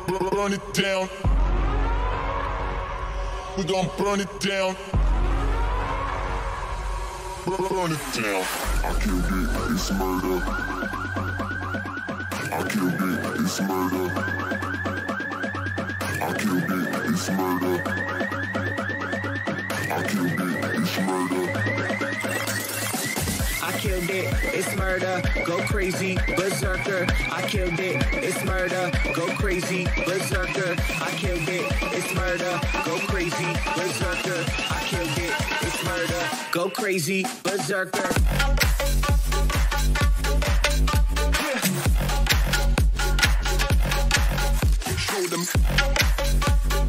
burn it down. We gon' burn it down. Burn it down. I killed it, it's murder. I killed it, it's murder. I killed it, it's murder. I killed it, it's murder. I killed it, it's murder, go crazy, berserker. I killed it, it's murder, go crazy, berserker. I killed it, it's murder, go crazy, berserker. I killed it, it's murder, go crazy, berserker. Show them.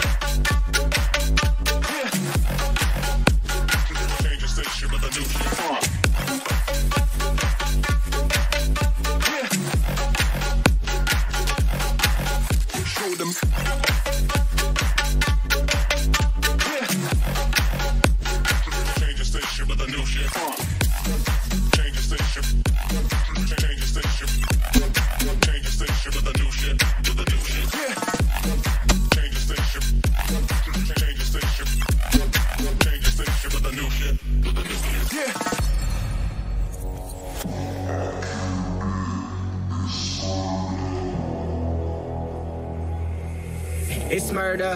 Change the station with a new shit. Show them. Change the station with a new shit. Change the station. Change the station. Change the station with a new shit. With a new shit. Change the station. Change the station. Change the station with a new shit. With a new shit. It's murder.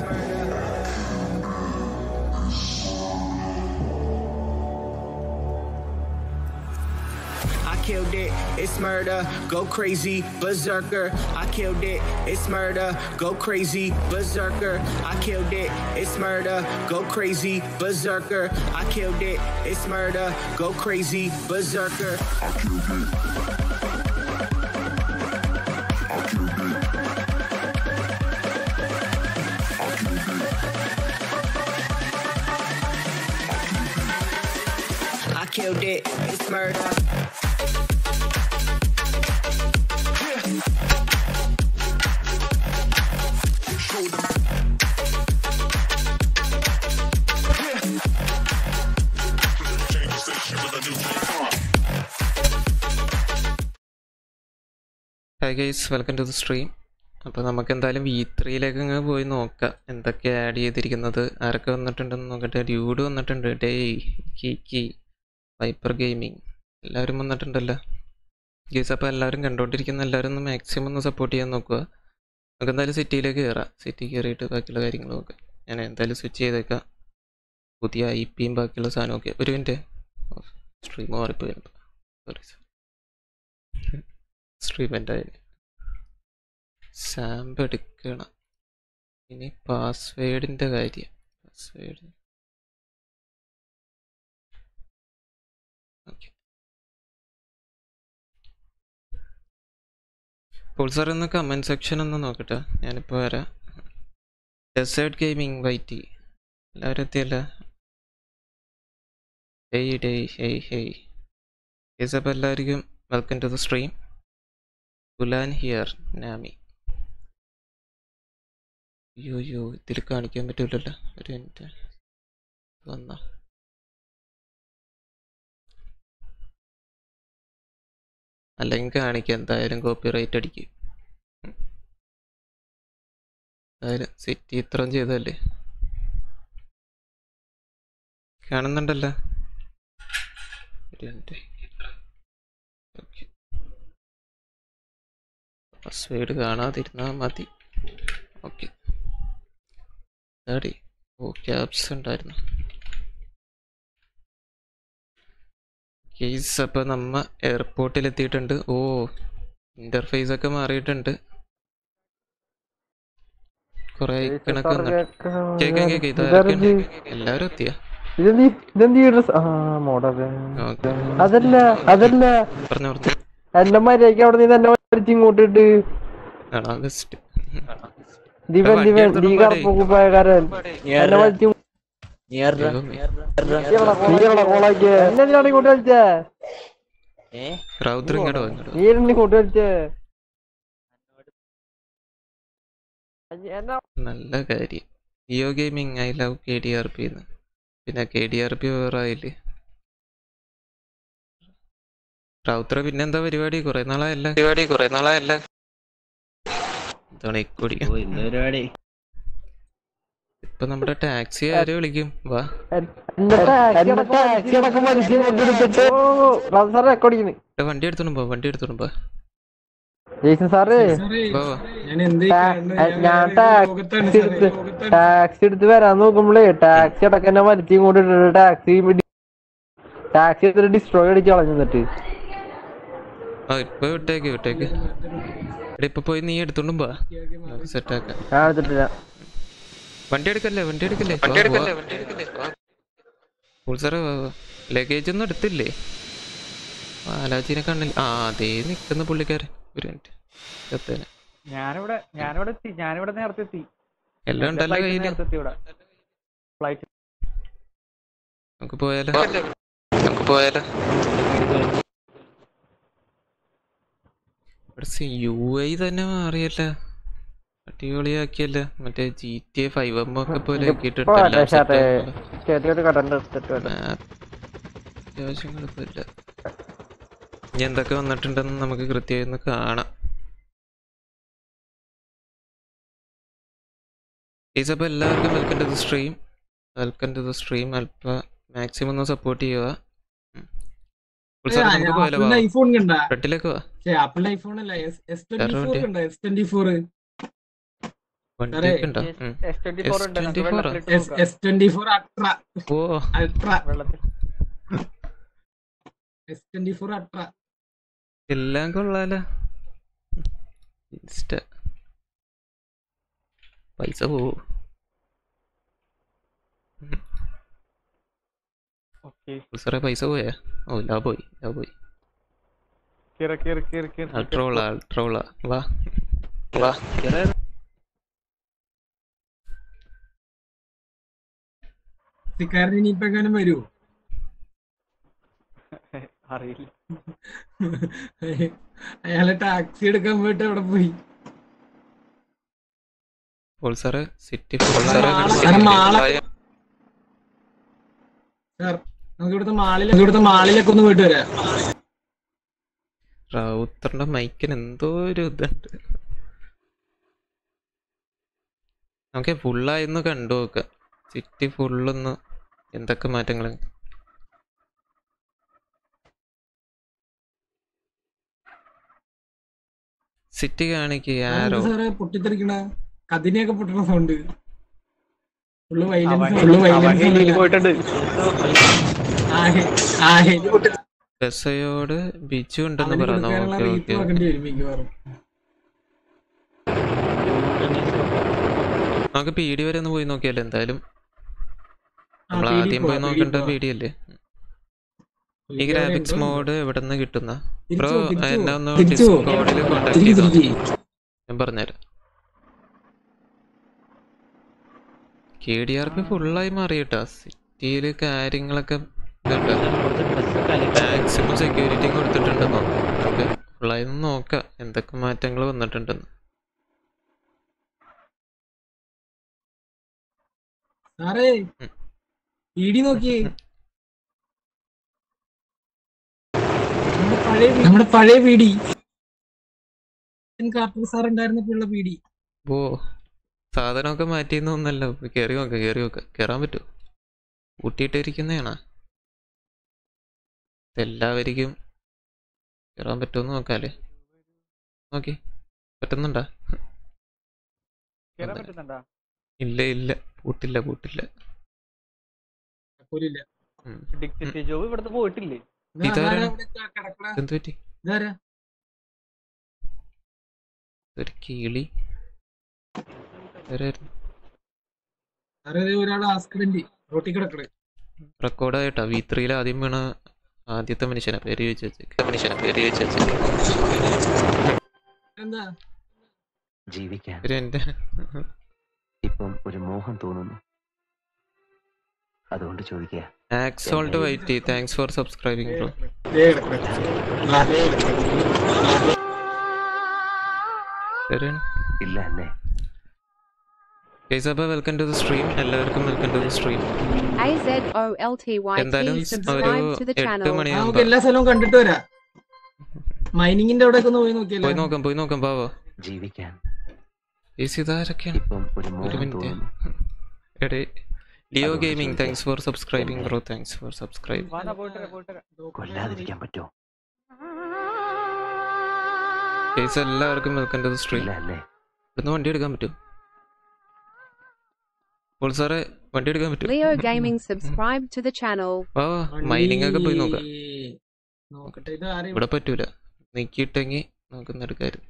I killed it, it's murder, go crazy, berserker. I killed it, it's murder, go crazy, berserker. I killed it, it's murder, go crazy, berserker. I killed it, it's murder, go crazy, berserker. I killed it. I killed it. I killed it. I killed it, it's murder. Show them. Change the station with a new shit. Hi guys welcome to the stream അപ്പോൾ നമുക്ക് എന്തായാലും V ത്രീയിലേക്ക് അങ്ങ് പോയി നോക്കാം എന്തൊക്കെ add ചെയ്തിരിക്കുന്നത് ആരൊക്കെ വന്നിട്ടുണ്ടെന്ന് നോക്കട്ടെ ഡ്യൂഡ് വന്നിട്ടുണ്ട് ഡേയ് കീക്കി വൈപ്പർ ഗെയിമിങ് എല്ലാവരും വന്നിട്ടുണ്ടല്ലോ ഗൈസ് അപ്പോൾ എല്ലാവരും കണ്ടുകൊണ്ടിരിക്കുന്ന എല്ലാവരും ഒന്ന് മാക്സിമം ഒന്ന് സപ്പോർട്ട് ചെയ്യാൻ നോക്കുക നമുക്ക് എന്തായാലും സിറ്റിയിലേക്ക് കയറാം സിറ്റി കയറിയിട്ട് ബാക്കിയുള്ള കാര്യങ്ങൾ നോക്കാം ഞാൻ എന്തായാലും സ്വിച്ച് ചെയ്തേക്കാം പുതിയ ഐ പിയും ബാക്കിയുള്ള സാധനമൊക്കെ ഒരു മിനിറ്റ് സ്ട്രീം മാറിപ്പോയി സോറി സ്ട്രീം എന്തായാലും സാമ്പ് എടുക്കണം ഇനി പാസ്വേഡിൻ്റെ കാര്യം പാസ്വേഡ് ഓക്കെ ഇപ്പോൾ സാർ ഒന്ന് കമൻറ്റ് സെക്ഷൻ ഒന്ന് നോക്കട്ടെ ഞാനിപ്പോൾ വരാം ഡെസേർട്ട് ഗെയിമിംഗ് വൈറ്റി എല്ലാവരും എത്തിയല്ല ഹേയ് ഡേയ് ഹേയ് ഹേയ് ഗേസ് അപ്പോൾ എല്ലാവർക്കും വെൽക്കം ടു ദ സ്ട്രീം ഗുലാൻ ഹിയർ നാമി അയ്യോ അയ്യോ ഇതിൽ കാണിക്കാൻ പറ്റൂലല്ലോ ഒരു മിനിറ്റ് വന്ന അല്ലെങ്കിൽ കാണിക്കാം എന്തായാലും കോപ്പി റൈറ്റ് അടിക്കും ഉം. എന്തായാലും സിറ്റി ഇത്രയും ചെയ്തല്ലേ കാണുന്നുണ്ടല്ലോ ഒരു മിനിറ്റ് ഓക്കെ പാസ്വേഡ് കാണാതിരുന്നാൽ മതി ഓക്കെ ഡാഡി ഓ ക്യാബ്സ് ഉണ്ടായിരുന്നു കേസ് അപ്പോൾ നമ്മ എയർപോർട്ടിൽ എത്തിയിട്ടുണ്ട് ഓ ഇൻ്റർഫേസ് ഒക്കെ മാറിയിട്ടുണ്ട് കുറേ ഐക്കണൊക്കെ വന്നിട്ട് കേൾക്കാം കേൾക്കാം ഇതാരൊക്കെയുണ്ട് എല്ലാവരും എത്തിയാ ഇതെന്ത് ഇതെന്ത് ഈ ഡ്രസ് ആ മോഡല് ഓക്കെ അതല്ല അതല്ല പറഞ്ഞു പറഞ്ഞു എന്നെ മര്യാദക്ക് അവിടെ നിന്ന് എന്നെ വലിച്ച് ഇങ്ങോട്ട് ഇട്ട് ആണോ ബെസ്റ്റ് ദിവൻ വണ്ടി ദിവൻ എടുത്തിട്ട് നീ പോരെ. കറപ്പുകുപ്പായക്കാരൻ എന്നെ വലിച്ച് നീയാണോ കോളാക്കിയ എന്നെ എന്തിനാണ് ഇങ്ങോട്ട് വലിച്ചേ റൗദ്രം ഇങ്ങോട്ട് വാ, ഇങ്ങോട്ട് വാ. നീ എന്നെ ഇങ്ങോട്ട് വലിച്ചേ എന്നാ നല്ല കാര്യം Jio gaming I love K D R P എന്ന് പിന്നെ കെ ഡി ആർ പി വേറെ ആയില്ലേ റൗത്ര പിന്നെന്താ പരിപാടി കുറെ നാളായല്ല പരിപാടി കുറെ നാളായല്ല അതാണ് എക്കോടിക്കും ഓ ഇന്ന് പരിപാടി ഇപ്പൊ നമ്മുടെ ടാക്സി ആര് വിളിക്കും വാ എന്റെ ടാക്സി അടക്കം വലിച്ച് കൊണ്ടെടുത്തിട്ട് ഓ സാറ് റെക്കോർഡിക്കുന്നു ഇവിടെ വണ്ടി എടുത്തോണ്ട് പോ വണ്ടി എടുത്തോണ്ട് പോ ജെയ്സൺ സാറ് വാ വാ ഞാൻ എന്ത് ടാ- ഞാൻ ടാക്സി എടുത്ത് ടാക്സി എടുത്ത് വരാൻ നോക്കുമ്പോഴേ ടാക്സി അടക്കം എന്നെ വലിച്ചു ഇങ്ങോട്ട് ഇട്ടിട്ട് ടാക്സി ടാക്സി എടുത്തിട്ട് ഡിസ്ട്രോയ് അടിച്ച് കളഞ്ഞു എന്നിട്ട് ആ ഇപ്പൊ വിട്ടേക്ക് വിട്ടേക്ക് എടാ ഇപ്പൊ പോയി നീ എടുത്തോണ്ടും പോ സെറ്റ് ആക്കാം ഞാൻ എടുത്തിട്ടില്ല വണ്ടി എടുക്കല്ലേ വണ്ടി എടുക്കല്ലേ വണ്ടി എടുക്കല്ലേ വണ്ടി എടുക്കല്ലേ സാറേ ലഗേജ് ഒന്നും എടുത്തില്ലേ ബാലാജിനെ കണ്ണില്ല ആ അതേ നിക്കുന്ന പുള്ളിക്കാരൻ ഒരു മിനിറ്റ് എത്തേനെ ഞാനിവിടെ ഞാനിവിടെ എത്തി ഞാനിവിടെ നേരത്തെ എത്തി എല്ലാം ഉണ്ടല്ലോ Flight കയ്യില് നേരത്തെ എത്തി ഇവിടെ ഫ്ലൈറ്റ് നമുക്ക് പോയാലോ നമുക്ക് പോയാലോ ഇവിടെ യു ഐ തന്നെ മാറിയല്ല അടിപൊളിയാക്കിയല്ല മറ്റേ G T A five M ഒക്കെ പോലെ പോട്ടെ ഷാട്ടെ ചേട്ടിയോട്ട് കടണ്ട് എടുത്തിട്ട് വരാം. അത്യാവശ്യം കുഴപ്പമില്ല ഇനി എന്തൊക്കെ വന്നിട്ടുണ്ടെന്ന് നമുക്ക് കൃത്യമായി ഒന്ന് കാണാം ഈസ് അപ്പോൾ എല്ലാവർക്കും welcome to the stream welcome to the stream അല്പ മാക്സിമം ഒന്ന് സപ്പോർട്ട് ചെയ്യുക ഉം. ഉത്സവം നമുക്ക് പോയാലോ ആപ്പിളിന്റെ ഐഫോൺ കണ്ട ഫ്രണ്ടിലേക്ക് വാ ആപ്പിളിന്റെ ഐഫോൺ അല്ല എസ് ട്വന്റി ഫോർ വേറെ കണ്ട എസ് ട്വന്റി ഫോർ വണ്ടിയൊക്കെ ഉണ്ടോ ഉം. S24 ഉണ്ട് നമുക്ക് S24 ആ? വെള്ളത്തിലിട്ട് നോക്കാം. എസ് ട്വന്റി ഫോർ അൾട്ര ഓ അൾട്ര വെള്ളത്തിൽ എസ് ട്വന്റി ഫോർ അൾട്ര എല്ലാം കൊള്ളാലോ ഇൻസ്റ്റ പൈസ പോവോ ഓക്കേ സാറേ പൈസ പോയാ ഓ ലാ പോയി ലാ പോയി കേറ് കേറ് കേറ് കേറ് അൾട്രോള അൾട്രോള വാ വാ സിക്കാരൻ ഇനിയിപ്പോ എങ്ങാനും വരുമോ അറിയില്ല അയാളെ ടാക്സി എടുക്കാൻ പോയിട്ട് അവിടെ പോയി അപ്പോൾ സാറേ സിറ്റി കാരണം മാള- സാർ നമുക്ക് ഇവിടുത്തെ മാളിൽ ഇവിടുത്തെ മാളിലൊക്കെ ഒന്ന് പോയിട്ട് വരാം റൗത്തറിന്റെ മൈക്കിന് എന്തോ ഒരു ഇതുണ്ട് നമുക്ക് ഫുള്ളായിന്ന് കണ്ടു നോക്കാം സിറ്റി ഫുള്ളൊന്ന് എന്തൊക്കെ മാറ്റങ്ങൾ സിറ്റി കാണിക്ക് ആരോ എന്ത് സാറേ പൊട്ടിത്തെറിക്കണ കതിനെയൊക്കെ പൊട്ടണ സൗണ്ട് ഫുള്ള് അവൻ- വൈലൻസ് ഫുള്ള് അവൻ ഹെലിയിൽ വൈലൻസ് പോയിട്ടുണ്ട് ആ ഹെലി പൊട്ടി ബസയോട് ബിജു ഉണ്ടെന്ന് അവന് പറഞ്ഞു കൊടുക്കാനുള്ള ഓക്കെ റീത്ത് ഓക്കെ നോക്കേണ്ടി വരും മിക്കവാറും നമുക്ക് പി ഡി വരെ ഒന്ന് പോയി നോക്കിയാലോ എന്തായാലും ആ, നമ്മൾ PD ആദ്യം പോവാം, പോയി PD നോക്കേണ്ട പോവാം. പി ഡി അല്ലേ ഈ PD ഗ്രാഫിക്സ് ഉണ്ടോ? മോഡ് എവിടെ നിന്ന് കിട്ടുന്ന തിരിച്ചു ബ്രോ പോ, തിരിച്ചു എന്നെ പോ. ഒന്ന് തിരിച്ചു പോ. ഡിസ്കോഡിൽ കോണ്ടാക്ട് തിരിക്ക്, ചെയ്തോ തിരിക്ക്. ഞാൻ പറഞ്ഞുതരാം കെ ഡി ആർ പി ഫുള്ളായി മാറിയിട്ടാ സിറ്റിയില് കാര്യങ്ങളൊക്കെ മാക്സിമം സെക്യൂരിറ്റി കൊടുത്തിട്ടുണ്ടെന്നോ നമുക്ക് ഫുള്ളായി ഒന്ന് നോക്കാം എന്തൊക്കെ മാറ്റങ്ങൾ വന്നിട്ടുണ്ടെന്ന് സാറേ ഉം. പീടി നോക്കിയേ നമ്മുടെ പഴയ വീ- നമ്മുടെ പഴയ പീടി കാർട്ടൂൺ സാർ ഉണ്ടായിരുന്നപ്പോഴുള്ള പീടി ഓ സാധനമൊക്കെ മാറ്റിയെന്നൊന്നല്ല കയറി നോക്ക കയറി നോക്ക കയറാൻ പറ്റുമോ കൂട്ടിയിട്ടിരിക്കുന്നതാണോ എല്ലാവർക്കും കയറാൻ പറ്റുമെന്ന് നോക്കാല്ലേ നോക്കി പറ്റുന്നുണ്ടാ കേറാൻ പറ്റുന്നുണ്ടാ ഇല്ല ഇല്ല പൂട്ടില്ല പൂട്ടില്ല പോലില്ല ഉം. ഡിക്സിറ്റി ജോബ് ഇവിടുന്ന് പോയിട്ടില്ലേ ഇതാരാണ്? കിടക്കണ എന്ത് പറ്റി ഇതാരാ ഒരു കിളി ആരായിരുന്നു സാറേ ദേ ഒരാൾ ആസ്കിഡന്റ് റോട്ടി കിടക്കണേ റെക്കോർഡായിട്ടാ വി ത്രീയിൽ ആദ്യം വീണ ആദ്യത്തെ മനുഷ്യനാ പേര് ചോദിച്ചു വെച്ചേക്ക് മനുഷ്യനാ പേര് ചോദിച്ചു വെച്ചേക്ക് എന്താ ജീവിക്കാൻ ഒരു എൻ്റെ ഇപ്പം ഒരു മോഹം തോന്നുന്നു അതുകൊണ്ട് ചോദിക്കുക Azolt YT thanks for subscribing bro ദേ കിടക്കണേ. ആ, ദേ കിടക്കണേ. ശരിയാണ് ഇല്ല അല്ലേ ഗൈസ് അപ്പോൾ വെൽക്കം ടു ദ സ്ട്രീം എല്ലാവർക്കും വെൽക്കം ടു ദ സ്ട്രീം എന്തായാലും AZOLTYT ഒരു subscribe to the എട്ട് channel. ആ, നമുക്ക് മണിയാകുമ്പോ എല്ലാ സ്ഥലവും കണ്ടിട്ട് വരാം മൈനിങ്ങിന്റെ അവിടെ ഒന്ന് പോയി നോക്കിയല്ലോ പോയി നോക്കാം പോയി നോക്കാം പാവോ ജീവിക്കാൻ ഗൈസ് ഇതാരൊക്കെയാണ് ഇപ്പം ഒരു ഒരു മോഹം മിനിറ്റ് തോന്നുന്നു എടേ ലിയോ അതുകൊണ്ട് ഗെയിമിംഗ് ചോദിക്കാം. Thanks for subscribing bro thanks for subscribe വാടാ പോയിട്ട് വരാം, പോയിട്ട് വരാം. കൊല്ലാതിരിക്കാൻ പറ്റോ ഗൈസ് എല്ലാവർക്കും വെൽക്കം ടു ദ സ്ട്രീം ഇല്ല അല്ലേ ഇവിടുന്ന് വണ്ടി എടുക്കാൻ പറ്റും അപ്പോൾ സാറേ വണ്ടി എടുക്കാൻ പറ്റും Leo Gaming subscribe to the channel. വാ മൈനിങ് ഒക്കെ പോയി നോക്കാം നോക്കട്ടെ ഇത് ആരെയും ഇവിടെ പറ്റൂല നീക്കിയിട്ടെങ്കിൽ നമുക്കൊന്ന് എടുക്കായിരുന്നു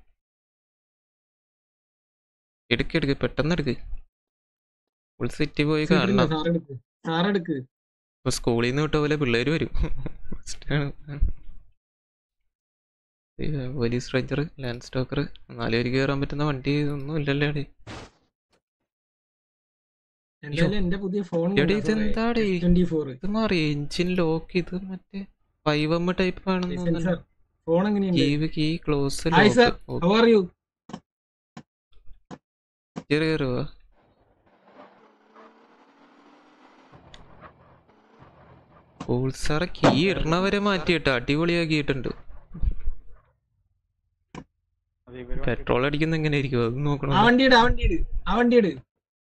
എടുക്ക് എടുക്ക് പെട്ടെന്ന് എടുക്ക് ഫുൾ സിറ്റി പോയി കാണണം സാറെടുക്ക് സാറെടുക്ക് ഇപ്പൊ സ്കൂളിൽ നിന്ന് വിട്ട പോലെ പിള്ളേര് വരും First ആണ്. ഈ പോലീസ് റേഞ്ചർ ലാൻഡ് സ്റ്റോക്കർ നാല് പേർക്ക് കയറാൻ പറ്റുന്ന വണ്ടി ഒന്നും ഇല്ലല്ലോ അവിടെ എന്തായാലും എന്റെ പുതിയ ഫോൺ എടി ഇതെന്താടി ട്വന്റി ഫോർ ഇത് മാറി എഞ്ചിൻ ലോക്ക് ഇത് മറ്റേ ഫൈവ് എം ടൈപ്പ് ആണെന്ന് ഫോൺ എങ്ങനെയുണ്ട് കീവ് key close hi sir lock how are you കയറി കയറുക സാറെ കീ ഇടണവരെ മാറ്റിയിട്ട് അടിപൊളിയാക്കിയിട്ടുണ്ട് അത് ഇവര് പെട്രോൾ അടിക്കുന്ന എങ്ങനെ ഇരിക്കും അത് നോക്കണം ആ വണ്ടി ഇട് ആ വണ്ടി ഇട് ആ വണ്ടി ഇട്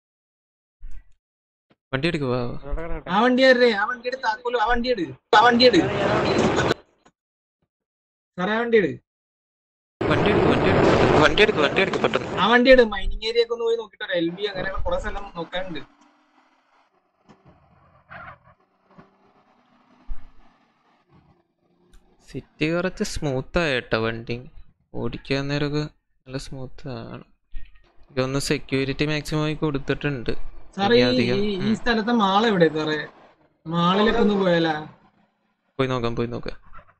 വണ്ടി എടുക്കുക അതോടെ കിടക്കട്ടെ. ആ വണ്ടി ആരുടെ ആ വണ്ടി എടുത്ത് താക്കോലു ആ വണ്ടി ഇട് ആ വണ്ടി ഇട് സാറേ ആ വണ്ടി ഇട് വണ്ടി എടുക്കുക വണ്ടി എടുക്കുക വണ്ടി എടുക്കുക വണ്ടി എടുക്കുക പെട്ടെന്ന് ആ വണ്ടി ഇട് മൈനിങ് ഏരിയ ഒക്കെ ഒന്ന് പോയി നോക്കിട്ടോ എൽ ബി അങ്ങനെയുള്ള കുറെ സ്ഥലം നോക്കാനുണ്ട് സിറ്റി കുറച്ച് സ്മൂത്ത് ആയിട്ടോ വണ്ടി ഓടിക്കാൻ നേരമൊക്കെ നല്ല സ്മൂത്ത് ആണ് ഇതൊന്ന് സെക്യൂരിറ്റി മാക്സിമം ആയി കൊടുത്തിട്ടുണ്ട് സാറേ ഇനി ഈ അധികം, ഈ- ഈ ഉം. സ്ഥലത്തെ മാൾ എവിടെ സാറേ മാളിലൊക്കെ ഒന്ന് പോയാലാ പോയി നോക്കാം പോയി നോക്കാം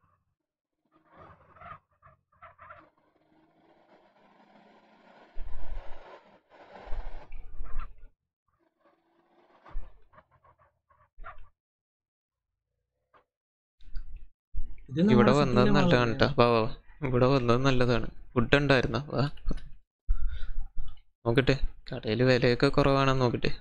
ഇത് നമ്മുടെ ഇവിടെ city വന്നത് ന്റെ നല്ലതാണ് മാളല്ലേ? കേട്ടോ വാ വാ വാ. ഇവിടെ വന്നത് നല്ലതാണ് ഫുഡ് ഉണ്ടായിരുന്ന വാ നോക്കട്ടെ കടയിൽ വിലയൊക്കെ കുറവാണെന്ന് നോക്കട്ടെ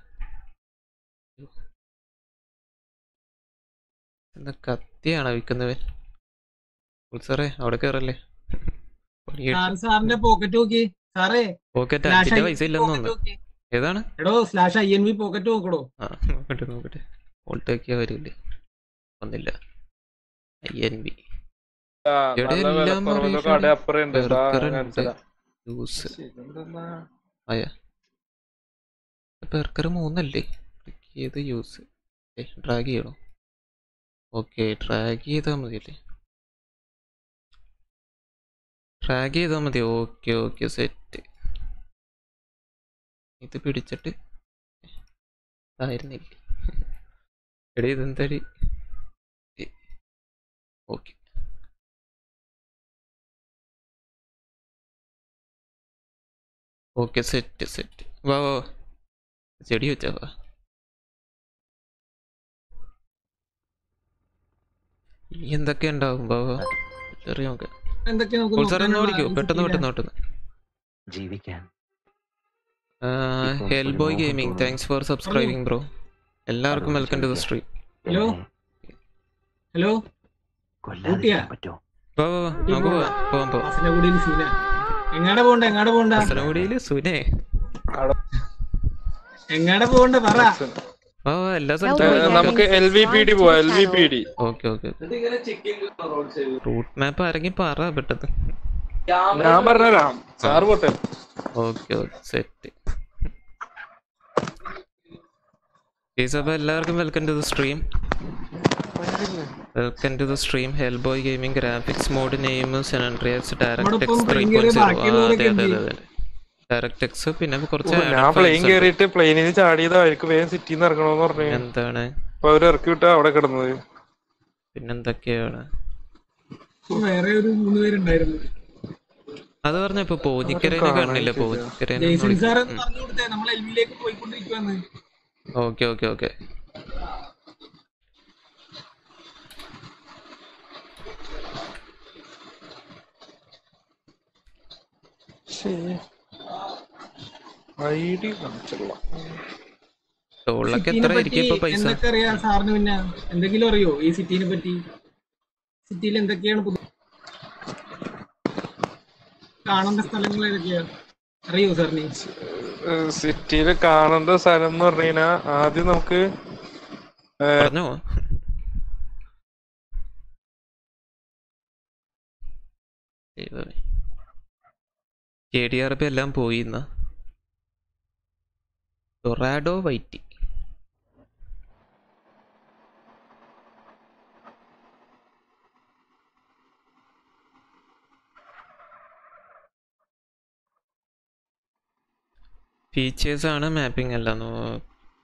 എന്താ കത്തിയാണോ വിൽക്കുന്നവൻ സാറേ അവിടെ കയറല്ലേ സാറ് സാറിന്റെ പോക്കറ്റ് നോക്കി സാറേ പോക്കറ്റ് slash അഞ്ചിന്റെ INV പൈസ ഇല്ലെന്ന് pocket തോന്നുന്നു നോക്കി. ഏതാണ് എടോ slash I N V pocket നോക്കടോ ആ നോക്കട്ടെ നോക്കട്ടെ വോൾട്ടേക്കിയ വരില്ലേ ഒന്നില്ല ഐ എൻ ബി ഇവിടെ എല്ലാം ബർഗർ ഉണ്ട് ജ്യൂസ് ആയ ബർഗർ മൂന്നല്ലേ ക്ലിക്ക് ചെയ്ത് യൂസ് ഡ്രാഗ് ചെയ്യണോ ഓക്കെ ഡ്രാഗ് ചെയ്താൽ മതിയല്ലേ ഡ്രാഗ് ചെയ്താൽ മതി ഓക്കെ ഓക്കെ സെറ്റ് ഇത് പിടിച്ചിട്ട് ആയിരുന്നില്ലേ എടി ഇതെന്താടി ഓക്കെ ഓക്കെ സെറ്റ് സെറ്റ് വാ വാ വാ. ചെടി വെച്ചാ വാ ഇനി എന്തൊക്കെ ഉണ്ടാവും വാ വാ ചെറിയ നോക്കാം എന്തൊക്കെ നമുക്ക് അപ്പോൾ സാർ ഒന്ന് നോക്കാനുള്ള ഓടിക്കോ ഈ പെട്ടെന്ന് city യിലെ? പെട്ടെന്ന് പെട്ടെന്ന് ജീവിക്കാൻ ഹെൽ ഒരു ബോയ് മോഹം ഗെയിമിംഗ് തോന്നുന്നു. താങ്ക്സ് ഫോർ സബ്സ്ക്രൈബിംഗ് ബ്രോ എല്ലാവർക്കും welcome to the stream hello? എന്നെ ഹലോ കൊല്ലാതിരിക്കാൻ പറ്റോ വാ വാ വാ നമുക്ക് പോവാം പോവാം പോവാം കാസനഗുഡിയിൽ സീന എങ്ങാടെ പോണ്ട എങ്ങാടെ പോണ്ട കാസർഗോഡിയില് സുനെ എങ്ങാടെ പോണ്ട പറ വാ വാ എല്ലാ Hello, സ്ഥലത്തും Gaming നമുക്ക് L V P D subscribe to പോവാം the L V channel. P D okay okay route map ആരെങ്കിലും പറ പെട്ടത് ഞാൻ പറഞ്ഞുതരാം സാറ് പോട്ടെ ഓക്കെ ഓക്കെ സെറ്റ് ഗൈസ് അപ്പോൾ എല്ലാവർക്കും welcome to the stream welcome to the stream hell boy gaming graphics mod name സെനൻട്രിയസ് ഡയറക്ട് നമ്മളിപ്പം എക്സ് ത്രീ plane പോയിന്റ് കയറിയ സീറോ അതെ ബാക്കിയുള്ളവരൊക്കെ അതെ എന്ത് അതെ അതെ ഡയറക്ട് എക്സ് പിന്നെ കുറച്ച് ഓ, added ഞാൻ പ്ലെയിൻ files ഉണ്ട്. കയറിയിട്ട് പ്ലെയിനിൽ നിന്ന് ചാടിയതാ അവർക്ക് വേഗം സിറ്റിന്ന് ഇറങ്ങണമെന്ന് പറഞ്ഞു എന്താണ് അപ്പൊ അവര് ഇറക്കി വിട്ടാ അവിടെ കിടന്നത് പിന്നെന്തൊക്കെയാണ് വേറെ ഒരു മൂന്ന് പേരുണ്ടായിരുന്നു അത് പറഞ്ഞ ഇപ്പൊ പോഞ്ഞിക്കരേനെ കാണാൻ കാണില്ല പറ്റില്ല. പോഞ്ഞിക്കരേനെ ജയ്സൺ സാർ എന്ന് പറഞ്ഞു കൊടുത്തേ നമ്മൾ എൽ വിയിലേക്ക് പോയിക്കൊണ്ടിരിക്കുവാന്ന് okay okay okay I D കാണിച്ചില്ല ടോളിലൊക്കെ സിറ്റീനെ എത്ര പറ്റി ആയിരിക്കും ഇപ്പൊ പൈസ എന്തൊക്കെ അറിയാം സാറിന് പിന്നെ എന്തെങ്കിലും അറിയോ ഈ സിറ്റീനെ പറ്റി സിറ്റിയിൽ എന്തൊക്കെയാണ് പുതു- കാണേണ്ട സ്ഥലങ്ങൾ ഏതൊക്കെയാണ് അറിയോ സാറിന് സിറ്റിയില് കാണേണ്ട സ്ഥലം എന്ന് പറഞ്ഞു കഴിഞ്ഞാ ആദ്യം നമുക്ക് ഏ, പറഞ്ഞോ കെ ഡി ആർ പി എല്ലാം പോയി ഇന്ന് ഡൊറാഡോ വൈറ്റി ഫീച്ചേഴ്സ് ആണ് മാപ്പിംഗ് അല്ല നോ-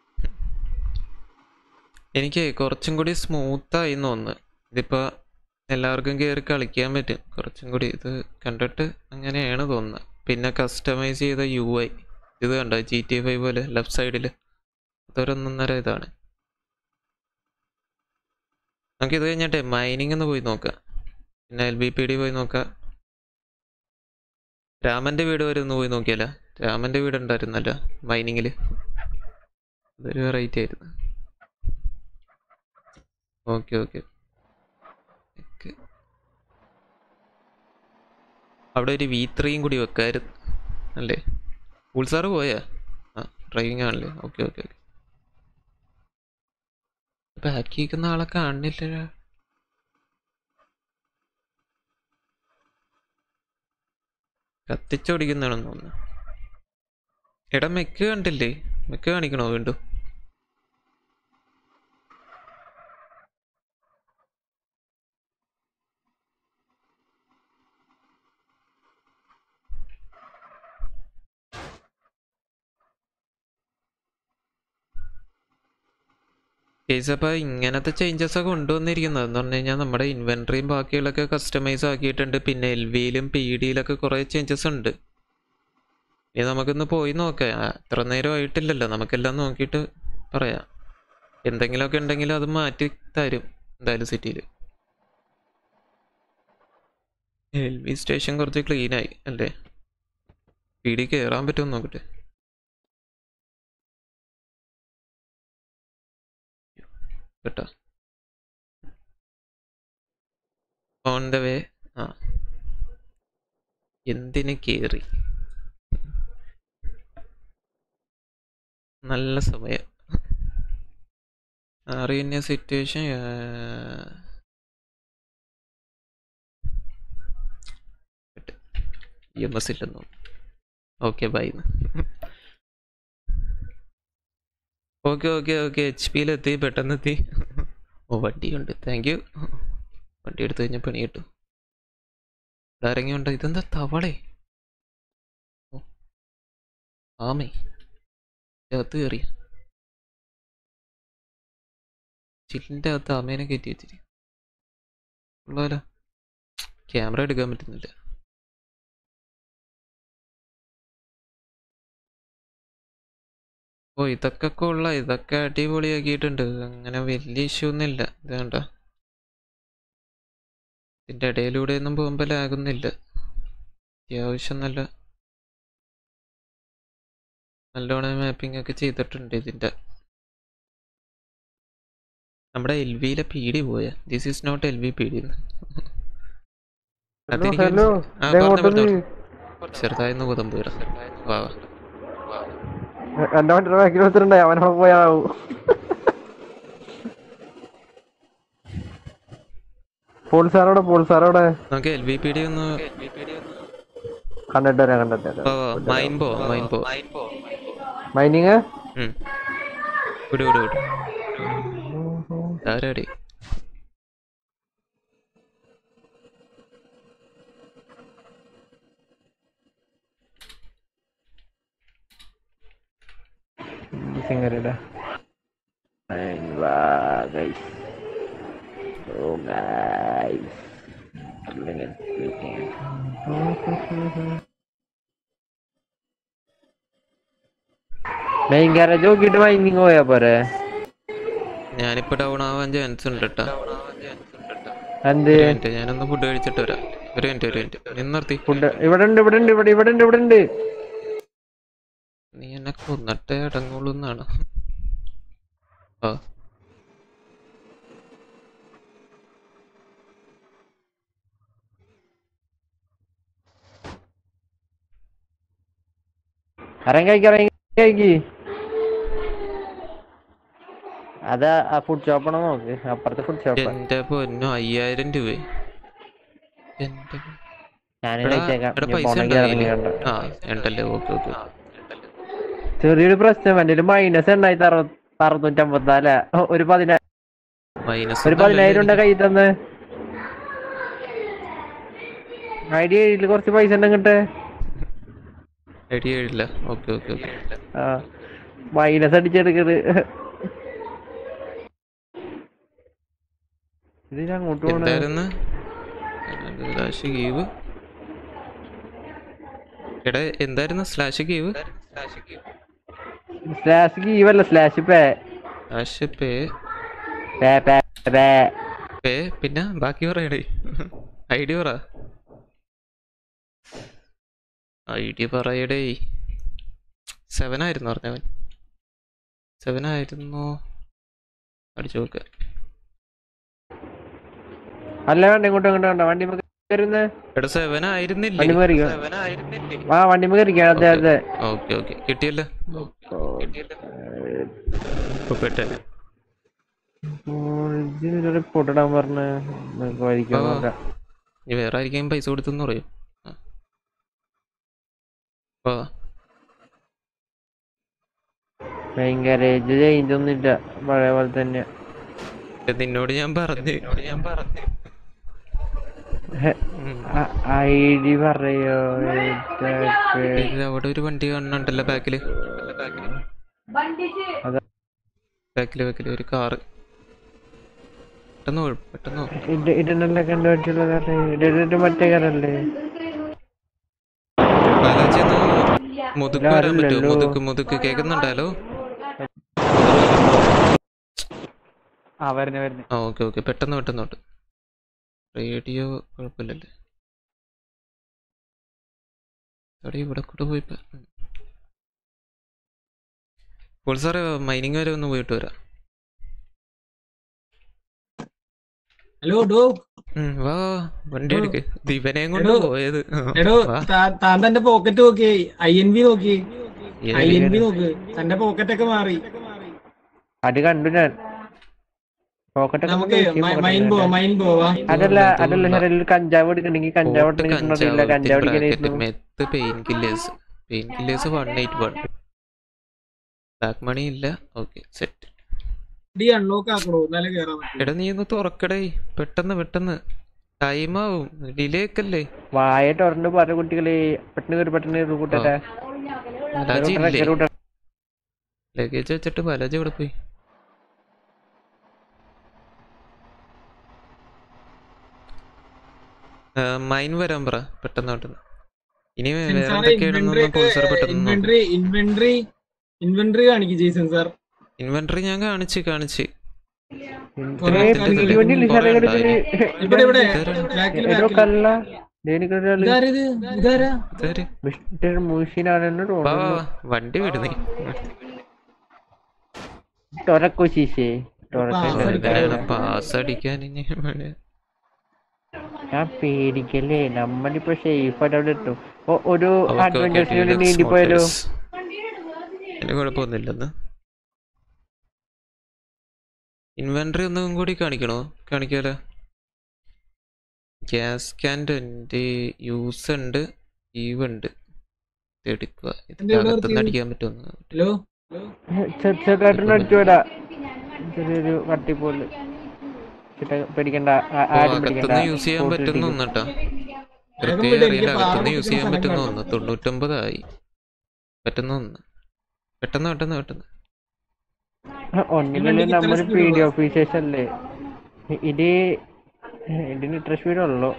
എനിക്ക് കുറച്ചും കൂടി സ്മൂത്തായി തോന്നുന്നു ഇതിപ്പോൾ എല്ലാവർക്കും കയറി കളിക്കാൻ പറ്റും കുറച്ചും കൂടി ഇത് കണ്ടിട്ട് അങ്ങനെയാണ് തോന്നുന്നത് പിന്നെ കസ്റ്റമൈസ് ചെയ്ത യു ഐ ഇത് കണ്ടോ ജി ടി ഫൈവ് പോലെ ലെഫ്റ്റ് സൈഡിൽ അതൊരൊന്നൊന്നര ഇതാണ് നമുക്കിത് കഴിഞ്ഞിട്ട് മൈനിങ് ഒന്ന് പോയി നോക്കാം പിന്നെ എൽ ബി പി ഡി പോയി നോക്കാം രാമൻ്റെ വീട് വരെ ഒന്ന് പോയി നോക്കിയാല രാമൻ്റെ വീട് ഉണ്ടായിരുന്നല്ലോ മൈനിങ്ങിൽ അതൊരു വെറൈറ്റി ആയിരുന്നു ഓക്കെ ഓക്കെ ഓക്കെ അവിടെ ഒരു വി ത്രീയും കൂടി വെക്കായിരുന്നു അല്ലേ ഉൾസാറ് പോയാ ആ ഡ്രൈവിംഗ് ആണല്ലേ ഓക്കെ ഓക്കെ ഓക്കെ ബാക്കി നിൽക്കുന്ന ആളെ കാണുന്നില്ല കത്തിച്ചോടിക്കുന്നതാണെന്ന് തോന്നുന്നു എടാ മെക്ക് കണ്ടില്ലേ മെക്ക് കാണിക്കണോ വീണ്ടും കേസ് അപ്പോൾ ഇങ്ങനത്തെ ചേഞ്ചസ് ഒക്കെ കൊണ്ടുവന്നിരിക്കുന്നത് എന്ന് പറഞ്ഞു കഴിഞ്ഞാൽ നമ്മുടെ ഇൻവെൻട്രിയും ബാക്കിയുള്ളൊക്കെ കസ്റ്റമൈസ് ആക്കിയിട്ടുണ്ട് പിന്നെ എൽ വിയിലും പി ഡിയിലൊക്കെ കുറേ ചേഞ്ചസ് ഉണ്ട് ഇനി നമുക്കൊന്ന് പോയി നോക്കാം ആ, അത്ര നേരം ആയിട്ടില്ലല്ലോ നമുക്കെല്ലാം നോക്കിയിട്ട് പറയാം എന്തെങ്കിലുമൊക്കെ ഉണ്ടെങ്കിൽ അത് മാറ്റി തരും എന്തായാലും സിറ്റിയിൽ എൽ വി സ്റ്റേഷൻ കുറച്ച് ക്ലീനായി അല്ലേ പി ഡി കയറാൻ പറ്റുമോ നോക്കട്ടെ കേട്ടോ ഓൺ ദ വേ ആ എന്തിന് കേറി നല്ല സമയം അറിയുന്ന സിറ്റുവേഷൻ എം എസ് ഇല്ലെന്നു okay bye okay okay okay H പിയിലെത്തി പെട്ടെന്ന് എത്തി ഓ വണ്ടിയുണ്ട് താങ്ക് യു വണ്ടി എടുത്തു കഴിഞ്ഞാൽ പണി കിട്ടും ഇവിടെ ഇറങ്ങിയുണ്ട് ഇതെന്താ തവളെ ഓ ആമേ അകത്ത് കയറിയ ചില്ലിൻ്റെ അകത്ത് ആമേനെ കയറ്റി വെച്ചിരി ഉള്ളതല്ല ക്യാമറ എടുക്കാൻ പറ്റുന്നില്ല ഓ ഇതൊക്കെ കൊള്ളാം ഇതൊക്കെ അടിപൊളിയാക്കിയിട്ടുണ്ട് അങ്ങനെ വലിയ ഇഷ്യൂ ഒന്നുമില്ല ഇത് കണ്ട ഇതിൻ്റെ ഇടയിലൂടെ ഒന്നും പോകുമ്പോൾ ലാഗൊന്നുമില്ല അത്യാവശ്യം നല്ല നല്ലോണം മാപ്പിംഗ് ഒക്കെ ചെയ്തിട്ടുണ്ട് ഇതിൻ്റെ നമ്മുടെ എൽ വിയിലെ പി ഡി പോയ this is not L V P D hello hello ഇതെങ്ങോട്ടത് ചെറുതായിരുന്നു കുതമ്പൂര വാ വാ. എന്റെ വണ്ടിയുടെ ബാക്കിൽ വെച്ചിട്ടുണ്ടായി അവനവിടെ പോയാവും പോളിസാറോടെ പോളിസാറോടെ നമുക്ക് എൽ വി പി ഡി ഒന്ന് കണ്ടിട്ട് വരാം കണ്ടിട്ട് വരാം വാ, വാ. മൈൻ പോ മൈൻ പോ മൈനിങ് ഉം. വിടു വിടു വിടു ആരാടി സിംഗരുടെ മെയിൻ ഗാരേജ് നോക്കിയിട്ട് മൈനിങ് പോയാ പോരെ ഞാനിപ്പോ ഡൗൺ ആവാൻ ചാൻസ് ഉണ്ട് കേട്ടാ എന്ത് ഒരു മിനിറ്റ് ഞാനൊന്ന് ഫുഡ് കഴിച്ചിട്ട് വരാം ഒരു മിനിറ്റ് ഒരു മിനിറ്റ് നിന്ന് നിർത്തി ഫുഡ് ഇവിടെ ഉണ്ട് ഇവിടെ ഉണ്ട് ഇവിടെ ഇവിടെ ഉണ്ട് ഇവിടെ ഉണ്ട് നീ എന്നെ കൊന്നിട്ടേ അടങ്ങുള്ളൂ എന്നാണ് ആ ഇറങ്ങി കഴിക്ക് ഇറങ്ങി കഴിക്ക് അതാ ആ ഫുഡ് ഷോപ്പാണോ നോക്ക് അപ്പുറത്തെ ഫുഡ് ഷോപ്പ് എന്റെ പൊന്നോ അയ്യായിരം രൂപ എന്റെ ഞാൻ എടാ കഴിച്ചേക്കാം എടാ ഇനി പൈസ പോണെങ്കി ഉണ്ടോ ഇറങ്ങി കയ്യില്? കണ്ടോ ആ ഉണ്ടല്ലേ ഓക്കെ ഓക്കെ ചെറിയൊരു പ്രശ്നം എൻ്റെ മൈനസ് ഉണ്ടായി അറുന്നൂറ്റമ്പത്തിനാല ഒരു പതിനായിരം മൈനസ് ഒരു പതിനായിരം ഉണ്ട് കയ്യിൽ തന്ന് ഐഡിയ ഏഴില് കുറച്ച് പൈസ ഉണ്ടെങ്കിട്ട് ഐഡിയ എഴുതില്ല ഓക്കെ ഓക്കെ ഓക്കെ ആ മൈനസ് അടിച്ചെടുക്കത് ഇതിന് അങ്ങോട്ട് പോണ എന്തായിരുന്നു സ്ലാഷ് ഗീവ് എടാ എന്തായിരുന്നു സ്ലാഷ് ഗീവ് സ്ലാഷ് ഗീവല്ല slash pay slash pay pay pay pay pay പിന്നെ ബാക്കി പറയടേ ഐഡിയ പറ ഐഡിയ പറയടേ സെവൻ ആയിരുന്നു പറഞ്ഞവൻ സെവൻ ആയിരുന്നു അടിച്ചു നോക്ക അല്ല വേണ്ട ഇങ്ങോട്ട് ഇങ്ങോട്ട് വേണ്ട വണ്ടി കയറുന്ന എടാ സെവൻ ആയിരുന്നില്ലേ വണ്ടി കയറിക്കോ സെവൻ ആയിരുന്നില്ലേ ആ വണ്ടി കയറിക്കാം അതെ അതെ ഓക്കെ ഓക്കെ കിട്ടിയല്ലോ ഇപ്പൊ പെട്ടെന്ന് റിപ്പോർട്ട് ഇടാൻ പറഞ്ഞ വഴിക്കാൻ ആ. നോക്കാം ഇനി വേറെ ആയിരിക്കും പൈസ കൊടുത്തെന്ന് പറയും ആ. വാ ഭയങ്കര ചേഞ്ച് ഒന്നും ഇല്ല പഴയ പോലെ തന്നെ ഇത് നിന്നോട് ഞാൻ പറഞ്ഞു ഞാൻ പറഞ്ഞു ഐ ഡി പറയോ ഇത് അവിടെ ഒരു വണ്ടി കാണുന്നുണ്ടല്ലോ ബാക്കില് അതാ. ബാക്കില് ബാക്കില് ഒരു കാറ് പെട്ടെന്ന് പോ, പെട്ടെന്ന് പോ. ഇടനല്ല കണ്ടു പറ്റുള്ള ഇടയിട്ട് മറ്റേ കാരല്ലേ ബാലാജി ഒന്ന് മുതുക്ക് വരാൻ പറ്റുമോ ആരുമില്ലല്ലോ. മുതുക്ക് മുതുക്ക് കേൾക്കുന്നുണ്ടല്ലോ ആ വരുന്നു വരുന്നു ആ ഓക്കെ ഓക്കെ പെട്ടെന്ന് പെട്ടെന്ന് തൊട്ട് റേഡിയോ കുഴപ്പമില്ലല്ലേ എവിടെ ഇവിടെ കൂടെ പോയിപ്പോ ഇപ്പോൾ സാറേ മൈനിങ് വരെ ഒന്ന് പോയിട്ട് വരാം ഹലോ ഡോ ഉം, വാ വാ, വാ, വണ്ടി എടോ. എടുക്ക് ദിവനെയും കൊണ്ട് എടോ. പോയത് ആ, എടോ വാ. താ- താൻ തന്റെ പോക്കറ്റ് നോക്കി ഐ എൻ ബി നോക്കി ഏത് ഐ എൻ ബി നോക്ക് തന്റെ പോക്കറ്റ് ഒക്കെ മാറി അത് കണ്ടു ഞാൻ പോക്കറ്റൊക്കെ നമുക്ക് മൈൻ പോവാ മൈൻ പോവാ അതല്ല അതല്ല സാർ ഇതിൽ കഞ്ചാവ് എടുക്കണെങ്കിൽ കഞ്ചാവ് പോട്ട് എടുക്കണില്ല കഞ്ചാവ് ബ്രാക്കറ്റ് അടിക്കണായിരുന്നു meth pain killers pain killers one eight one black money ഇല്ല ഓക്കെ സെറ്റ് ഡി അൺലോക്ക് ആക്കണോ എന്നാലേ കേറാൻ പറ്റും എടാ നീ ഒന്ന് തുറക്കടേ പെട്ടെന്ന് പെട്ടെന്ന് ടൈം ആവും ഡിലേ ഒക്കെ അല്ലേ വായ ടൊറണ്ട് പറ കുട്ടികളെ പെട്ടെന്ന് കയറി പെട്ടെന്ന് കയറി കൂട്ടട്ടെ ബാലാജി കയറി ഇല്ലേ കൂട്ടട്ടെ ലഗേജ് വെച്ചിട്ട് ബാലാജി എവിടെ പോയി മൈൻ വരാൻ പറ പെട്ടെന്ന് പെട്ടെന്ന് ഇനി വേറെ സാറേ എന്തൊക്കെയാണെന്നൊന്നും പോലീസുകാർ പെട്ടെന്ന് നോക്കും ഇൻവെന്ററി ഇൻവെന്ററി ഇൻവെന്ററി കാണിക്കും ജെയ്സൺ സാർ ഇൻവെന്ററി ഞാൻ കാണിച്ച് കാണിച്ച് കുറേ ഏയ് കാണിക്കും. പീടി വണ്ടിയില്ലേ സാറേ എടുക്കല്? ഇവിടെ ഇവിടെ ഇതാരാ? ബാക്കിൽ ഏതോ ബാക്കിൽ കല്ല ദേനിക്കൊരാള് ഇതാരിത് ഇതാരാ ഇതാര്? മിസ്റ്റർ മൂഷിനാണെന്ന് വാ വാ തോന്നുന്നു വാ, വണ്ടി വിടുന്നേ ടൊറക്കോ ശീശേ പാസ് അടിക്കാൻ. പാസ് അടിക്കാൻ ഇനി വേണേ. ഞാൻ പേടിക്കല്ലേ നമ്മളിപ്പോ സേഫ് ആയിട്ട് അവിടെ എത്തും ഒ- ഒരു ഓക്കേ, ഓക്കേ, അഡ്വഞ്ചേഴ്സിന് വേണ്ടി Deluxe നീന്തിപ്പോയാലോ Motors. അതിന് കുഴപ്പമൊന്നുമില്ലെന്ന് ഇൻവെന്ററി ഒന്നും കൂടി കാണിക്കണോ കാണിക്കാലോ ഗ്യാസ് ക്യാൻ്റെ ഉണ്ട് യൂസ് ഉണ്ട് ഈവ് ഉണ്ട് ഇത് എടുക്കുക ഇതിന്റെ എവിടെ അകത്തുനിന്ന് നിർത്തി? അടിക്കാൻ പറ്റുമെന്ന് ഹലോ ചെ- ചെറുതായിട്ടൊന്ന് അടിച്ചുവിടാ ചെറിയൊരു കട്ടി പോലെ ചേട്ടാ, പേടിക്കണ്ട ആ- ഓ ആരും പേടിക്കണ്ട അകത്തുനിന്ന് യൂസ് ചെയ്യാൻ Spot പറ്റുന്ന ഇട്ടിരിക്കും. ഒന്നട്ടാ വേഗം കൃത്യം വിട്, അറിയില്ല എനിക്ക് അകത്തുനിന്ന് പാറ യൂസ് ചെയ്യാൻ പൊട്ടിക്കുന്ന പറ്റുന്ന സ്ഥലം ഒന്ന് തൊണ്ണൂറ്റൊമ്പതായി പറ്റുന്ന ഒന്ന് പെട്ടെന്ന് പെട്ടെന്ന് പെട്ടെന്ന് ആ, ഒന്നില്ലെങ്കിൽ ഇവന്റെക്ക് ഇത്ര നമ്മൾ speed പി ഡി ഉള്ളോ? ഓഫീസേഴ്സ് അല്ലേ ഇ- ഇത് ഇതിന് ഇത്ര സ്പീഡ് ഉള്ളു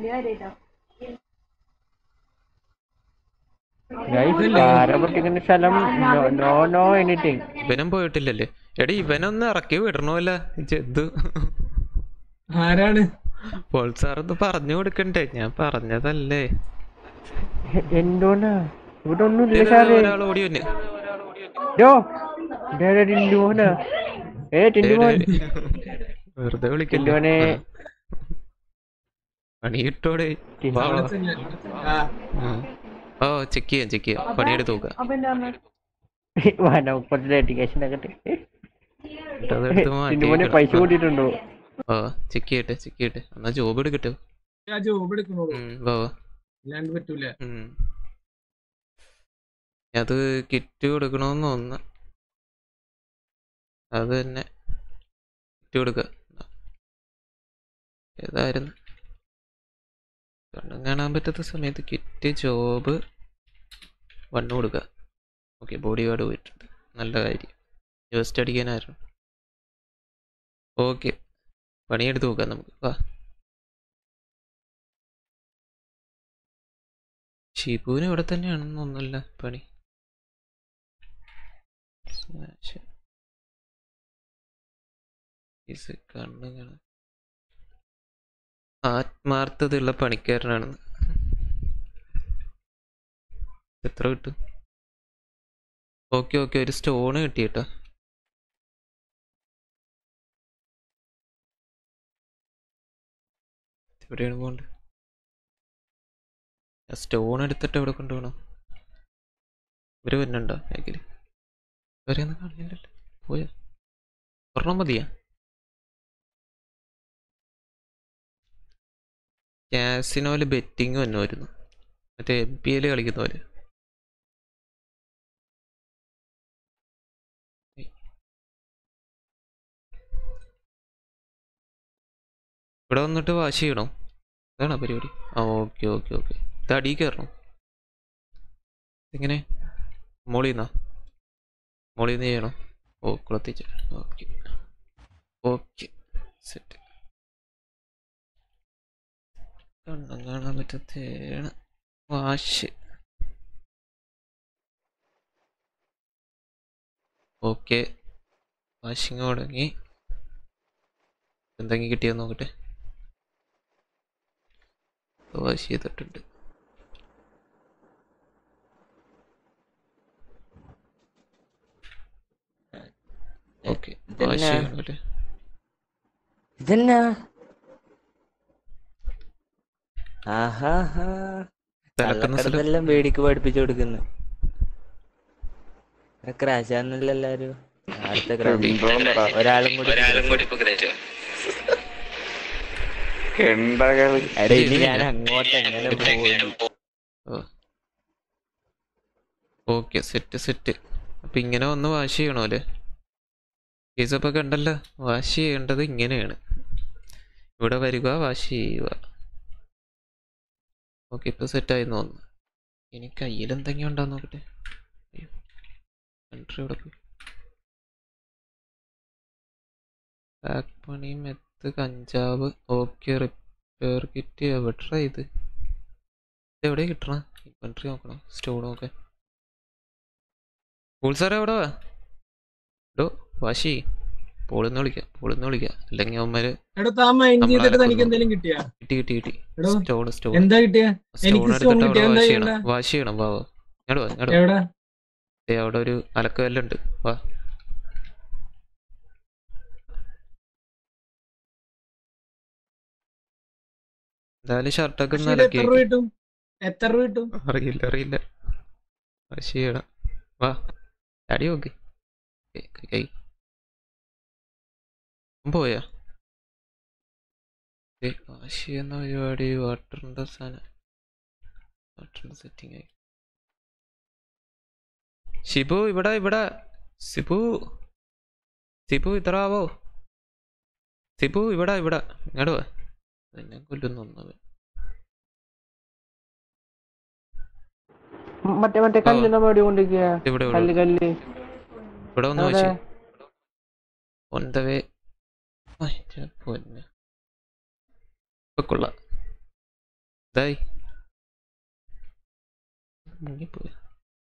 പാര പൊട്ടിക്കുന്ന സ്ഥലം നോ നോ എനിത്തിങ് ഇവനും പോയിട്ടില്ലല്ലേ എടി ഇവനൊന്ന് ഇറക്കി വിടണമല്ല ജന്തു ആരാണ് പോൾസാറൊന്ന് പറഞ്ഞു കൊടുക്കണ്ടേ ഞാൻ പറഞ്ഞതല്ലേ എന്തോന്നാ ഇവിടെ ഒന്നുമില്ല ദേ, ദേ, സാറേ ഒരാൾ ഓടി വന്ന് ഡോ ഇതാരാ ടിൻഡുമോനാ ഏ ടിൻഡുമോൻ വെറുതെ വിളിക്കല്ലേ ടിൻഡുമോനെ പണി കിട്ടോടെ ടിൻഡു. വാ, വാ. ആ ഉം. ഓ ചെക്ക് ചെയ്യാം ചെക്ക് ചെയ്യാം പണിയെടുത്ത് നോക്കാം വനപ്പട്ട് ഡെഡിക്കേഷൻ ഒക്കെ ഇട്ട്. എന്നിട്ട് അതെടുത്ത് മാറ്റി ടിന്റു മോനെ വെക്കണം. പൈസ ആ. കൂട്ടിയിട്ടുണ്ടോ ഓ ചെക്ക് ചെയ്യട്ടെ ചെക്ക് ചെയ്യട്ടെ എന്നാ ജോബ് എടുക്കട്ടെ ആ ജോബ് എടുക്കണോളൂ ഉം, വാ വാ അല്ലാണ്ട് പറ്റൂല ഉം. അത് കിറ്റ് കൊടുക്കണമെന്ന് തോന്നുന്നു അത് തന്നെ കിറ്റ് കൊടുക്ക ഏതായിരുന്നു കണ്ണും കാണാൻ പറ്റാത്ത സമയത്ത് കിറ്റ് ജോബ് വണ്ണ് കൊടുക്കുക ഓക്കെ ബോഡി ഗാർഡ് പോയിട്ടുണ്ട് നല്ല കാര്യം ജസ്റ്റ് അടിക്കാനായിരുന്നു ഓക്കെ പണിയെടുത്ത് നോക്കാം നമുക്ക് വാ ഷിബുവിന് ഇവിടെ തന്നെയാണെന്നൊന്നുമില്ല പണി സ്മാഷ്. ഇത് കണ്ണ് കാണാൻ ആത്മാർത്ഥതയുള്ള പണിക്കാരനാണെന്ന് എത്ര കിട്ടും ഓക്കെ ഓക്കെ ഒരു സ്റ്റോണ് കിട്ടി കേട്ടോ എവിടെയാണ് പോകേണ്ടത് സ്റ്റോൺ എടുത്തിട്ട് എവിടെ കൊണ്ടുപോകണം ഇവര് വരുന്നുണ്ടോ ബാഗില് ഇവരെയൊന്നും കാണില്ലല്ലോ പോയാ ഒരെണ്ണം മതിയാ ക്യാസിനോല് ബെറ്റിങ് വന്നുമായിരുന്നു മറ്റേ എം പി എൽ കളിക്കുന്നവര് ഇവിടെ വന്നിട്ട് വാശി ചെയ്യണോ അതാണോ പരിപാടി ആ ഓക്കെ ഓക്കെ ഓക്കെ ഇത് അടിയിൽ കയറണം എങ്ങനെ മോളിൽ നിന്നാ മോളിൽ നിന്ന് ചെയ്യണോ ഓ കുളത്തിച്ച് ഓക്കെ ഓക്കെ സെറ്റ് കണ്ണം കാണാൻ പറ്റത്തേണ് വാശ് ഓക്കെ വാഷിങ് തുടങ്ങി എന്തെങ്കിലും കിട്ടിയെന്ന് നോക്കട്ടെ വാഷ് ചെയ്തിട്ടുണ്ട് ഓക്കെ വാഷ് ചെയ്യണല്ലേ ഇതെന്നാ ആഹാ തിളക്കുന്ന സ്ഥലം കള്ളക്കടത്തെല്ലാം പേടിക്ക് പഠിപ്പിച്ചു കൊടുക്കുന്നു ക്രാഷ് ആണെന്നല്ലോ എല്ലാരും അടുത്ത ക്രാഷ് ഒരാളും കൂടി എടാ ഇനി ഞാൻ അങ്ങോട്ട് എങ്ങനെ പോകും ഓക്കെ സെറ്റ് സെറ്റ് അപ്പൊ ഇങ്ങനെ ഒന്ന് വാഷ് ചെയ്യണോ അല്ലേ കേസപ്പൊ കണ്ടല്ലോ വാഷ് ചെയ്യേണ്ടത് ഇങ്ങനെയാണ് ഇവിടെ വരിക വാഷ് ചെയ്യുക ഓക്കെ ഇപ്പൊ സെറ്റായി തോന്നുന്നു ഇനി കയ്യിൽ എന്തെങ്കിലും ഉണ്ടോ നോക്കട്ടെ എൻട്രി ഇവിടെ പോയി ബാക്ക് പണി മെത്ത് കഞ്ചാവ് ഓക്കെ റിപ്പയർ കിറ്റ് എവിടെ ഇത് ഇത് എവിടെ കിട്ടണ ഇൻവെൻട്രി നോക്കണം സ്റ്റോൺ നോക്കാൻ പൂൾ സാറേ എവിടെ വാ ഡോ വാശി പോളിന്ന് വിളിക്കാം പോളിന്ന് വിളിക്കാം അല്ലെങ്കിൽ അവന്മാര് എടാ താൻ മൈൻഡ് നമ്മളെ ചെയ്തിട്ട് തനിക്ക് കൊന്നു. എന്തെങ്കിലും കിട്ടിയാ കിട്ടി കിട്ടി കിട്ടി എടോ, സ്റ്റോൺ സ്റ്റോൺ എന്താ കിട്ടിയ എനിക്ക് സ്റ്റോൺ സ്റ്റോൺ എടുത്തിട്ട് കിട്ടിയ അവിടെ എന്താ വാഷ് ചെയ്യണ്ട ചെയ്യണം വാഷ് ചെയ്യണം വാ വാ ഇങ്ങോട്ട് വാ ഇങ്ങോട്ട് വാ എവിടെ ദേ അവിടെ ഒരു അലക്കല്ലുണ്ട് വാ എന്തായാലും ഷർട്ടൊക്കെ ഒന്ന് പക്ഷേ ഇത് അലക്കി എത്ര രൂപ കിട്ടും എത്ര രൂപ കിട്ടും അറിയില്ല അറിയില്ല വാഷ് ചെയ്യണം വാ അടി നോക്ക് ഏ, കൈ കൈ അവൻ പോയാ ഏ, വാഷ് ചെയ്യുന്ന പരിപാടി വാട്ടറിന്റെ സാധനം വാട്ടറിന്റെ സെറ്റിംഗ് ആയി ഷിബു ഇവിടെ ഇവിടെ സിബു സിബു ഇത്ര ആവോ സിബു ഇവിടെ ഇവിടെ ഇങ്ങോട്ട് വാ എന്നെ കൊല്ലുന്നു ഒന്നവൻ മറ്റേ മറ്റേ കല്ലിന്റെ മേടി കൊണ്ടിരിക്കുക ഇവിടെ കല്ല് ഇവിടെ കല്ല് ഇവിടെ ഒന്ന് എവിടെ? വെച്ച് ഒന്തവേ പൊന്ന് ഇപ്പൊ കൊള്ളാം ഇതായി മുങ്ങിപ്പോയി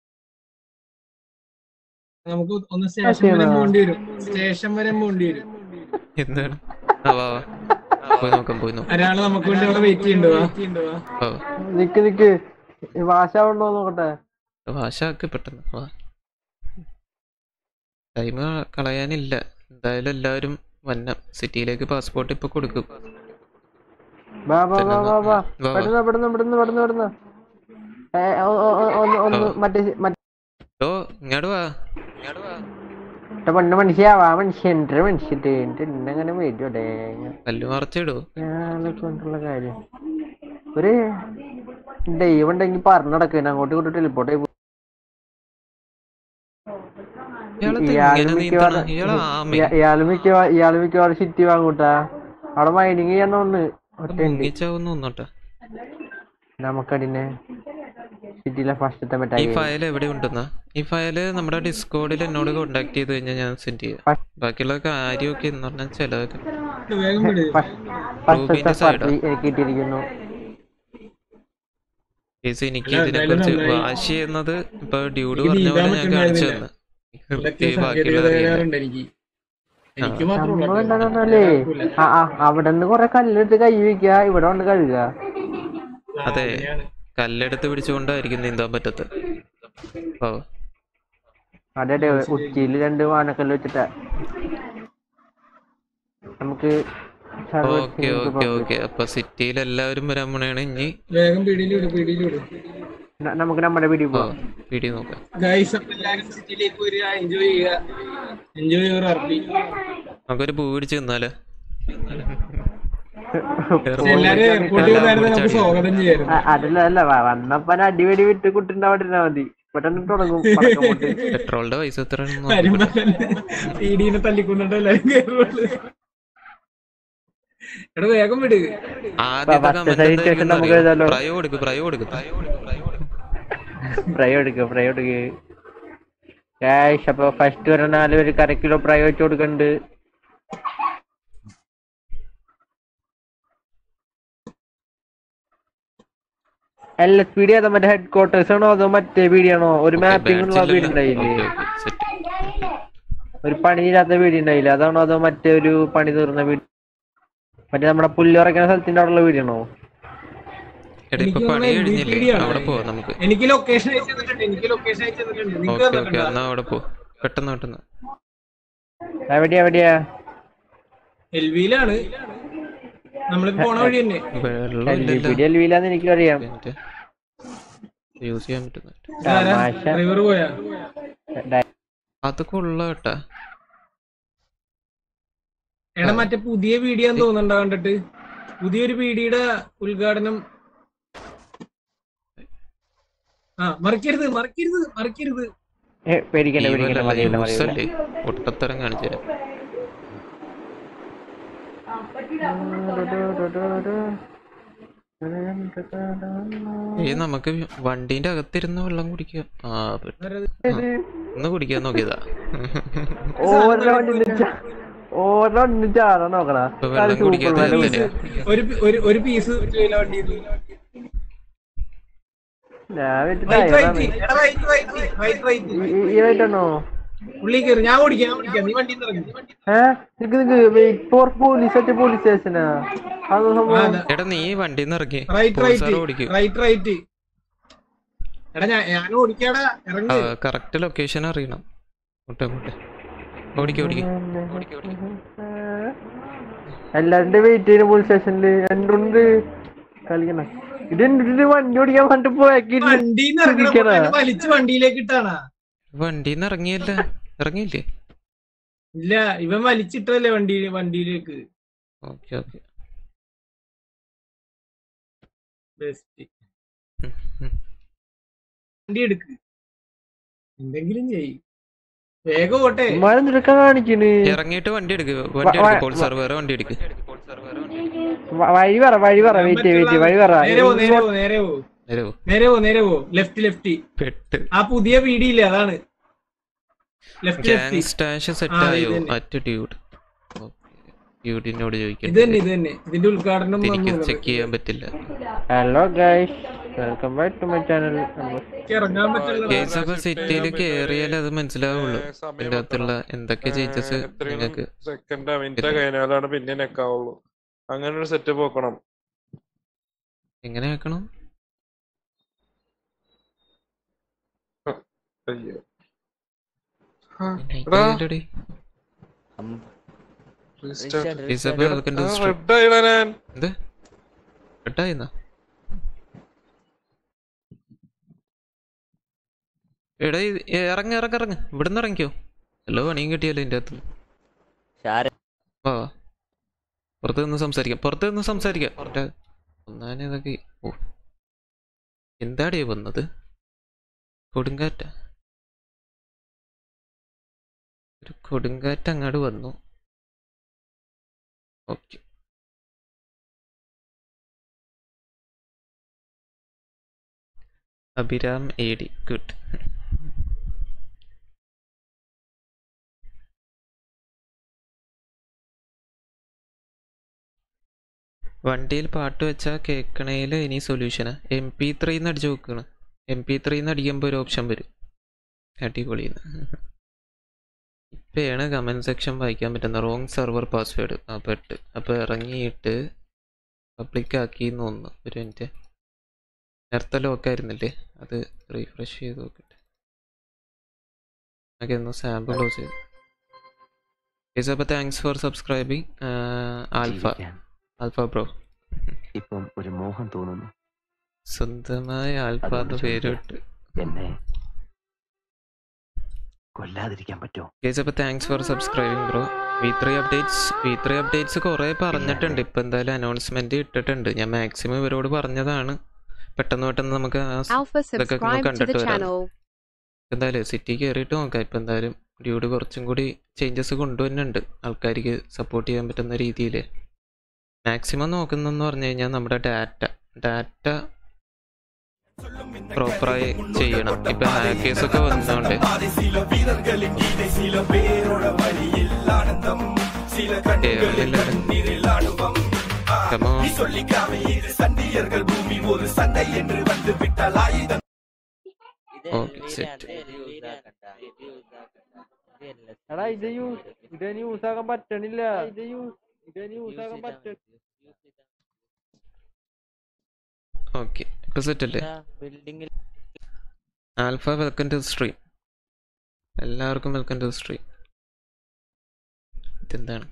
നമുക്ക് ഒന്ന് സ്റ്റേഷൻ വരെ പോകേണ്ടി വരും സ്റ്റേഷൻ വരെ പോകേണ്ടി വരും എന്താണ് ആ വാ വാ പോയി നോക്കാം പോയി നോക്കാം ഒരാള് നമുക്ക് വേണ്ടി അവിടെ വെയിറ്റ് ചെയ്യുന്നുണ്ടോ വാ വാ. നിക്ക് നിക്ക് വാശാവുണ്ടോ നോക്കട്ടെ വാശാക്ക് പെട്ടെന്ന് വാ ടൈം കളയാനില്ല എന്തായാലും എല്ലാവരും വന്നം സിറ്റിയിലേക്ക് പാസ്പോർട്ട് ഇപ്പൊ കൊടുക്കും വാ വാ വാ വാ വാ വാ, വാ. പെട്ടെന്ന് പെട്ടെന്ന് പെട്ടെന്ന് പെട്ടെന്ന് പെട്ടെന്ന് ഏ, ഒ- ഒ- ഒ- ഒന്ന് ഒന്ന് ഓ. മറ്റേ മറ്റേ ഓ ഇങ്ങോട്ട് വാ പണ്ട് മനുഷ്യാവാ മനുഷ്യൻ എന്റെ മനുഷ്യന്റെ എന്റെ എന്നെങ്ങനെ വരുമോടെ കല്ല് മറച്ചിടൂ ഞാനെ കൊണ്ടുള്ള കാര്യം ഒരു ദൈവം ഉണ്ടെങ്കിൽ പറഞ്ഞു നടക്കുന്ന അങ്ങോട്ട് ഇങ്ങോട്ട് ടെലിപ്പോർട്ട് ഇയാളെന്താ ഇയാള് ഇങ്ങനെ മിക്കവാറും നീന്തണ? ഇയാള് ആമേ. ഇയാ- ഇയാള് മിക്കവാ ഇയാള് മിക്കവാറും സിറ്റി വാങ്ങൂട്ടാ അവിടെ മൈനിങ് ചെയ്യാൻ ഒന്ന് ഒറ്റയുണ്ട് മുങ്ങിച്ചാവുന്ന ഒന്നോട്ടെ നമുക്കടിനെ സിറ്റിയിലെ ഫസ്റ്റത്തെ ഈ മിഠായി ഫയൽ എവിടെ ഉണ്ടെന്നാ ഈ ഫയല് നമ്മുടെ ഡിസ്കോഡിൽ എന്നോട് കോണ്ടാക്ട് ചെയ്ത് കഴിഞ്ഞാൽ ഞാൻ സെൻഡ് ചെയ്യാം ബാക്കിയുള്ള കാര്യമൊക്കെ എന്ന് പറഞ്ഞാൽ ചിലതൊക്കെ വേഗം വിട് ഫസ്റ്റത്തെ റൂബിന്റെ സൈഡാ പാർട്ടി എനിക്ക് കിട്ടിയിരിക്കുന്നു കേസ് എനിക്ക് അല്ല, ഇതിനെ എന്തായാലും കുറിച്ച് നന്നായി. വാശി എന്നത് ഇപ്പൊ ഡ്യൂഡ് എനിക്ക് പറഞ്ഞ നീന്താൻ പോലെ ഞാൻ കാണിച്ചു പറ്റുന്നുണ്ടായിരുന്നില്ല. തന്നു ഇതൊക്കെ ഈ ബാക്കിയുള്ള സാങ്കേതികത അറിയില്ല തകരാറുണ്ട് എനിക്ക് എനിക്ക് മാത്രമേ ഉള്ളൂ സംഭവം കേട്ടോ. എന്താണെന്നല്ലേ കുഴപ്പമില്ല. ആ ആ അവിടെ നിന്ന് കൊറേ കല്ലെടുത്ത് കൈ വെക്കുക ഇവിടെ കൊണ്ട് കഴുകുക ആ, അതെ അങ്ങനെയാണ്. കല്ലെടുത്ത് പിടിച്ചുകൊണ്ടായിരിക്കും നീന്താൻ പറ്റത്ത് ഓ അതെ അതെ ഉച്ചിയിൽ രണ്ട് വാനക്കല്ല് വെച്ചിട്ടാ നമുക്ക് ഓക്കെ ഓക്കെ ഓക്കെ അപ്പൊ സിറ്റിയിൽ എല്ലാവരും വരാൻ പോണേണ് ഇനി വേഗം പിടിയിൽ വിട് പിടിയിൽ വിട് ന- നമുക്ക് നമ്മുടെ പിടി ഓ പോവാം വീഡിയോ നോക്കാം ഗൈസ് അപ്പൊ എല്ലാവരും സിറ്റിയിലേക്ക് വരിക എൻജോയ് ചെയ്യുക എൻജോയ് ചെയ്യുക അർപ്പി നമുക്കൊരു പൂ പിടിച്ച് നിന്നാലോ എല്ലാരും എയർപോർട്ടിൽ വന്നായിരുന്നു നമുക്ക് സ്വാഗതം ചെയ്യായിരുന്നു അ- അതല്ല അല്ല വ- വന്നപ്പോ ഞാൻ അടിവെടി വിട്ട് കുട്ടിണ്ടാവിട്ടിരുന്നാ മതി പെട്ടെന്ന് തുടങ്ങും പടക്കം പൊട്ടി. പെട്രോളിന്റെ പൈസ എത്രയാണെന്ന് വരുമ്പോ നോക്കട്ടെ. തന്നെ പീഡീനെ തല്ലിക്കൊണ്ടിട്ട് എല്ലാരും കയറുള്ളൂ എടാ വേഗം വിട് ആദ്യത്തെ first കമന്റ് side station നമുക്ക് എഴുതാലോ. പ്രയോ കൊടുക്ക് പ്രയോ കൊടുക്ക് പ്രയോ കൊടുക്ക് പ്രയോ കൊടുക്ക് ഫ്രൈ എടുക്കുക ഫ്രൈ എടുക്കുക ക്യാഷ് അപ്പൊ ഫസ്റ്റ് ഒരു നാല് പേർക്ക് അര കിലോ ഫ്രൈ വെച്ച് കൊടുക്കണ്ട് എൽ എസ് പി ഡി അതോ മറ്റേ ഹെഡ് ക്വാർട്ടേഴ്സ് ആണോ അതോ മറ്റേ പീടിയാണോ ഒരു മാപ്പിംഗ് ഉള്ള വീട് ഉണ്ടായില്ലേ ഓക്കെ ഓക്കെ സെറ്റ് ഒരു പണിയില്ലാത്ത വീട് ഉണ്ടായില്ലേ അതാണോ അതോ മറ്റേ ഒരു പണി തീർന്ന വീട് മറ്റേ നമ്മുടെ പുല്ല് ഉറക്കുന്ന സ്ഥലത്തിന്റെ അവിടെ ഉള്ള വീടാണോ എടാ ഇപ്പൊ എനിക്ക് പണി തോന്നുന്നു കഴിഞ്ഞില്ലേ LDPD ആണ്. അവിടെ പോവാം നമുക്ക് എനിക്ക് ലൊക്കേഷൻ അയച്ചു തന്നിട്ടുണ്ട് എനിക്ക് ലൊക്കേഷൻ അയച്ചു തന്നിട്ടുണ്ട് നിങ്ങൾക്ക് ഓക്കെ ഓക്കെ തന്നിട്ടുണ്ടോ എന്നാ അവിടെ പോ പെട്ടെന്ന് പെട്ടെന്ന് എവിടെയാ എവിടെയാ എൽ വിയിലാണ് നമ്മളിപ്പോ പോണ വഴി തന്നെ വെള്ളം എൽ ഇല്ലല്ലോ പി ഡി എൽ വിയിലാന്ന് എനിക്കറിയാം യൂസ് ചെയ്യാൻ പറ്റുന്നുണ്ട് തമാശ ഡ്രൈവർ പോയാ അതൊക്കെ ഉള്ള കേട്ടാ എടാ മറ്റേ പുതിയ വീഡിയോ തോന്നുന്നുണ്ടോ കണ്ടിട്ട് പുതിയൊരു പീഡിയുടെ ഉദ്ഘാടനം ആ മറിക്കരുത് മറിക്കരുത് മറിക്കരുത് ഏ, പേടിക്കണ്ട പേടിക്കണ്ട മതിയില്ല യൂസ് മതിയില്ല അല്ലേ ഒട്ടത്തരം കാണിച്ചു തരാം ഏ നമുക്ക് വണ്ടീന്റെ അകത്തിരുന്ന് വെള്ളം കുടിക്കാം ആ പെട്ട്. ആ, ഒന്ന് കുടിക്കാൻ നോക്കിയതാ ഓരോ ഓരോ ചാടാ നോക്കടാ ഇപ്പൊ വെള്ളം കുടിക്കാത്ത എന്തിനാ? ഒരു പി- ഒരു ഒരു പീസ് വണ്ടി ഞാൻ വെച്ച് വൈറ്റ് ടയറാണ്. വൈറ്റ് എടാ വൈറ്റ് വൈറ്റ് വൈറ്റ് വൈറ്റ് ഈ- ഈ- ഈ ആയിട്ടാണോ ഉള്ളി കയറി ഞാൻ ഓടിക്കാം ഞാൻ ഓടിക്കാം നീ വണ്ടി ഇറങ്ങി ഏ നിക്ക് നിക്ക് വെയിറ്റ് ഫോർ പോലീസ് ഒറ്റ പോലീസ് സ്റ്റേഷനാ അത് സംഭവം എടാ നീ വണ്ടിന്ന് ഇറങ്ങി റൈറ്റ് പോലീസുകാർ റൈറ്റ് ഓടിക്കും റൈറ്റ് റൈറ്റ് എടാ ഞാൻ ഞാൻ ഓടിക്കാടാ ഇറങ്ങി കറക്റ്റ് ലൊക്കേഷൻ അറിയണം മുട്ടെ മുട്ടെ ഓടിക്കും ഓടിക്കും ഓടിക്കും ഓടിക്കും എല്ലാരുടെ വെയിറ്റ് ചെയ്യുന്ന പോലീസ് സ്റ്റേഷനില് രണ്ടുണ്ട് കളിക്കണ ഇത് എന്തിട്ട് വണ്ടി ഓടിക്കാൻ പറഞ്ഞിട്ട് പോയാക്കിട്ട് വണ്ടിന്ന് ഇറങ്ങണ എന്നെ വലിച്ച് വണ്ടിയിലേക്ക് ഇട്ടാണ് വണ്ടിന്ന് ഇറങ്ങിയല്ല ഇറങ്ങിയില്ലേ ഇല്ല ഇവൻ വലിച്ചിട്ടല്ലേ വണ്ടി വണ്ടിയിലേക്ക് ഓക്കെ ഓക്കെ ബെസ്റ്റ് വണ്ടി എടുക്ക് എന്തെങ്കിലും ചെയ് വേഗം ഓട്ടെ എന്തൊക്കെ കാണിക്കണ് ഇറങ്ങിയിട്ട് വണ്ടി എടുക്ക് വണ്ടി വ- എടുക്ക് പോൾസാർ വേറെ വണ്ടി എടുക്ക് വ- വഴി പറ വഴി പറ വെയിറ്റ് വെയിറ്റ് വഴി പറ നേരെ പോ നേരെ പോ നേരെ പോ വരൂ നേരെ പോ നേരെ പോ ലെഫ്റ്റ് ലെഫ്റ്റ് പെട്ട് ആ പുതിയ വീടിയില്ലേ അതാണ് left left gang stash set ആ, ആയോ ഇത് തന്നെ. അറ്റ് ഡ്യൂഡ് ഡ്യൂഡിനോട് ഇത് ചോദിക്കട്ടെ തന്നെ ഇത് തന്നെ ഇതിന്റെ ഉദ്ഘാടനം എനിക്ക് വന്നു ചെക്ക് ചെയ്യാൻ പറ്റില്ല hello guys welcome back to my channel എനിക്ക് ഇറങ്ങാൻ പറ്റുള്ള കേസ് അപ്പൊ സിറ്റിയിൽ കേറിയാലേ അത് മനസ്സിലാവുള്ളൂ ഇതിന്റെ അകത്തുള്ള എന്തൊക്കെ ചേഞ്ചസ് നിങ്ങൾക്ക് സെക്കൻഡ് മിനിറ്റ് കഴിഞ്ഞാലാണ് പിന്നെ നെക്കാവുള്ളൂ അങ്ങനെ ഒരു സെറ്റപ്പ് വെക്കണം എങ്ങനെ ആക്കണം അയ്യോ എനിക്ക് എടാ. അറിയില്ലെടി. restart. കേസ് അപ്പൊ welcome to the ആ, stream. red ആയിടാ ഞാൻ എന്ത് പെട്ടായിന്നാ എടാ ഇത് ഇറങ്ങ ഇറങ്ങ ഇറങ്ങ ഇവിടുന്ന് ഇറങ്ങിക്കോ വല്ല പണിയും കിട്ടിയല്ലോ ഇതിൻ്റെ അകത്ത് ഷാര വാ വാ. പുറത്ത് നിന്ന് സംസാരിക്കാം പുറത്ത് നിന്ന് സംസാരിക്കാം ഒറ്റ ഒന്നാനെ ഇതൊക്കെ ഓ എന്താടേ വന്നത് കൊടുങ്കാറ്റ ഒരു കൊടുങ്കാറ്റ് അങ്ങോട്ട് വന്നു okay Abhiram A D good വണ്ടിയിൽ പാട്ട് വെച്ചാൽ കേൾക്കണേൽ ഇനി സൊല്യൂഷനാ എം പി ത്രീന്ന് അടിച്ചു നോക്കണം എം പി ത്രീന്ന് അടിക്കുമ്പോൾ ഒരു ഓപ്ഷൻ വരും അടിപൊളിന്ന് ഇപ്പോഴാണ് കമൻറ്റ് സെക്ഷൻ വായിക്കാൻ പറ്റുന്ന റോങ് സെർവർ പാസ്വേഡ് ആ പെട്ട് അപ്പോൾ ഇറങ്ങിയിട്ട് പബ്ലിക് ആക്കി എന്ന് തോന്നുന്നു ഒരു മിനിറ്റ് നേരത്തെ ലോക്കായിരുന്നില്ലേ അത് റീഫ്രഷ് ചെയ്ത് നോക്കട്ടെ ഓക്കെ ഒന്ന് സാമ്പിൾ ക്ലോസ് ചെയ്തു ഗൈസ് അപ്പോൾ താങ്ക്സ് ഫോർ സബ്സ്ക്രൈബിങ് ആൽഫ ജീവിക്കാൻ ആൽഫ ബ്രോ ഇപ്പം ഒരു മോഹം തോന്നുന്നു സ്വന്തമായ ആൽഫ അതുകൊണ്ട് എന്ന് പേരിട്ട് എന്നെ കൊല്ലാതിരിക്കാൻ പറ്റുമോ ഗൈസ് അപ്പോൾ thanks for subscribing bro V three updates V three updates കുറേ പറഞ്ഞിട്ടുണ്ട് ഇപ്പം എന്തായാലും അനൗൺസ്മെന്റ് ഇട്ടിട്ടുണ്ട് ഞാൻ മാക്സിമം ഇവരോട് പറഞ്ഞതാണ് പെട്ടെന്ന് പെട്ടെന്ന് നമുക്ക് ആ സ് Alpha ഇതൊക്കെ ഒന്ന് subscribe to കണ്ടിട്ട് the വരാം channel. എന്തായാലും സിറ്റി കയറിയിട്ട് നോക്കാം ഇപ്പം എന്തായാലും ഡ്യൂഡ് കുറച്ചും കൂടി ചേഞ്ചസ് കൊണ്ടുവരുന്നുണ്ട് ആൾക്കാർക്ക് സപ്പോർട്ട് ചെയ്യാൻ പറ്റുന്ന രീതിയിൽ മാക്സിമം നോക്കുന്നതെന്ന് പറഞ്ഞു കഴിഞ്ഞാൽ നമ്മുടെ ഡാറ്റ ഡാറ്റ പ്രോപ്പറായി ചെയ്യണം ഇപ്പൊ ഹാക്കേഴ്സ് ഒക്കെ വന്നോണ്ട് Come on. Okay, set. എടാ ഇത് യൂസ് ഇത് യൂസ് ആക്കാൻ പറ്റണില്ല ഇത് യൂസ് ഇത് യൂസ് ആക്കാൻ പറ്റ ഓക്കെ ഇപ്പൊ സെറ്റ് അല്ലേ ബിൽഡിംഗിൽ ആൽഫ വെൽക്കം ടു സ്ട്രീം എല്ലാവർക്കും വെൽക്കം ടു സ്ട്രീം ഇതെന്താണ്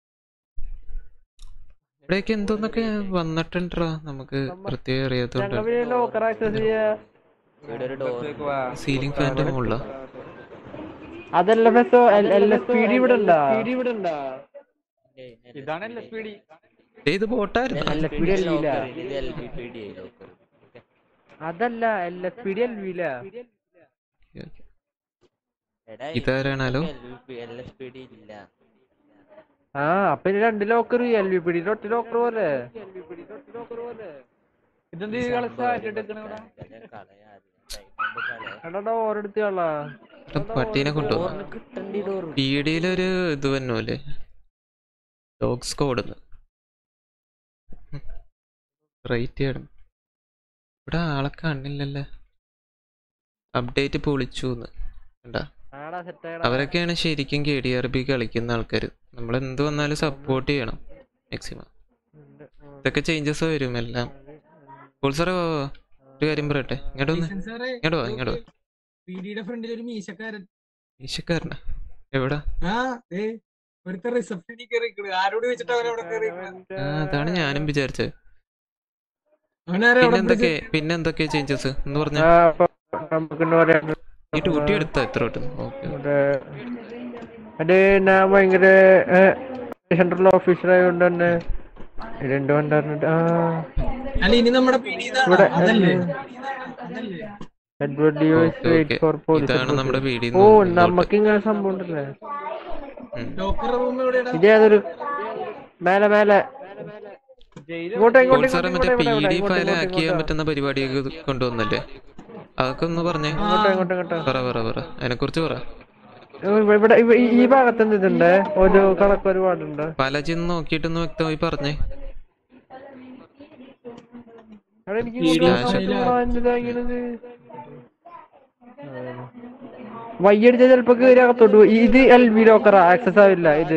ഇവിടേക്ക് എന്തോന്നൊക്കെ വന്നിട്ടുണ്ടോ നമുക്ക് പ്രത്യേകം ഞങ്ങൾ അറിയാത്തോണ്ട് പിന്നെ ലോക്കർ ആക്സസ് ചെയ്യാ ഇവിടെ ഒരു ഡോർ സീലിംഗ് ഫാൻ്റെ മുകളില അതല്ല ഫെസോ എൽ എസ് പി ഡി ഇവിടെ ഉണ്ടാ ഇവിടെ ഉണ്ടാ ഇതാണ് എൽ എസ് പി ഡി ഇത് ബോട്ടായിരുന്നു അല്ല, ഇവിടെ അല്ല. ഇത് എൽ ബി പി ഡി ആയി ലോക്കർ അതല്ല L S P D L വില എടാ ഇതാരാണാലോ എൽ എസ് പി ഡി ഇല്ല ആ അപ്പൊ ഇനി രണ്ട് locker L V P D ഒറ്റ ലോക്കർ പോലെ ഇതെന്ത് കളിച്ചാട്ടെടുക്കണ ഇവിടെ എടാ ഓരെടുത്ത് കളാ പട്ടീനെ കൊണ്ടുവന്നു കിട്ടണ്ടി ഡോർ പീടിയിലൊരു ഇത് വന്നൂല്ലേ ഡോഗ് സ്കോഡ് റേറ്റ് ചെയ്യണം ഇവിടെ ആളെ കാണില്ലല്ലേ അപ്ഡേറ്റ് പൊളിച്ചു കണ്ടാ ആടാ സെറ്റ് അവരൊക്കെയാണ് ശരിക്കും കെ ഡി ആർ ബി കളിക്കുന്ന ആൾക്കാർ നമ്മൾ എന്ത് വന്നാലും സപ്പോർട്ട് ചെയ്യണം മാക്സിമം ഇതൊക്കെ ചേഞ്ചസ് വരും എല്ലാം സാറേ ഒരു കാര്യം പറയട്ടെ ഇങ്ങോട്ട് വന്ന് സാറേ ഇങ്ങോട്ട് വാ ഇങ്ങോട്ട് വാ പീഡിയുടെ ഫ്രണ്ടിൽ ഒരു മീശക്കാരൻ ഈശക്കാരനാ എവിടാ ആ ഏ ഒരുത്ത റിസപ്ഷനിൽ കയറി ആരോട് വെച്ചിട്ട് അവൻ അവിടെ കയറി ആ അതാണ് ഞാനും വിചാരിച്ചത് അവനാരാ പിന്നെ അവിടെ എന്തൊക്കെ പിന്നെ എന്തൊക്കെ ചേഞ്ചസ് എന്ന് പറഞ്ഞ ആ അപ്പൊ നമുക്ക് എന്താ പറയാ ഈ ഡ്യൂട്ടി എടുത്താ എത്ര വട്ടം ഓക്കെ ഇവിടെ അത് ഞാൻ ഭയങ്കര സെൻട്രൽ ഓഫീസർ ആയതുകൊണ്ട് തന്നെ രണ്ട് വണ്ടാറുണ്ട് ആ അല്ല ഇനി നമ്മുടെ പീഡി ഇവിടെ അതല്ലേ എഡ്വേർഡ് ഡിയോസ് okay, wait okay. For police ഇതാണ് നമ്മുടെ വീടിൽ ഓ നമുക്ക് ഇങ്ങനെ സംഭവം ഉണ്ടല്ലേ ലോക്കർ റൂം എവിടെയാ ഇതേ അതൊരു മേലെ മേലെ ഇങ്ങോട്ട് ഇങ്ങോട്ട് സാറേ ഇങ്ങോട്ട് മറ്റേ പി ഇങ്ങോട്ട് ഡി ഇങ്ങോട്ട് ഫയൽ ഇങ്ങോട്ട് ഹാക്ക് ചെയ്യാൻ ഇങ്ങോട്ട് പറ്റുന്ന പരിപാടിയൊക്കെ ഇത് കൊണ്ടുവന്നല്ലേ അതൊക്കെ ഒന്ന് പറഞ്ഞേ ഇങ്ങോട്ട് ഇങ്ങോട്ട് ഇങ്ങോട്ട് പറ പറ പറ അതിനെ കുറിച്ച് പറ ഇവിടെ- ഇവിടെ ഇവ- ഈ- ഈ ഭാഗത്ത് എന്ത് ഇതുണ്ട് ഒരു കണക്ക് ഒരുപാടുണ്ട് പലജിന്ന് നോക്കിയിട്ടൊന്ന് വ്യക്തമായി പറഞ്ഞേ അവിടെ എനിക്ക് ഈ ഇങ്ങോട്ട് ഡാഷ് നോക്കാൻ പറ്റുന്നില്ല. എന്തിതാ ഇങ്ങനത്? വയ്യടിച്ച ചെലപ്പോ കേറി അകത്തോട്ട് പോയി. ഇത് എൽ ബി ലോക്കറാ ആക്സസ് ആവില്ല ഇത്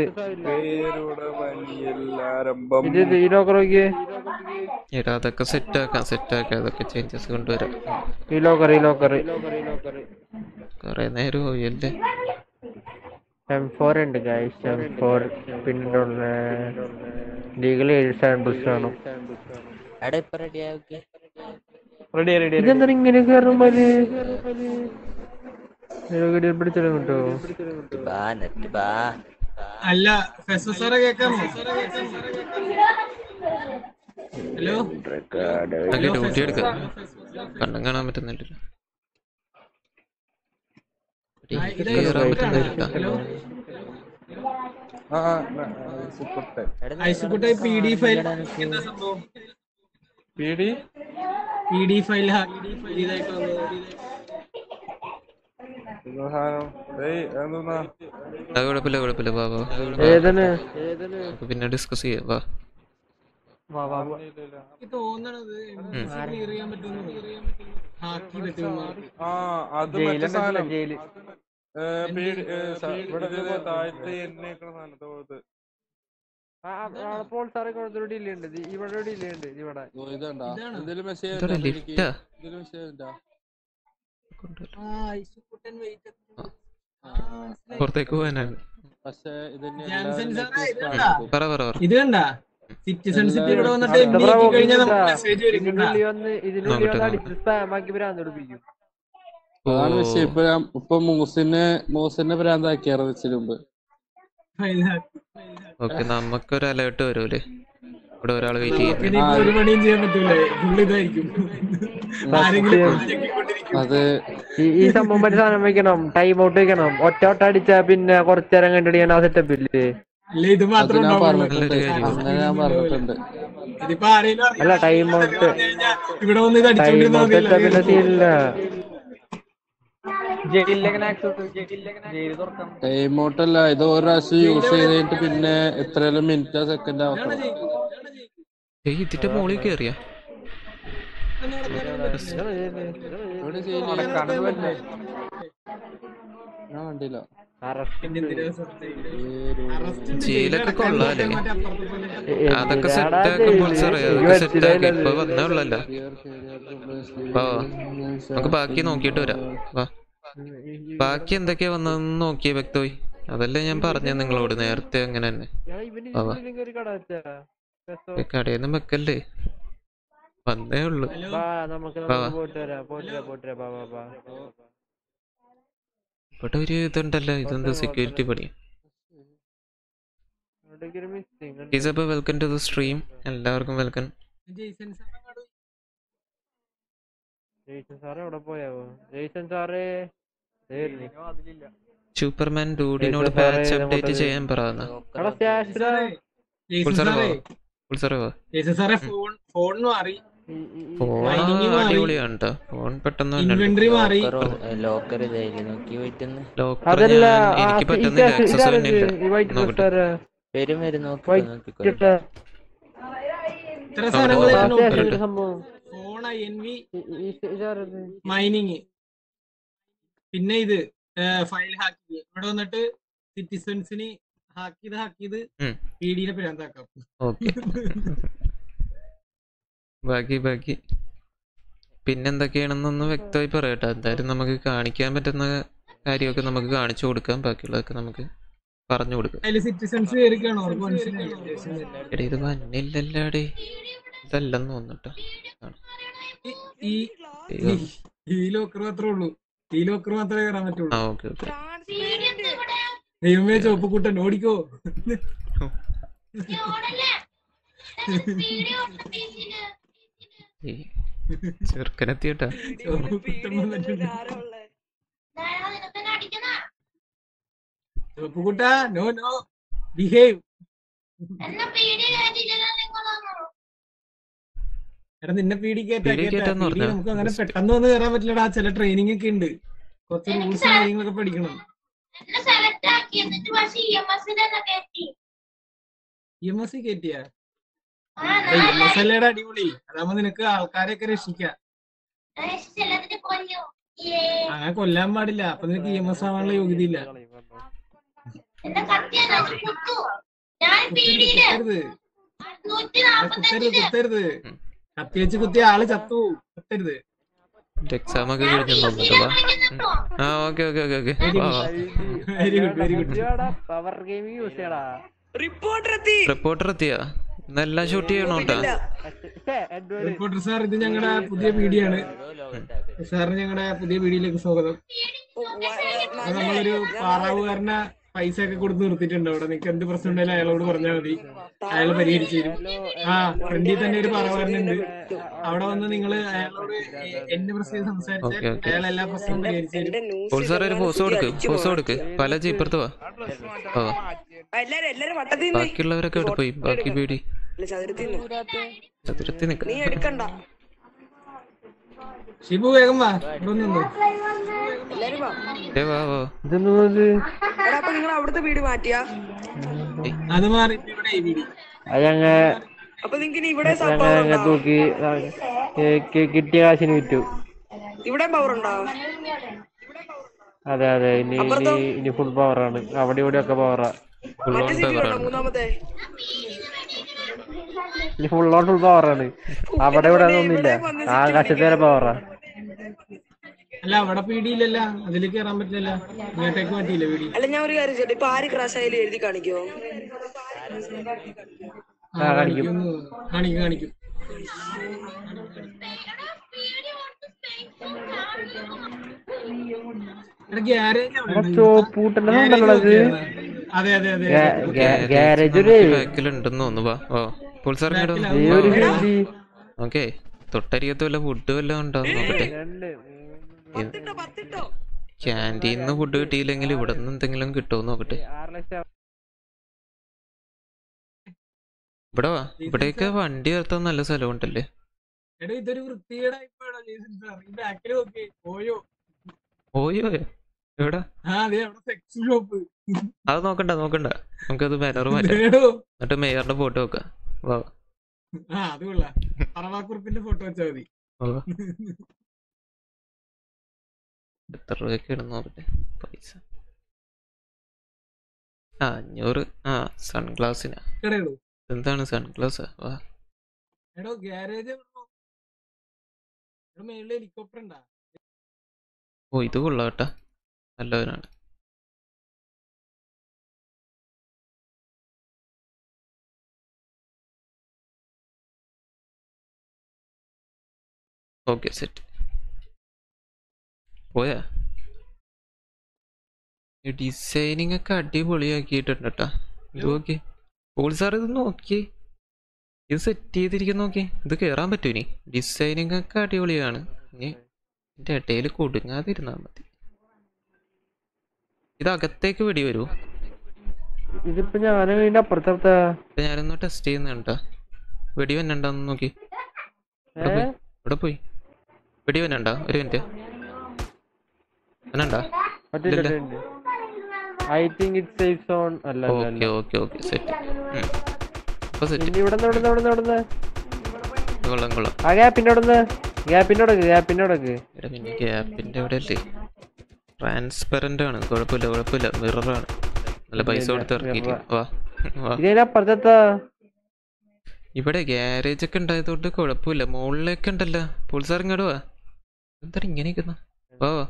ഇത് ഇത് ഈ ലോക്കർ നോക്കിയേ എടാ അതൊക്കെ സെറ്റ് ആക്കാം സെറ്റ് ആക്കാം അതൊക്കെ ചേഞ്ചസ് കൊണ്ടുവരാം ഈ ലോക്കർ ഈ ലോക്കർ കൊറേ നേരം പോയല്ലേ എം ഫോർ ഉണ്ട് ഗൈസ് എം ഫോർ പിന്നെ ലീഗൽ ഏഴ് സാമ്പിൾസ് വേണം എടാ ഇപ്പൊ റെഡി ആക്കി റെഡി റെഡി ഇതെന്താ ഇങ്ങനെ കയറുമ്പോ പിടിച്ചാലും കിട്ടോ ബാ നെറ്റ് ബാ അല്ല ഫെസ സാറെ കേക്കാമോ ഹലോ അല്ലേ ഡ്യൂട്ടി എടുക്കാം കണ്ണും കാണാൻ പറ്റുന്നില്ല ക്ലിയർ ആൻ പറ്റുന്നില്ല ഹലോ ആ സുപ്പട്ടെ ഐസുക്കുട്ടെ പി ഡി ഫയൽ എന്താ സംഭവം P D P D file ഇതായിട്ട് വന്നത് ഏയ് എന്തെന്നാ അത് കുഴപ്പമില്ല കുഴപ്പമില്ല വാ വാ ഏതാണ് നമുക്ക് പിന്നെ ഡിസ്കസ് ചെയ്യാം വാ വാ വാ വാ. എനിക്ക് തോന്നണത് ക്ലിയർ ചെയ്യാൻ പറ്റുമെന്ന് ഹാക്കി പറ്റുമെന്ന് ആ അത് മറ്റേ ജയിലുണ്ടല്ലോ സാധനം ജയില് ഏ, പി- ഏ, സ- ഇവിടെ ഇത് താഴത്തെ എണ്ണേക്കണ സാധനത്തെ പോലത്തെ ആ, ആ, ആ, പോൾ സാറെ കുറച്ചൊരു ഡിലേ ഉണ്ട് ദി- ഇവിടെ ഒരു ഡിലേ ഉണ്ട് ദി ഇവിടെ ഇതുണ്ടാ ഇതാണോ? എന്തെങ്കിലും മെസ്സേജ് ഇതോടെ ലിഫ്റ്റാ എന്തെങ്കിലും മെസ്സേജ് ഉണ്ടാ ആ ഐസുക്കുട്ടൻ വെയിറ്റ് പുറത്തേക്ക് പോകാനാണ് പക്ഷെ ഇതിന് ജാൻസൺ സാറേ, എല്ലാവരും ഇതെന്താ? പറ പറ പറ ഇത് കണ്ട സിറ്റിസൺ സിറ്റി ഇവിടെ വന്നിട്ട് അടുത്ത എണ്ണി പ്രാവശ്യം കഴിഞ്ഞാൽ ഇതാ. നമുക്ക് മെസ്സേജ് വരും കേട്ടാ. ഇതിനുള്ളിൽ വന്ന് ഇതിനുള്ളിൽ നോക്കട്ടെ, വന്ന് അടിച്ച് സ്പാം ആക്കി ഭ്രാന്ത് പിടിപ്പിക്കും അതാണ് വിഷയം ഇപ്പൊ ഞാൻ ഇപ്പൊ മൂസിനെ മൂസിനെ ഭ്രാന്താക്കിയാറ് വെച്ചതിന് മുമ്പ് ഫയൽ ഹാക്ക്. ഓക്കെ നമുക്കൊരു അലേർട്ട് വരുമല്ലേ ഇവിടെ ഒരാൾ വെയിറ്റ് ചെയ്യുന്നു ഇനിയിപ്പോ ഒരു പണിയും ചെയ്യാൻ പറ്റൂല ഫുള്ള് ഇതായിരിക്കും ആരെങ്കിലും കൊണ്ട് ഞെക്കിക്കൊണ്ടിരിക്കും. അത് ഈ ഈ സംഭവം പറ്റി സാധനം വെക്കണം ടൈം ഔട്ട് വെക്കണം ഒറ്റ ഒറ്റ അടിച്ചാ പിന്നെ കുറച്ചേരം കണ്ടിടിക്കാൻ ആ സെറ്റപ്പ് ഇല്ലേ ഇല്ല ഇത് അത് മാത്രം ഞാൻ ഉണ്ടാവുള്ളൂ. പറഞ്ഞിട്ടുണ്ട് നല്ലൊരു കാര്യം. അങ്ങനെ ഞാൻ പറഞ്ഞിട്ടുണ്ട് ഇതിപ്പോ ആരെങ്കിലും അറിയാം. അല്ല ടൈം ഔട്ട് ഇവിടെ വന്ന് ഇത് ടൈം അടിച്ചോണ്ടിരുന്ന ഔട്ട് വെച്ചാ പിന്നെ സീനില്ല ടൈം ഔട്ടല്ല ഇത് ഒരു പ്രാവശ്യം യൂസ് ചെയ്ത് കഴിഞ്ഞിട്ട് പിന്നെ എത്രയാലും മിനിറ്റോ സെക്കൻഡ് ആവണം ഏയ് ഇതിന്റെ മുകളിൽ കയറിയാ ഇവിടെ ചെയ്യുന്നില്ല. ഞാൻ കണ്ടില്ല ജയിലൊക്കെ കൊള്ളാല്ലേ അതൊക്കെ സെറ്റ് ആക്കുമ്പോൾ സാറേ അതൊക്കെ സെറ്റ് ആക്കി ഇപ്പൊ വന്നേ ഉള്ളല്ലോ വാ വാ. നമുക്ക് ബാക്കി നോക്കിയിട്ട് വരാം വാ ബാക്കി എന്തൊക്കെയാ വന്നതെന്ന് നോക്കിയേ വ്യക്തമായി അതല്ലേ ഞാൻ പറഞ്ഞത് നിങ്ങളോട് നേരത്തെ അങ്ങനെ തന്നെ വാ വാ ഏ, കടയൊന്നും വെക്കല്ലേ വന്നേ ഉള്ളു വാ നമുക്ക് വാ, വാ. നമുക്ക് പോയിട്ട് വരാം പോയിട്ട് വരാം പോയിട്ട് വരാം വാ വാ വാ ഇവിടെ ഒരു ഇതുണ്ടല്ലോ ഇതെന്താ സെക്യൂരിറ്റി പണി ഇവിടേക്ക് ഒരു missing ഉണ്ട്. ഈസപ്പോ വെൽക്കം ടു ദ സ്ട്രീം എല്ലാവർക്കും വെൽക്കം ജെയ്സൺ സാർ അങ്ങോട്ട് ജെയ്സൺ സാറ് എവിടെ പോയാവോ ജെയ്സൺ സാറ് ദേ വരുന്നു. സൂപ്പർമാൻ ഡൂഡിനോട് ജെയ്സൺ സാറേ, പാച്ച് അപ്ഡേറ്റ് നമുക്ക് ചെയ്യാൻ പറയുന്ന എടാ സ്റ്റാഷിലാ ജെയ്സൺ സാറേ സാറേ ഫുൾ സാറേ വാ ജെയ്സൺ സാറേ ഫോൺ ഫോൺ മാറി ഫോൺ Mining മാറി. അടിപൊളിയാണ് ട്ടോ ഫോൺ പെട്ടെന്ന് ഇൻവെന്ററി മാറി ലോക്കർ ഇതായി നോക്കി പോയിട്ടൊന്ന് ലോക്കർ അതല്ല ഞാൻ ആ, എനിക്ക് ഈ പറ്റുന്നില്ല സ്റ്റാഷ് ആക്സസ് ഇതാരത്? തന്നെയില്ല ഈ വൈറ്റ് നോക്കട്ടെ ഡ്രസ്സാരാ? വരും വരും നോക്കി വൈറ്റ് നോക്കിക്കോ ഇട്ട- ഇത്ര അവിടെ സാധനങ്ങൾ ആ നോക്കാം. സ്റ്റാഷിന്റെ സംഭവം ഫോൺ ഐ എൻ വി ഈ- ഈ- ഈ- ഇതാരത്? മൈനിങ് പിന്നെ ഇത് ഫയൽ ഹാക്കിങ് ഇവിടെ വന്നിട്ട് സിറ്റിസൺസിന് ഹാക്ക് ചെയ്ത് ഹാക്ക് ചെയ്ത് ഉം. പി ഡിനെ പിരാന്താക്കാം ഓക്കെ ബാക്കി ബാക്കി പിന്നെന്തൊക്കെയാണെന്നൊന്ന് വ്യക്തമായി പറയട്ടെ എന്തായാലും നമുക്ക് കാണിക്കാൻ പറ്റുന്ന കാര്യമൊക്കെ നമുക്ക് കാണിച്ചു കൊടുക്കാം ബാക്കിയുള്ളതൊക്കെ നമുക്ക് പറഞ്ഞു കൊടുക്കാം അതില് സിറ്റിസൺസ് കയറിക്കാണോ അവർക്ക് മനസ്സിലായി എടേ ഇത് മഞ്ഞില്ലല്ലോടേ ഇതല്ലെന്ന് തോന്നിട്ടോ ഈ ഈ- ഈ ലോക്കർ മാത്രമേ ഉള്ളൂ ഈ ലോക്കർ മാത്രമേ കയറാൻ ആ പറ്റുള്ളൂ ഓക്കെ ഓക്കെ ദൈവമേ ചോപ്പ് കൂട്ടൻ ഓടിക്കോ ഈ ചെറുക്കനെത്തിയട്ടാ ചോപ്പ് കൂട്ടൻ വന്നിട്ടുണ്ട് ചോപ്പ് കൂട്ട നോ നോ ബിഹേവ് എടാ നിന്നെ പീഡി കേറ്റാ പീഡി കേറ്റാ. കേറ്റാന്ന് പീഡി പറഞ്ഞാ? നമുക്ക് അങ്ങനെ പെട്ടെന്ന് വന്ന് കയറാൻ പറ്റില്ലടാ ചില ട്രെയിനിങ് ഒക്കെ ഉണ്ട് കുറച്ച് റൂൾസ് കാര്യങ്ങളൊക്കെ പഠിക്കണം ഇ എം എസ് സി കയറ്റിയ ഇ എം എസ് അല്ലേടാ അടിപൊളി അതാവുമ്പോ നിനക്ക് ആൾക്കാരെയൊക്കെ രക്ഷിക്കാം അങ്ങനെ കൊല്ലാൻ പാടില്ല അപ്പൊ നിനക്ക് ഇ എം എസ് ആവാനുള്ള യോഗ്യത ഇല്ല കുത്തരുത് കുത്തരുത് കുത്തരുത് കത്തി വെച്ച് കുത്തിയ ആള് ചത്തു കുത്തരുത് എക്സാം ഒക്കെ കഴിഞ്ഞെന്ന് തോന്നിട്ടോ വാ ഉം. ആ ഓക്കെ ഓക്കെ ഓക്കെ ഓക്കെ വാ വാ വെരി ഗുഡ് വെരി ഗുഡ് ഇതാടാ, പവർ ഗെയിം യൂസ് ചെയ്യടാ റിപ്പോർട്ടർ എത്തിയാ ഇന്നെല്ലാം ഷൂട്ട് ചെയ്യണോ കേട്ടാ റിപ്പോർട്ടർ സാർ ഇത് ഞങ്ങളുടെ പുതിയ വീഡിയോ ആണ് സാറിന് ഞങ്ങളുടെ പുതിയ വീഡിയോയിലേക്ക് സ്വാഗതം അത് നമ്മളൊരു പാറാവുകാരനെ പൈസ ഒക്കെ കൊടുത്ത് നിർത്തിയിട്ടുണ്ട് അവിടെ നിങ്ങൾക്ക് എന്ത് പ്രശ്നം ഉണ്ടെങ്കിലും അയാളോട് പറഞ്ഞാൽ മതി അയാൾ പരിഹരിച്ചു തരും ആ ഫ്രണ്ടിൽ തന്നെ ഒരു പാറാവുകാരനുണ്ട് അവിടെ വന്ന് നിങ്ങൾ അയാളോട് എ- എന്നെ പ്രശ്നം ഓക്കെ സംസാരിച്ചാൽ ഓക്കെ അയാൾ എല്ലാ പ്രശ്നവും പരിഹരിച്ചു തരും പോൾ സാർ ഒരു പോസ് കൊടുക്ക് പോസ് കൊടുക്ക് പല ഇപ്പുറത്ത് വാ ഓ എല്ലാരും എല്ലാരും വട്ടത്തിൽ നിന്ന് ബാക്കിയുള്ളവരൊക്കെ അവിടെ പോയി ബാക്കി പേടി ചതുരത്തിൽ നിന്ന് ചതുരത്തി നിക്ക നീ എടുക്കണ്ട ഷിബു വേഗം വാ ഇവിടെ ഒന്ന് നിന്നോ. എല്ലാരും വാ ഏ വാ വാ ഇതൊന്നും എടാ അപ്പൊ നിങ്ങൾ അവിടുത്തെ വീട് മാറ്റിയാ അത് മാറി ഇപ്പൊ ഇവിടെ ഈ വീഡിയോ ഞങ്ങ അപ്പൊ നിങ്ങക്ക് ഇനി ഇവിടെ ഞങ്ങ പവർ ഞങ്ങ ഉണ്ടോ തൂക്കി ഏ, കി- കിട്ടിയ കാശിന് വിറ്റു ഇവിടെ പവർ ഉണ്ടോ അതെ അതെ ഇനി ഇനി ഇനി ഫുൾ പവറാണ് അവിടെ ഇവിടെ ഒക്കെ പവറാ ഫുൾ മറ്റേ ഓൺ സിറ്റി ഉണ്ടോ പവറാണ് മൂന്നാമത്തെ ഇനി ഫുൾ ഓൺ ഫുൾ പവറാണ് അവിടെ ഇവിടെ ഒന്നുമില്ല ആകാശത്ത് വരെ പവറാ അല്ല അവിടെ പീടിയില്ലല്ല അതിലേക്ക് കയറാൻ പറ്റില്ല ഇങ്ങോട്ടേക്ക് പറ്റിയില്ല പീടി അല്ല ഞാൻ ഒരു കാര്യം ചോദിച്ചോട്ടെ ഇപ്പൊ ആര് ക്രാഷ് ആയാലും എഴുതി കാണിക്കോ ആ, കാണിക്കും കാണിക്കും കാണിക്കും എടാ, garage അവിടെ ഉണ്ട്. ചോപ്പൂട്ടന്റെ Garage ഉണ്ടല്ലോ അത് നോക്കിയതാ. അതെ അതെ അതെ ഗാരേജ് ഒരു ബാക്കിലുണ്ടെന്ന് തോന്നുന്നു വാ വാ പോൾ സാർ Back ല് ഇങ്ങോട്ട് ദേ ഒരു ഹിന്ദി ഓക്കെ തൊട്ടരികത്ത് വല്ല ഫുഡ് വല്ലതും ഉണ്ടോന്ന് നോക്കട്ടെ പത്തിട്ടോ പത്തിട്ടോ ക്യാൻറ്റീന്ന് ഫുഡ് കിട്ടിയില്ലെങ്കിൽ ഇവിടെ നിന്ന് എന്തെങ്കിലും കിട്ടുമോ നോക്കട്ടെ ആറ് ലക്ഷം ഇവിടെ വാ ഇവിടെയൊക്കെ വണ്ടി നിർത്താൻ നല്ല സ്ഥലമുണ്ടല്ലേ എടാ ഇതൊരു വൃത്തികേടാ ഇപ്പോഴാ ജേസൺ സാർ ഈ ബാക്കിൽ നോക്കി പോയോ ഓയോ എവിടെ ആ അതെ അവിടെ സെക്സ് ഷോപ്പ് അത് നോക്കണ്ട നോക്കണ്ട നമുക്കത് ബാനർ മാറ്റാം ഇതേടോ. എന്നിട്ട് മേയറിന്റെ ഫോട്ടോ വെക്കാം വാ ആ അത് കൊള്ളാം പറവാക്കുറിപ്പിന്റെ ഫോട്ടോ വെച്ചാൽ മതി വാ, വാ. എത്ര രൂപയൊക്കെയാണ് നോക്കട്ടെ പൈസ ആ അഞ്ഞൂറ് ആ സൺഗ്ലാസിനാ കടയുള്ളൂ എന്താണ് സൺഗ്ലാസ് വാ എടോ ഗ്യാരേജ് എവിടെയോ മേളിൽ ഹെലികോപ്റ്റർ ഉണ്ടാ ഓ ഇത് കൊള്ളാം കേട്ടാ നല്ലവനാണ് ഓക്കെ സെറ്റ് പോയാ ഈ ഡിസൈനിങ് ഒക്കെ അടിപൊളിയാക്കിയിട്ടുണ്ട് കേട്ടാ ഇത് നോക്കി പോൾ സാർ ഇത് നോക്കി ഇത് സെറ്റ് ചെയ്തിരിക്കുന്ന നോക്കി ഇത് കേറാൻ പറ്റൂ ഇനി ഡിസൈനിങ് ഒക്കെ അടിപൊളിയാണ് ഇനി ഇതിന്റെ ഇടയിൽ കൊടുങ്ങാതിരുന്നാ മതി ഇത് അകത്തേക്ക് വെടി വരൂ ഇതിപ്പോ ഞാൻ ഇതിന്റെ അപ്പുറത്തെ ഇപ്പൊ ഞാനൊന്ന് ടെസ്റ്റ് ചെയ്യുന്നുണ്ടാ വെടി വന്നണ്ടാന്ന് നോക്കി ഇവിടെ പോയി ഇവിടെ പോയി വെടി വന്നണ്ട ഒരു മിനിറ്റ് വന്നണ്ടാ ഇല്ലല്ല. I think it safe zone അല്ല അല്ല ഓക്കെ അല്ല ഓക്കെ ഓക്കെ സെറ്റ് ഇപ്പൊ സെറ്റ് ഇനി ഇവിടെ ഇവിടെ ഇവിടെ ഇവിടെ കൊള്ളാം കൊള്ളാം ആ ഗ്യാപ്പിന്റെ അവിടെ ഗ്യാപ്പിന്റെ അവിടെ ഗ്യാപ്പിന്റെ അവിടെ എടാ പിന്നെ ഗ്യാപ്പിന്റെ അവിടെ അല്ലേ ട്രാൻസ്പെറന്റ് ആണ് കുഴപ്പമില്ല കുഴപ്പമില്ല മിററാണ് നല്ല പൈസ ഇല്ല, കൊടുത്ത് ഇറക്കിയിട്ട് mirror വാ വാ ഇതിന്റെ അപ്പുറത്തെ ഇവിടെ ഗ്യാരേജ് ഒക്കെ ഉണ്ടായതുകൊണ്ട് കുഴപ്പമില്ല മുകളിലേക്ക് ഉണ്ടല്ലോ പുൾസാർ ഇങ്ങോട്ട് വാ എന്താണ് ഇങ്ങനെ നിൽക്കുന്ന വാ വാ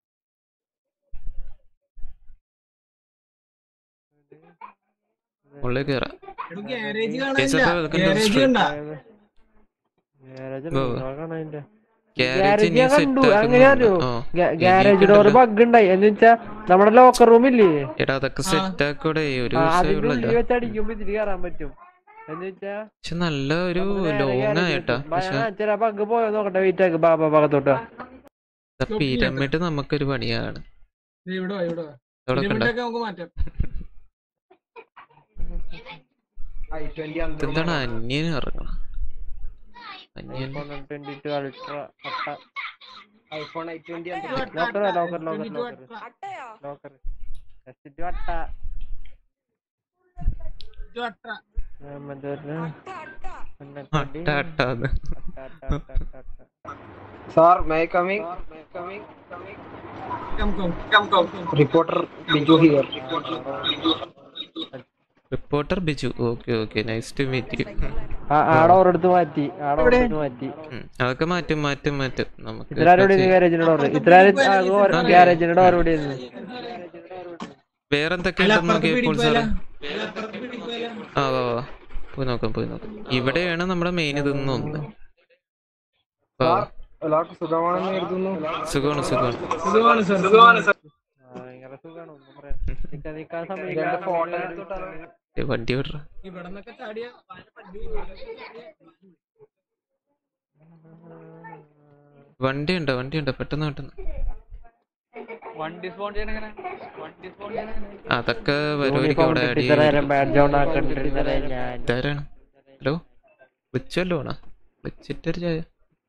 മുകളിലേക്ക് കയറാം എടോ ഗ്യാരേജ് കേസപ്പ കാണാനില്ല വെൽക്കം ടു ഗ്യാരേജ് സ്ട്രീറ്റ് കണ്ടാ ഗ്യാരേജ് വാ, വാ. നോക്കണം അതിന്റെ ഗ്യാരേജ് ഗ്യാരേജ് ഇനി ഞാൻ കണ്ടു സെറ്റ് അങ്ങനെയാണോ ഗ്യാരേജ് ഡോർ ബഗ് ഉണ്ടായി എന്ന് വെച്ചാ നമ്മുടെ ലോക്കർ റൂം ഇല്ലേ എടാ അതൊക്കെ സെറ്റ് ആക്കൂടെ ഒരു ആ, വിഷയം അതിന്റെ ഉള്ളല്ലോ ഉള്ളിൽ വെച്ച് അടിക്കുമ്പോ ഇതിൽ കയറാൻ പറ്റും എന്ന് വെച്ചാ പക്ഷെ നല്ല ഒരു ലോങ് ആയിട്ടാ പക്ഷെ ചില ബഗ് പോയോ നോക്കട്ടെ വെയിറ്റ് ആക്ക് ബാബാ ഭാഗത്തോട്ട് പിരമിഡ് നമുക്കൊരു പണിയാണ് ദേ ഇവിടെ വാ ഇവിടെ വാ അവിടെ കണ്ട പിരമിഡൊക്കെ നമുക്ക് മാറ്റാം എന്താണ് അന്യന് ഇറങ്ങണം അന്യൻ twenty two ultra iPhone I twenty locker locker locker locker അട്ടയാ ലോക്കർ എസ് ടു അട്ട ഇത് അട്ട. ആ, മറ്റേ ഒരു- പിന്നെ കൊടി. അട്ട അട്ടാന്ന് അട്ട, അട്ട, അട്ട, അട്ട, അട്ട. Sir may coming Come, come, come, come, come. Reporter Biju here reporter Biju okay okay nice to meet you ആ ആ ഡോർ എടുത്ത് മാറ്റി ആ ഡോർ എടുത്ത് മാറ്റി അതൊക്കെ മാറ്റും മാറ്റും മാറ്റും നമുക്ക് ഇത്രാരോട് ഗാരേജിന്റെ ഡോർ ഇത്രാരും ഗാരേജിന്റെ ഡോർ ഇവിടെ വേറെ അല്ല, എന്തൊക്കെയുണ്ടെന്ന് അപ്പുറത്ത് നോക്കിയപ്പോൾ പിടിക്കുവല്ല. സാറ് ആ വാ വാ പോയി നോക്കാം പോയി നോക്കാം ഇവിടെയാണ് നമ്മുടെ മെയിൻ ഇതെന്ന് തോന്നുന്നത് ആ, സാർ എല്ലാവർക്കും സുഖമാണെന്ന് കരുതുന്നു സുഖമാണ് സുഖമാണ് സുഖമാണ് സാർ സുഖമാണ് സാർ രണ്ട് ഫോട്ടോ എടുത്തോട്ടാലോ ഏ, വണ്ടി വിടറ ഇവിടെ നിന്നൊക്കെ ചാടിയ വണ്ടി ഉണ്ടോ വണ്ടി ഉണ്ടോ പെട്ടെന്ന് പെട്ടെന്ന് വണ്ടി സ്പോൺ ചെയ്യണ എങ്ങനെ വണ്ടി സ്പോൺ ചെയ്യണ എങ്ങനെ? അതൊക്കെ വരുമായിരിക്കും അവിടെ ആഡ് ഇതാരാണ് ഹലോ വിളിച്ചല്ലോ ആണോ വിളിച്ചിട്ടൊരു ചായ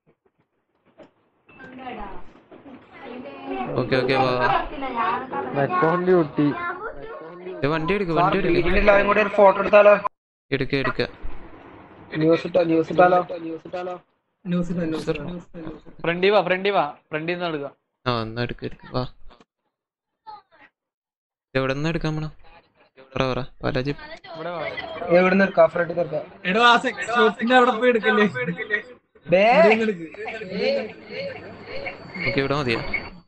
ഓക്കെ ഓക്കെ വാ അക്കൗണ്ട് ഡ്യൂട്ടി ഏ, വണ്ടി എടുക്ക സാർ വണ്ടി എടുക്ക വീട്ടിലെല്ലാവരും കൂടി ഒരു ഫോട്ടോ എടുത്താലോ എടുക്ക എടുക്ക ന്യൂസ് ഇട്ടാ ന്യൂസ് ഇട്ടാലോ ന്യൂസ് ഇട്ടാലോ ന്യൂസ് ഇടാം, ന്യൂസ് ഇടാം, ന്യൂസ് ഇടാം, ന്യൂസ് ഇടാം. ഫ്രണ്ടി വാ ഫ്രണ്ടി വാ ഫ്രണ്ടിൽ നിന്ന് എടുക്കുക ആ എന്നാ എടുക്ക എടുക്ക വാ എവിടെ നിന്ന് എടുക്കാൻ പോണോ പറ പറ ബാലാജി ഇവിടെ വാ എവിടെ നിന്ന് എടുക്കാം ഫ്രണ്ട് എടുക്കാം എടോ ആ സെക്സ് ഷോപ്പിന്റെ അവിടെ പോയി എടുക്കല്ലേ ബേ ഇവിടെ നിന്ന് എടുക്ക്. ഓക്കെ ഇവിടെ മതിയോ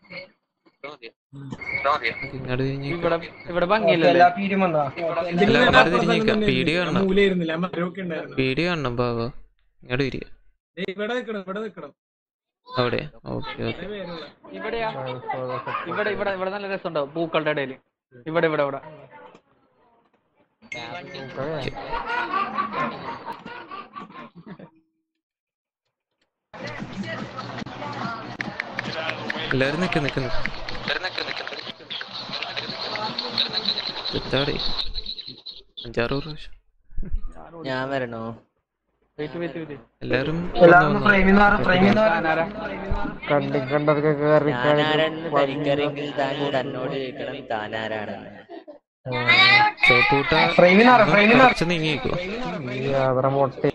ഇങ്ങോട്ട് തിരിഞ്ഞ് ഇവിടെ ഇവിടെ ഭംഗിയില്ലല്ലേ എല്ലാ പീരും വന്നാ ഇതിന് അല്ല, വേണ്ട അവിടെ അപ്പുറത്ത് തിരിഞ്ഞിരിക്കാം. തന്നെ പീടിക ഇരുന്നു. കാണണം. മൂലയിരുന്നില്ല മരമൊക്കെ ഉണ്ടായിരുന്നു വീഡിയോ കാണണം ബാബാ ഇങ്ങോട്ട് തിരിക ദേ, ഇവിടെ നിക്കണം ഇവിടെ നിക്കണം അവിടെ ഓക്കെ ഓക്കെ അതേ പേരുള്ള ഇവിടെയാ ഇവിടെ ഇവിടെ ഇവിടെ നല്ല രസമുണ്ടാവും പൂക്കളുടെ ഇടയിൽ ഇവിടെ ഇവിടെ ഇവിടെ എല്ലാരും നിക്ക നിക്ക നിക്ക എത്താടെ അഞ്ചാറ് പ്രാവശ്യം ഞാൻ വരണോ വെയിറ്റ് വെയിറ്റ് വെയിറ്റ് എല്ലാരും എല്ലാവരും ഫ്രെയിമിൽ നിന്ന് ഫ്രെയിമിൽ നിന്ന് കണ്ടി കണ്ടതൊക്കെ കേറി ഞാനാരാണെന്ന് തനിക്കറിയെങ്കിൽ താൻ തന്നോട് ചോദിക്കണം താനാരാണെന്ന് ചോപ്പൂട്ട ഫ്രെയിമിൽ നിന്ന് ഫ്രെയിമിൽ നിന്ന് കുറച്ച് നീങ്ങിക്കോ അവിടെ മൊട്ട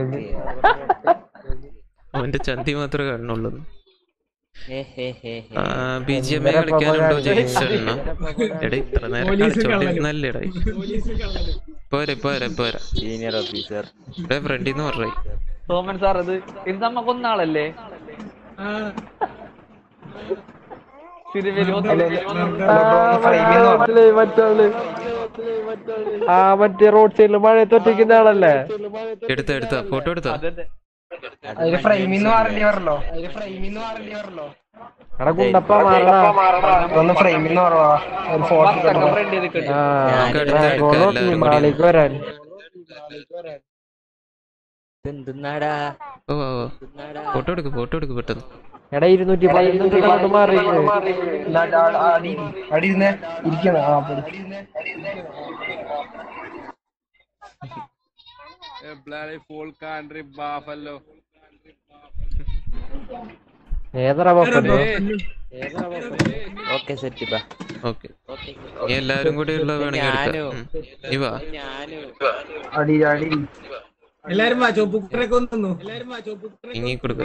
അവന്റെ ചന്തി മാത്രമേ കാണുന്നുള്ളൂ hey hey hey hey. B G M I കളിക്കാനുണ്ടോ ജെയിംസ് എണ്ണ എടാ ഇത്ര നേരം പോലീസ് കളിച്ചോണ്ടിരുന്നല്ലേടാ പോലീസ് കള്ളന്. പോരെ പോരെ പോരെ സീനിയർ ഓഫീസർ ഇവിടെ ഫ്രണ്ടിന്ന് പറഞ്ഞേ സോമൻ സാർ ഇത് ഇത് നമ്മ കൊന്നാളല്ലേ ആ, തിരുവല്ലി ഫ്രെയിമിൽ നിന്ന് മറ്റാള് ആ മറ്റേ റോഡ് സൈഡിൽ മഴയത്ത് ഒറ്റയ്ക്കുന്ന ആളല്ലേ എടുത്ത എടുത്ത ഫോട്ടോ എടുത്താ അതെ അതെ അതിന് ഫ്രെയിമിൽ നിന്ന് മാറേണ്ടി വരല്ലോ അതിന് ഫ്രെയിമിൽ നിന്ന് മാറേണ്ടി വരല്ലോ എടാ കുണ്ടപ്പ മാറണ ഒന്ന് ഫ്രെയിമിൽ നിന്ന് മാറവാ ഒരു ഫോട്ടോ എടുക്കണം ഫ്രണ്ട് ചെയ്ത് കിട്ടും ആ നമുക്ക് അടുത്ത് എടുക്കാം എല്ലാവരും കൂടി മാളിക്ക് വരാൻ ഇതെന്തുന്നാടാ ഓ ഓ ഓ. ഫോട്ടോ എടുക്ക് ഫോട്ടോ എടുക്ക് പെട്ടെന്ന് എടാ ഇരുന്നൂറ്റി പതിനൊന്ന് മാറി അടി അടി ഇരുന്നേ ഇരിക്കണ ആ പൊടി. ഏതറാ പപ്പല്ലോ ഓക്കെ സെറ്റ് ബാ ഓക്കെ നീ എല്ലാരും കൂടി ഉള്ള വേണമെങ്കിൽ എടുക്കാം ഉം. നീ വാ അടി അടി എല്ലാരും വാ ചോപ്പ് കുട്ടരൊക്കെ ഒന്ന് തന്നു എല്ലാരും വാ ചോപ്പ് കുട്ടരൊക്കെ ഇനി കൊടുക്ക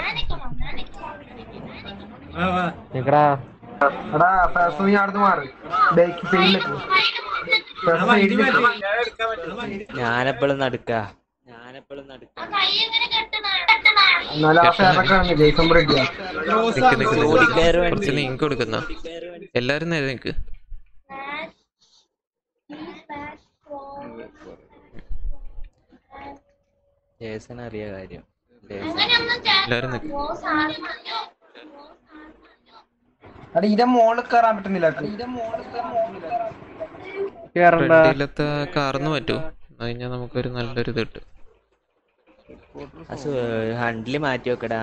വാ വാ നിക്കടാ എടാ ഫാസ് നീ അടുത്ത് മാറി ബേക്ക് സൈഡിലേക്ക് ആ വണ്ടി മാറ്റി ഞാൻ എടുക്കാൻ പറ്റും ഞാനെപ്പോഴും നടുക്ക ഞാനെപ്പോഴും നടുക്ക എന്നാലും ആ ഫാനൊക്കെ ആണ് ജയ്സൺ ബ്രെഡിയാ നിക്ക് നിക്ക് നിക്ക്. ഓടിക്കയറ് വണ്ടി. കുറച്ച് നീങ്ങി കൊടുക്കുന്ന എല്ലാരും നേരെ നിക്ക് ജേസൺ അറിയ കാര്യം എല്ലാരും നിക്ക് എടാ ഇതിന്റെ മോളിൽ കയറാൻ പറ്റുന്നില്ല കേറണ്ട ഫ്രണ്ടിലത്തെ കാർന്ന് പറ്റുമോ അത് കഴിഞ്ഞാൽ നമുക്കൊരു നല്ലൊരു ഇത് കിട്ടും ഹണ്ടില് മാറ്റി വെക്കടാ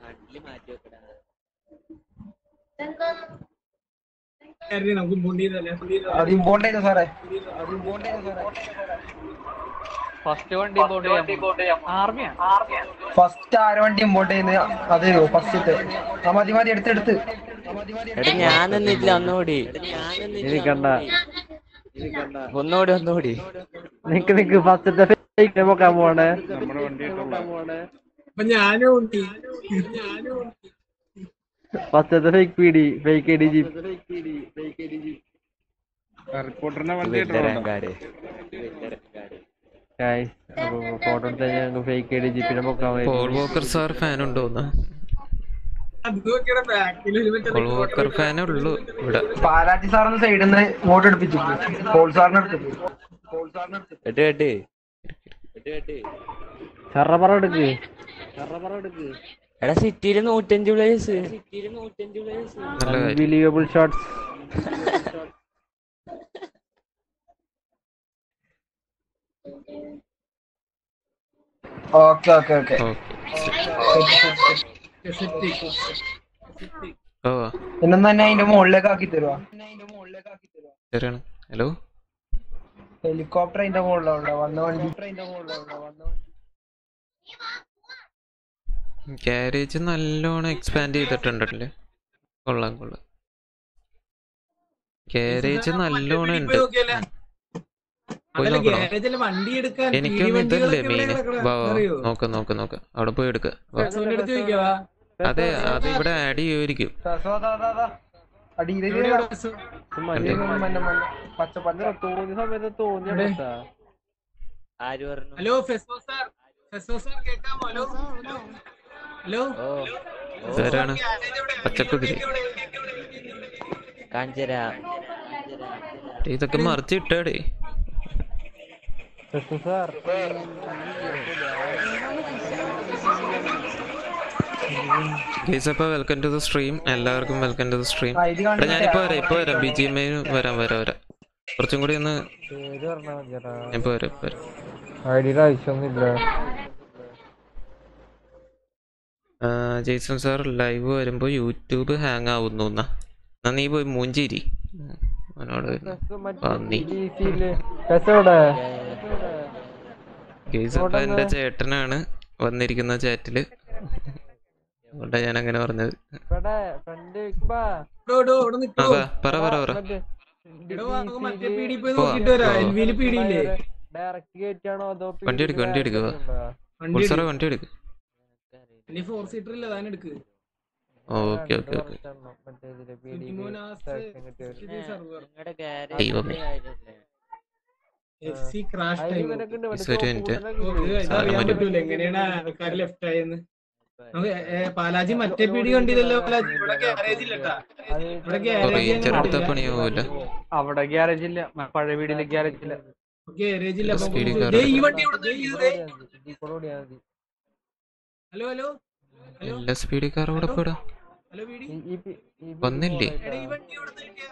കയറി നമുക്ക് മുണ്ടി തന്നെ അത് ഇമ്പോർട്ട് ചെയ്തു സാറേ ഫസ്റ്റ് വണ്ടി ഇമ്പോർട്ട് ചെയ്യാം ആർമിയാ ഫസ്റ്റ് ആര് വണ്ടി ഇമ്പോർട്ട് ചെയ്യുന്നത് അത് ഫസ്റ്റ് ആ മതി മതി എടുത്തെടുത്ത് എടാ ഞാൻ നിന്നിട്ടില്ല ഒന്നുകൂടി ഇരിക്കണ്ട ഒന്നുകൂടി ഒന്നുകൂടി നിക്ക് നിക്ക് ഫസ്റ്റത്തെ ഫേക്ക് നോക്കാൻ പോണേ അപ്പൊ ഞാനും ഉണ്ട് ഞാനും ഉണ്ട് ഫസ്റ്റത്തെ fake P D fake I D G വെല്ലരങ്കാട് ഫോട്ടോ എടുത്ത് ഞങ്ങൾക്ക് ഫേക്ക് ഐ ഡി ജീപ്പിനെ പൊക്കാൻ പോൾ വോക്കർ സാർ ഫാൻ ഉണ്ടോ എന്ന് അത് നോക്കിയുടെ ബാക്കിൽ ഒരു മറ്റേ പോൾ വോക്കർ ഫാനേ ഉള്ളൂ ഇവിടെ പാലാറ്റി സാറിന് സൈഡിൽ നിന്ന് ഇങ്ങോട്ട് എടുപ്പിച്ചു പോൾ സാറിന് എടുത്തു പോൾ സാറിന് എടുത്തു കേട്ട് കേട്ട് ചറപറ എടുക്ക് ചറപറ എടുക്ക് എടാ സിറ്റിയില് നൂറ്റഞ്ച് പ്ലേയേഴ്സ് സിറ്റിയില് നൂറ്റഞ്ച് പ്ലേയേഴ്സ് നല്ല കാര്യം unbelievable shots okay okay okay ഓ ഇന്നും തന്നെ അതിന്റെ മുകളിലേക്ക് ആക്കി തരുവാ ശരിയാണ് ഹലോ ഹെലികോപ്റ്റർ അതിന്റെ മുകളിലുള്ള വന്ന വണ്ടി അതിന്റെ മുകളിലുള്ള വന്ന വണ്ടി ഗാരേജ് നല്ലോണം എക്സ്പാൻഡ് ചെയ്തിട്ടുണ്ടല്ലേ കൊള്ളാം കൊള്ളാം ഗാരേജ് നല്ലോണം ഉണ്ട് പോയി അതല്ല നോക്കണോ ഗ്യാരേജിൽ വണ്ടി എടുക്കാൻ എനിക്കൊന്നും പീടി ഇതല്ലേ വണ്ടികളൊക്കെ മെയിൻ ഇവിടെ കിടക്കണ, വാ വാ അറിയോ? നോക്ക് നോക്ക് നോക്ക് അവിടെ പോയി എടുക്ക വാ ഫെസോന്റെ അടുത്ത് ചോദിക്കാവാ അതെ അത് ഇവിടെ ആഡ് ചെയ്യുമായിരിക്കും ഫെസോ, ദാ, ദാ, ദാ. അടിയിലേക്ക് എവിടെയാ ഇതാ. ഫെസോ? മഞ്ഞ, മഞ്ഞ, മഞ്ഞ. പച്ച പച്ച തോന്നിയ സമയത്ത് തോന്നിയ ഇവിടെ. ഡ്രസ്സാ. ആര് പറഞ്ഞു ഹലോ ഫെസോ സാർ ഫെസോ സാർ കേൾക്കാമോ ഹലോ ഹലോ ഓ ഇതാരാണ് പച്ചക്കുതിരി കാഞ്ചരാ ഇതൊക്കെ മറിച്ചിട്ടേടേ ഫെസു സാർ ഗൈസ് അപ്പൊ വെൽക്കം ടു ദ സ്ട്രീം എല്ലാവർക്കും വെൽക്കം ടു ദ സ്ട്രീം ആ, ഇത് എടാ കണ്ടിട്ട് ഞാനിപ്പോ വരാം ഇപ്പൊ വരാം ബി ജി എം വരാം വരാം വരാം കുറച്ചും കൂടി ഒന്ന് പേര് പറഞ്ഞാ മതിയടാ ഇപ്പൊ വരാം ഇപ്പൊ വരാം ഐഡിയുടെ ആവശ്യമൊന്നുമില്ല ആ, ജെയ്സൺ സാർ ലൈവ് വരുമ്പോ യൂട്യൂബ് ഹാങ് ആവുന്നു എന്നാ എന്നാ നീ പോയി മൂഞ്ചിരി ഉം, അവനോട് പന്നി എവിടെ ഗെയ്സ് അപ്പൊ എന്റെ ചേട്ടനാണ് വന്നിരിക്കുന്ന ചാറ്റില് അതുകൊണ്ടാ ഞാൻ അങ്ങനെ പറഞ്ഞത് ഇവിടെ ഫ്രണ്ട് ബാ ഡോ, ഡോ, ഇവിടെ ആ നിക്കോ വാ, പറ പറ പറ എടോ, നമുക്ക് മറ്റേ പീടി പോയി പോവാം. നോക്കിട്ട് വരാം പോവാം. എൽവിയില് പീടിയില്ലേ ഡയറക്റ്റ് കയറ്റാണോ അതോ വണ്ടി എടുക്ക് വണ്ടി എടുക്ക് വാ വണ്ടി സാറേ വണ്ടി എടുക്ക് ഇനി ഫോർ സീറ്റർ ഇല്ല താൻ എടുക്ക് ഓക്കെ ഓക്കെ ഓക്കെ നിങ്ങളുടെ ഗാരേജ് ദൈവമേ. F C crash time Just ഒരു minute. സാധനം അറിയാൻ വരും. പറ്റൂല എങ്ങനെയാണ് ആൾക്കാർ ലെഫ്റ്റ് ആയെന്ന് നമുക്ക് ഏ, ഏ, പാലാജി മറ്റേ പീടി കണ്ടില്ലല്ലോ പാലാജി ഇവിടെ ഗ്യാരേജ് ഇല്ലട്ടാ ഇവിടെ റേഞ്ചർ എടുത്ത ഗ്യാരേജ് പണിയാവൂല അവിടെ ഗ്യാരേജ് ഇല്ല പഴയ വീടില് ഗ്യാരേജ് ഇല്ല ഗ്യാരേജ് ഇല്ല Speed അപ്പൊ car ദേ ഈ എടുക്കാം. വണ്ടി ഇവിടെ ഹലോ ഹലോ ഹലോ എല്ലാ സ്പീഡിൽ കാർ അവിടെ പോടാ ഹലോ വീടി വന്നില്ലേ എടാ ഈ വണ്ടി ഇവിടെ കിട്ടിയ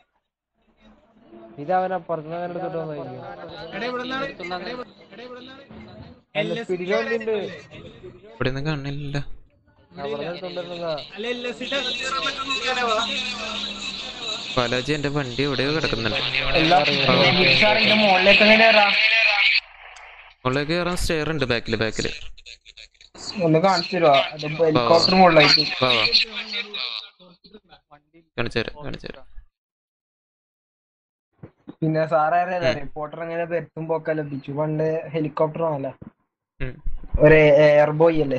ഇത് അവൻ അപ്പുറത്തുനിന്ന് അങ്ങനെ എടുത്തിട്ട് വന്നായിരിക്കും എടാ ഇവിടെ നിന്നാണ് എടാ ഇവിടെ- എടാ ഇവിടെ നിന്നാണ് അല്ല LS സ്പീഡിൽ വണ്ടിയുണ്ട് ഇവിടെ നിന്ന് കാണില്ല അവിടെ എടുത്തോണ്ടിരുന്നതാ അല്ല എൽ എസ് ന്റെ അകത്ത് കയറാൻ പറ്റുമെന്ന് നോക്കാനോ വാ. ബാലാജി എന്റെ വണ്ടി എവിടെയോ കിടക്കുന്നുണ്ട് എല്ലാ സാർ ഇതിന്റെ മുകളിലേക്ക് എങ്ങനെ കയറാം ഉള്ളിലേക്ക് കയറാൻ സ്റ്റെയർ ഉണ്ട് ബാക്കില് ബാക്കില് ഒന്ന് കാണിച്ചു തരുവാ അത് ഹെലികോപ്റ്റർ മുകളിലേക്ക് വാ വാ കാണിച്ചുതരാം കാണിച്ചുതരാം പിന്നെ സാറേ റിപ്പോർട്ടർ അങ്ങനെ പെരുത്തുമ്പോ ഒക്കെ ലഭിച്ചു പണ്ട് ഹെലികോപ്റ്റർ ആണല്ല ഉം. ഒരു എയർ ബോയ് അല്ലേ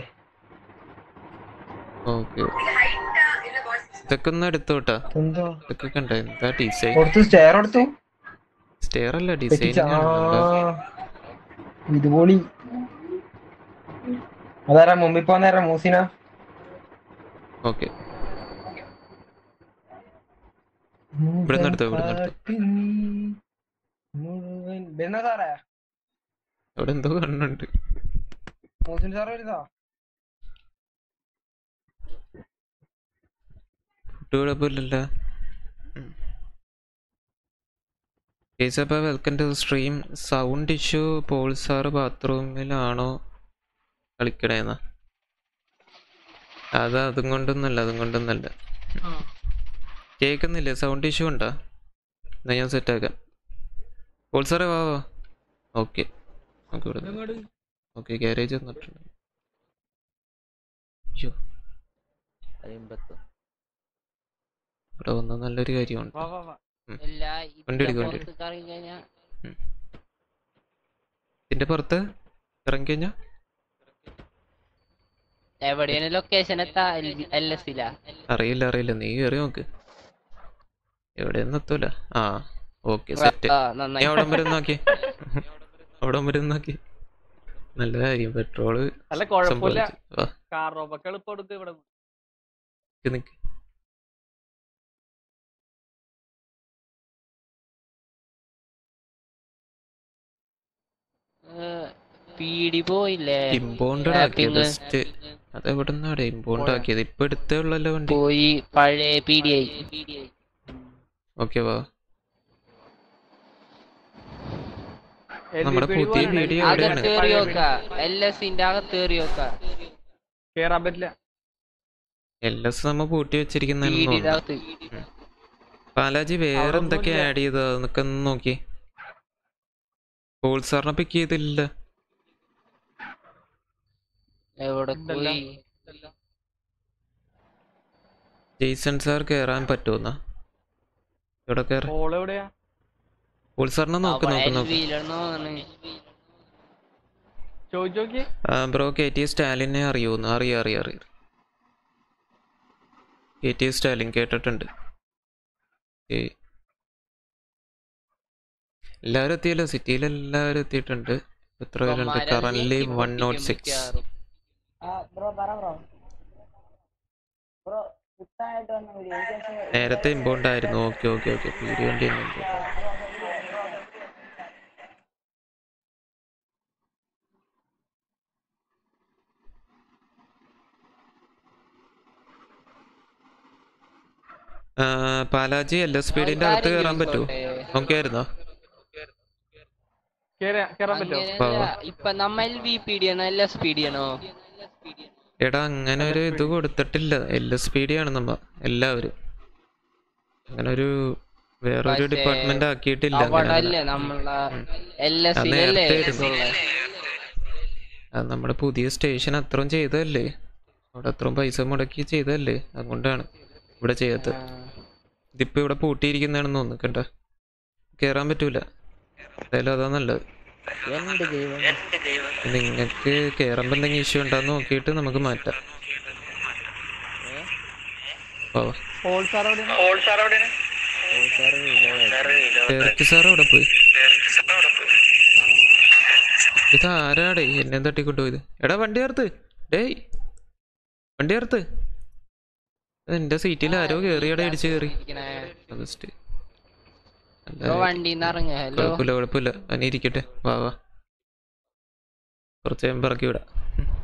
ഓക്കെ ഇതൊക്കെ ഒന്ന് എടുത്തോട്ടാ എന്തോ ഇതൊക്കെ കണ്ട എന്താ ഡിസൈൻ കൊടുത്തു സ്റ്റെയർ കൊടുത്തു സ്റ്റെയർ അല്ല ഡിസൈൻ തെറ്റിച്ച ആ ഇതുപൊളി അതാരാ മുമ്പിൽ പോന്നേരാ മൂസിന ഓക്കെ ഇവിടെ നിന്ന് എടുത്തോ ഇവിടെ നിന്ന് എടുത്തോ മുഴുവൻ വരുന്ന സാറേ അവിടെ എന്തോ കാണുന്നുണ്ട് മൂസിൻ സാറ് വരുന്നോ ഫുഡ് കുഴപ്പമില്ലല്ലോ കേസ് അപ്പോൾ welcome to stream sound issue Paul sir ബാത്റൂമിലാണോ കളിക്കണേന്നാ അത് അതും കൊണ്ടൊന്നല്ല അതും കൊണ്ടൊന്നല്ല ആ. കേൾക്കുന്നില്ലേ സൗണ്ട് ഇഷ്യൂ ഉണ്ടോ എന്നാ ഞാൻ സെറ്റാക്കാം പോൾ സാറേ വാ വാ ഓക്കെ നമുക്ക് ഇവിടെ ഇതെങ്ങോട്ട്? ഓക്കെ ഗ്യാരേജ് വന്നിട്ടുണ്ട് അയ്യോ ഇവിടെ വന്ന നല്ലൊരു കാര്യമാണ് വാ, വാ, വാ. ഉം. എല്ലാ ഈ വണ്ടി എടുക്ക്, വണ്ടി പുറത്ത് കറങ്ങി കഴിഞ്ഞാ ഇതിന്റെ പുറത്ത് ഇറങ്ങി കഴിഞ്ഞാ എവിടെയാണ് ലൊക്കേഷൻ എത്താ എൽ എസ് ഇല്ല അറിയില്ല അറിയില്ല നീ കയറി നോക്ക് എവിടെയൊന്നും എത്തൂല ആ ഓക്കെ സെറ്റ് ആ, നന്നായി. നീ അവിടെ വരെ നോക്കി അവിടെ വരെ നോക്കി നല്ല കാര്യം പെട്രോള് അല്ല കുഴപ്പമില്ല സമ്പാദിച്ചു. വാ, കാർ റോബൊക്കെ എളുപ്പം എടുക്ക് ഇവിടെ നിക്ക് നിക്ക്. പീടി പോയില്ലേ ഇമ്പോണ്ടഡ് ആക്കിയത് ടാപ്പിങ് ജസ്റ്റ് അത് എവിടെ നിന്നാടെ ഇമ്പോണ്ട് ആക്കിയത് ഇപ്പൊ എടുത്തേ ഉള്ളല്ലോ വണ്ടി പോയി പഴയ പീടിയായി ഓക്കെ വാ നമ്മുടെ പുതിയ വീഡിയോ എവിടെയാണ് അകത്ത് കയറി നോക്ക എൽ എസിന്റെ അകത്ത് കയറി നോക്ക കേറാൻ പറ്റില്ല എൽ എസ് നമ്മ പൂട്ടി വെച്ചിരിക്കുന്നതെന്ന് പീടിയുടെ തോന്നുന്നു അകത്ത് പാലാജി വേറെ എന്തൊക്കെയാ ആഡ് ചെയ്തത് അതൊക്കെ ഒന്ന് നോക്കി സാറിനെ പിക്ക് ചെയ്തില്ല എവിടെ പോയി ജെയ്സൺ സാർ കേറാൻ പറ്റുമെന്നാ ഇവിടെ കേറ ഹോൾ എവിടെയാ സാറിനെ നോക്ക് നോക്ക് നോക്ക് എൽവിയിലാണോ ചോദിച്ചു നോക്കി ബ്രോ കെ ടി സ്റ്റാലിനെ അറിയൂന്ന് അറിയാം അറിയാം അറിയാം കെ ടി സ്റ്റാലിൻ കേട്ടിട്ടുണ്ട് ഏയ്. എല്ലാവരും എത്തിയല്ലോ സിറ്റിയിൽ എല്ലാവരും എത്തിയിട്ടുണ്ട് എത്ര പേരുണ്ട് current one note six bro പറ ബ്രോ ബ്രോ പുത്തായിട്ട് വന്ന വീഡിയോ നേരത്തെ ഇമ്പോണ്ട് ആയിരുന്നു ഓക്കെ ഓക്കെ ഓക്കെ പീടി വണ്ടി തന്നെ import. ആ, പാലാജി എൽ എസ് പീഡിന്റെ അകത്ത് കയറാൻ പറ്റുമോ നോക്കിയായിരുന്നോ കേറാ- കേറാൻ പറ്റുമോ അങ്ങനെയല്ല ഇപ്പൊ നമ്മ എൽ വി പി ഡി ആണോ എൽ എസ് പി ഡി ആണോ എടാ അങ്ങനെ ഒരു ഇത് കൊടുത്തിട്ടില്ല എൽ എസ് പി ഡി ആണ് നമ്മ എല്ലാവരും അങ്ങനെ ഒരു വേറൊരു പക്ഷേ ഡിപ്പാർട്ട്മെന്റ് ആക്കിയിട്ടില്ല അങ്ങനെ അവിടെ അല്ലേ നമ്മളെ എൽ എസ് അത് അല്ലേ നേരത്തെ ആയിരുന്നു. അത് നമ്മുടെ പുതിയ സ്റ്റേഷൻ അത്രയും ചെയ്തതല്ലേ അവിടെ അത്രയും പൈസ മുടക്കി ചെയ്തതല്ലേ അതുകൊണ്ടാണ് ഇവിടെ ചെയ്യാത്തത് ഇതിപ്പോ ഇവിടെ പൂട്ടിയിരിക്കുന്നതാണെന്ന് തോന്നുന്നു കണ്ട കേറാൻ പറ്റൂല എന്തായാലും അതാ നല്ലത് എന്റെ ദൈവം നിങ്ങൾക്ക് കേറുമ്പോ എന്തെങ്കിലും ഇഷ്യൂ ഉണ്ടോന്ന് നോക്കിയിട്ട് നമുക്ക് മാറ്റാം ഓ ഹോൾ സാർ എവിടെയാണ് ഹോൾ സാർ എവിടെയാണ് ഡയറക്റ്റ് സാർ അവിടെ പോയി ഇത് ആരാടേ എന്നെ തട്ടിക്കൊണ്ടുപോയത് എടാ വണ്ടി ചേർത്ത് ഡേയ് വണ്ടി ചേർത്ത് എന്റെ സീറ്റിൽ ആരോ കേറിയടെ ഇടിച്ച് കേറി ജസ്റ്റ് ബ്രോ വണ്ടിന്ന് ഇറങ്ങ ഹലോ കുഴപ്പമില്ല കുഴപ്പമില്ല അവനെ ഇരിക്കട്ടെ വാ വാ കുറച്ച് കഴിയുമ്പോ ഇറക്കി വിടാം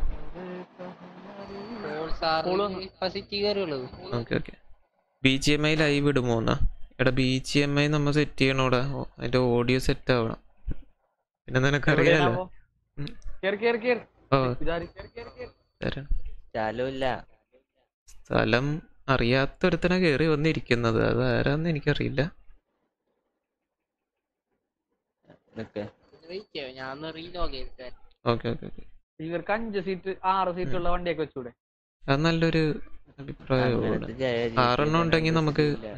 ഹോൾ സാർ ഇപ്പൊ സിറ്റി കയറിയുള്ളൂ okay okay B G M I live ഇടുമോ എന്നാ എടാ ബി ജി എം ഐ നമ്മൾ സെറ്റ് ചെയ്യണോടാ ഓ, അതിന്റെ ഓഡിയോ സെറ്റ് ആവണം പിന്നെ നിനക്കറിയാലോ എവിടെയാണാവോ? കേറി കേറി കേറി ഓ ഇതാര് കേറി കേറി കേറി തരാം സ്ഥലമില്ല സ്ഥലം അറിയാത്തൊരുത്തനെ കയറി വന്നിരിക്കുന്നത് അത് ആരാന്ന് എനിക്കറിയില്ല നിക്ക് വെയിറ്റ് ചെയ്യോ ഞാൻ ഒന്ന് റീലോഗ് ചെയ്തിട്ട് ഓക്കെ ഓക്കെ ഓക്കെ ഇവർക്ക് അഞ്ച് സീറ്റ് ആറ് സീറ്റ് ഉള്ള വണ്ടിയൊക്കെ വെച്ചൂടെ അത് നല്ലൊരു അഭിപ്രായമാണ് അങ്ങനത്തെ ജയ ജി ആറെണ്ണം പി ഉണ്ടെങ്കിൽ ഒന്നും നമുക്ക് ഇല്ല.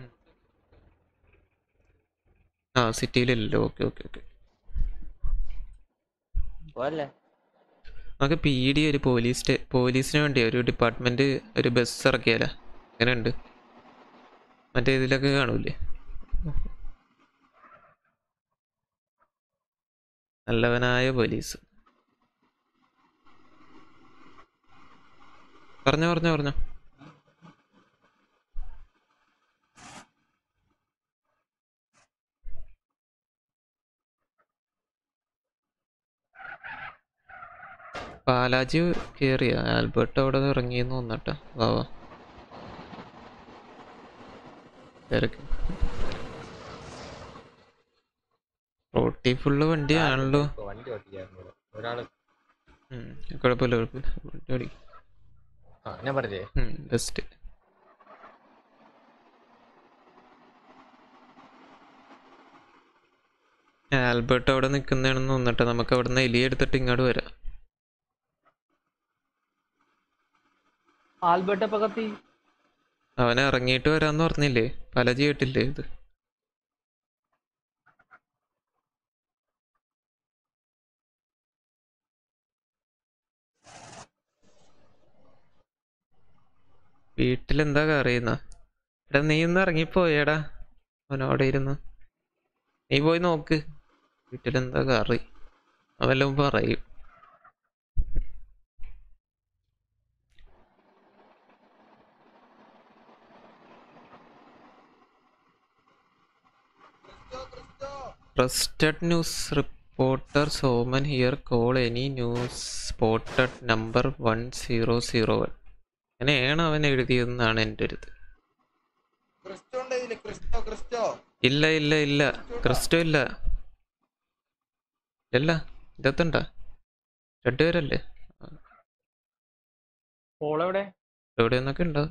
ആ സിറ്റിയിലില്ലല്ലോ ഓക്കെ ഓക്കെ ഓക്കെ പോലെ നമുക്ക് പി ഡി ഒരു പോലീസ് സ്റ്റേ- പോലീസിന് വേണ്ടി ഒരു ഡിപ്പാർട്ട്മെന്റ് ഒരു ബസ് ഇറക്കിയാലോ എങ്ങനെയുണ്ട് മറ്റേ ഇതിലൊക്കെ കാണൂലേ നല്ലവനായ പോലീസ് പറഞ്ഞോ പറഞ്ഞോ പറഞ്ഞോ പാലാജി കേറിയ ആൽബർട്ട് അവിടെ ഇറങ്ങിയെന്ന് തോന്നട്ടെ വാ വാ തിരക്ക് റോട്ടി ഫുള്ള് വണ്ടിയാണല്ലോ വണ്ടി ഓടിക്കായിരുന്നു ഒരാള് ഉം, കുഴപ്പമില്ല കുഴപ്പമില്ല വണ്ടി ഓടിക്ക്. ആ ഞാൻ പറഞ്ഞേ ഉം, ബെസ്റ്റ് ആൽബർട്ട് അവിടെ നിൽക്കുന്നതാണെന്ന് തോന്നട്ടെ നമുക്ക് അവിടുന്ന് എലി എടുത്തിട്ട് ഇങ്ങോട്ട് വരാം ആൽബർട്ട് എപ്പോ കത്തി അവൻ ഇറങ്ങിയിട്ട് വരാന്ന് പറഞ്ഞില്ലേ പലജി കേട്ടില്ലേ ഇത് വീട്ടിലെന്താ കറിയുന്ന എടാ നീ ഒന്ന് ഇറങ്ങിപ്പോയേടാ അവനവിടെ ഇരുന്ന് നീ പോയി നോക്ക് വീട്ടിലെന്താ കറി അവെല്ലാം പറയും trusted news reporter Soman here call any news spotted number one zero zero one അങ്ങനെയാണ് അവൻ എഴുതിയതെന്നാണ് എൻ്റെ ഒരു ഇത് ക്രിസ്റ്റോ ഉണ്ട് ഇതില് ക്രിസ്റ്റോ ക്രിസ്റ്റോ ഇല്ല ഇല്ല ഇല്ല ക്രിസ്റ്റോ ഇല്ല ഇല്ല ഇതത്തുണ്ടാ രണ്ടുപേരല്ലേ പോൾ എവിടെ എവിടെ നിന്നൊക്കെ ഉണ്ടോ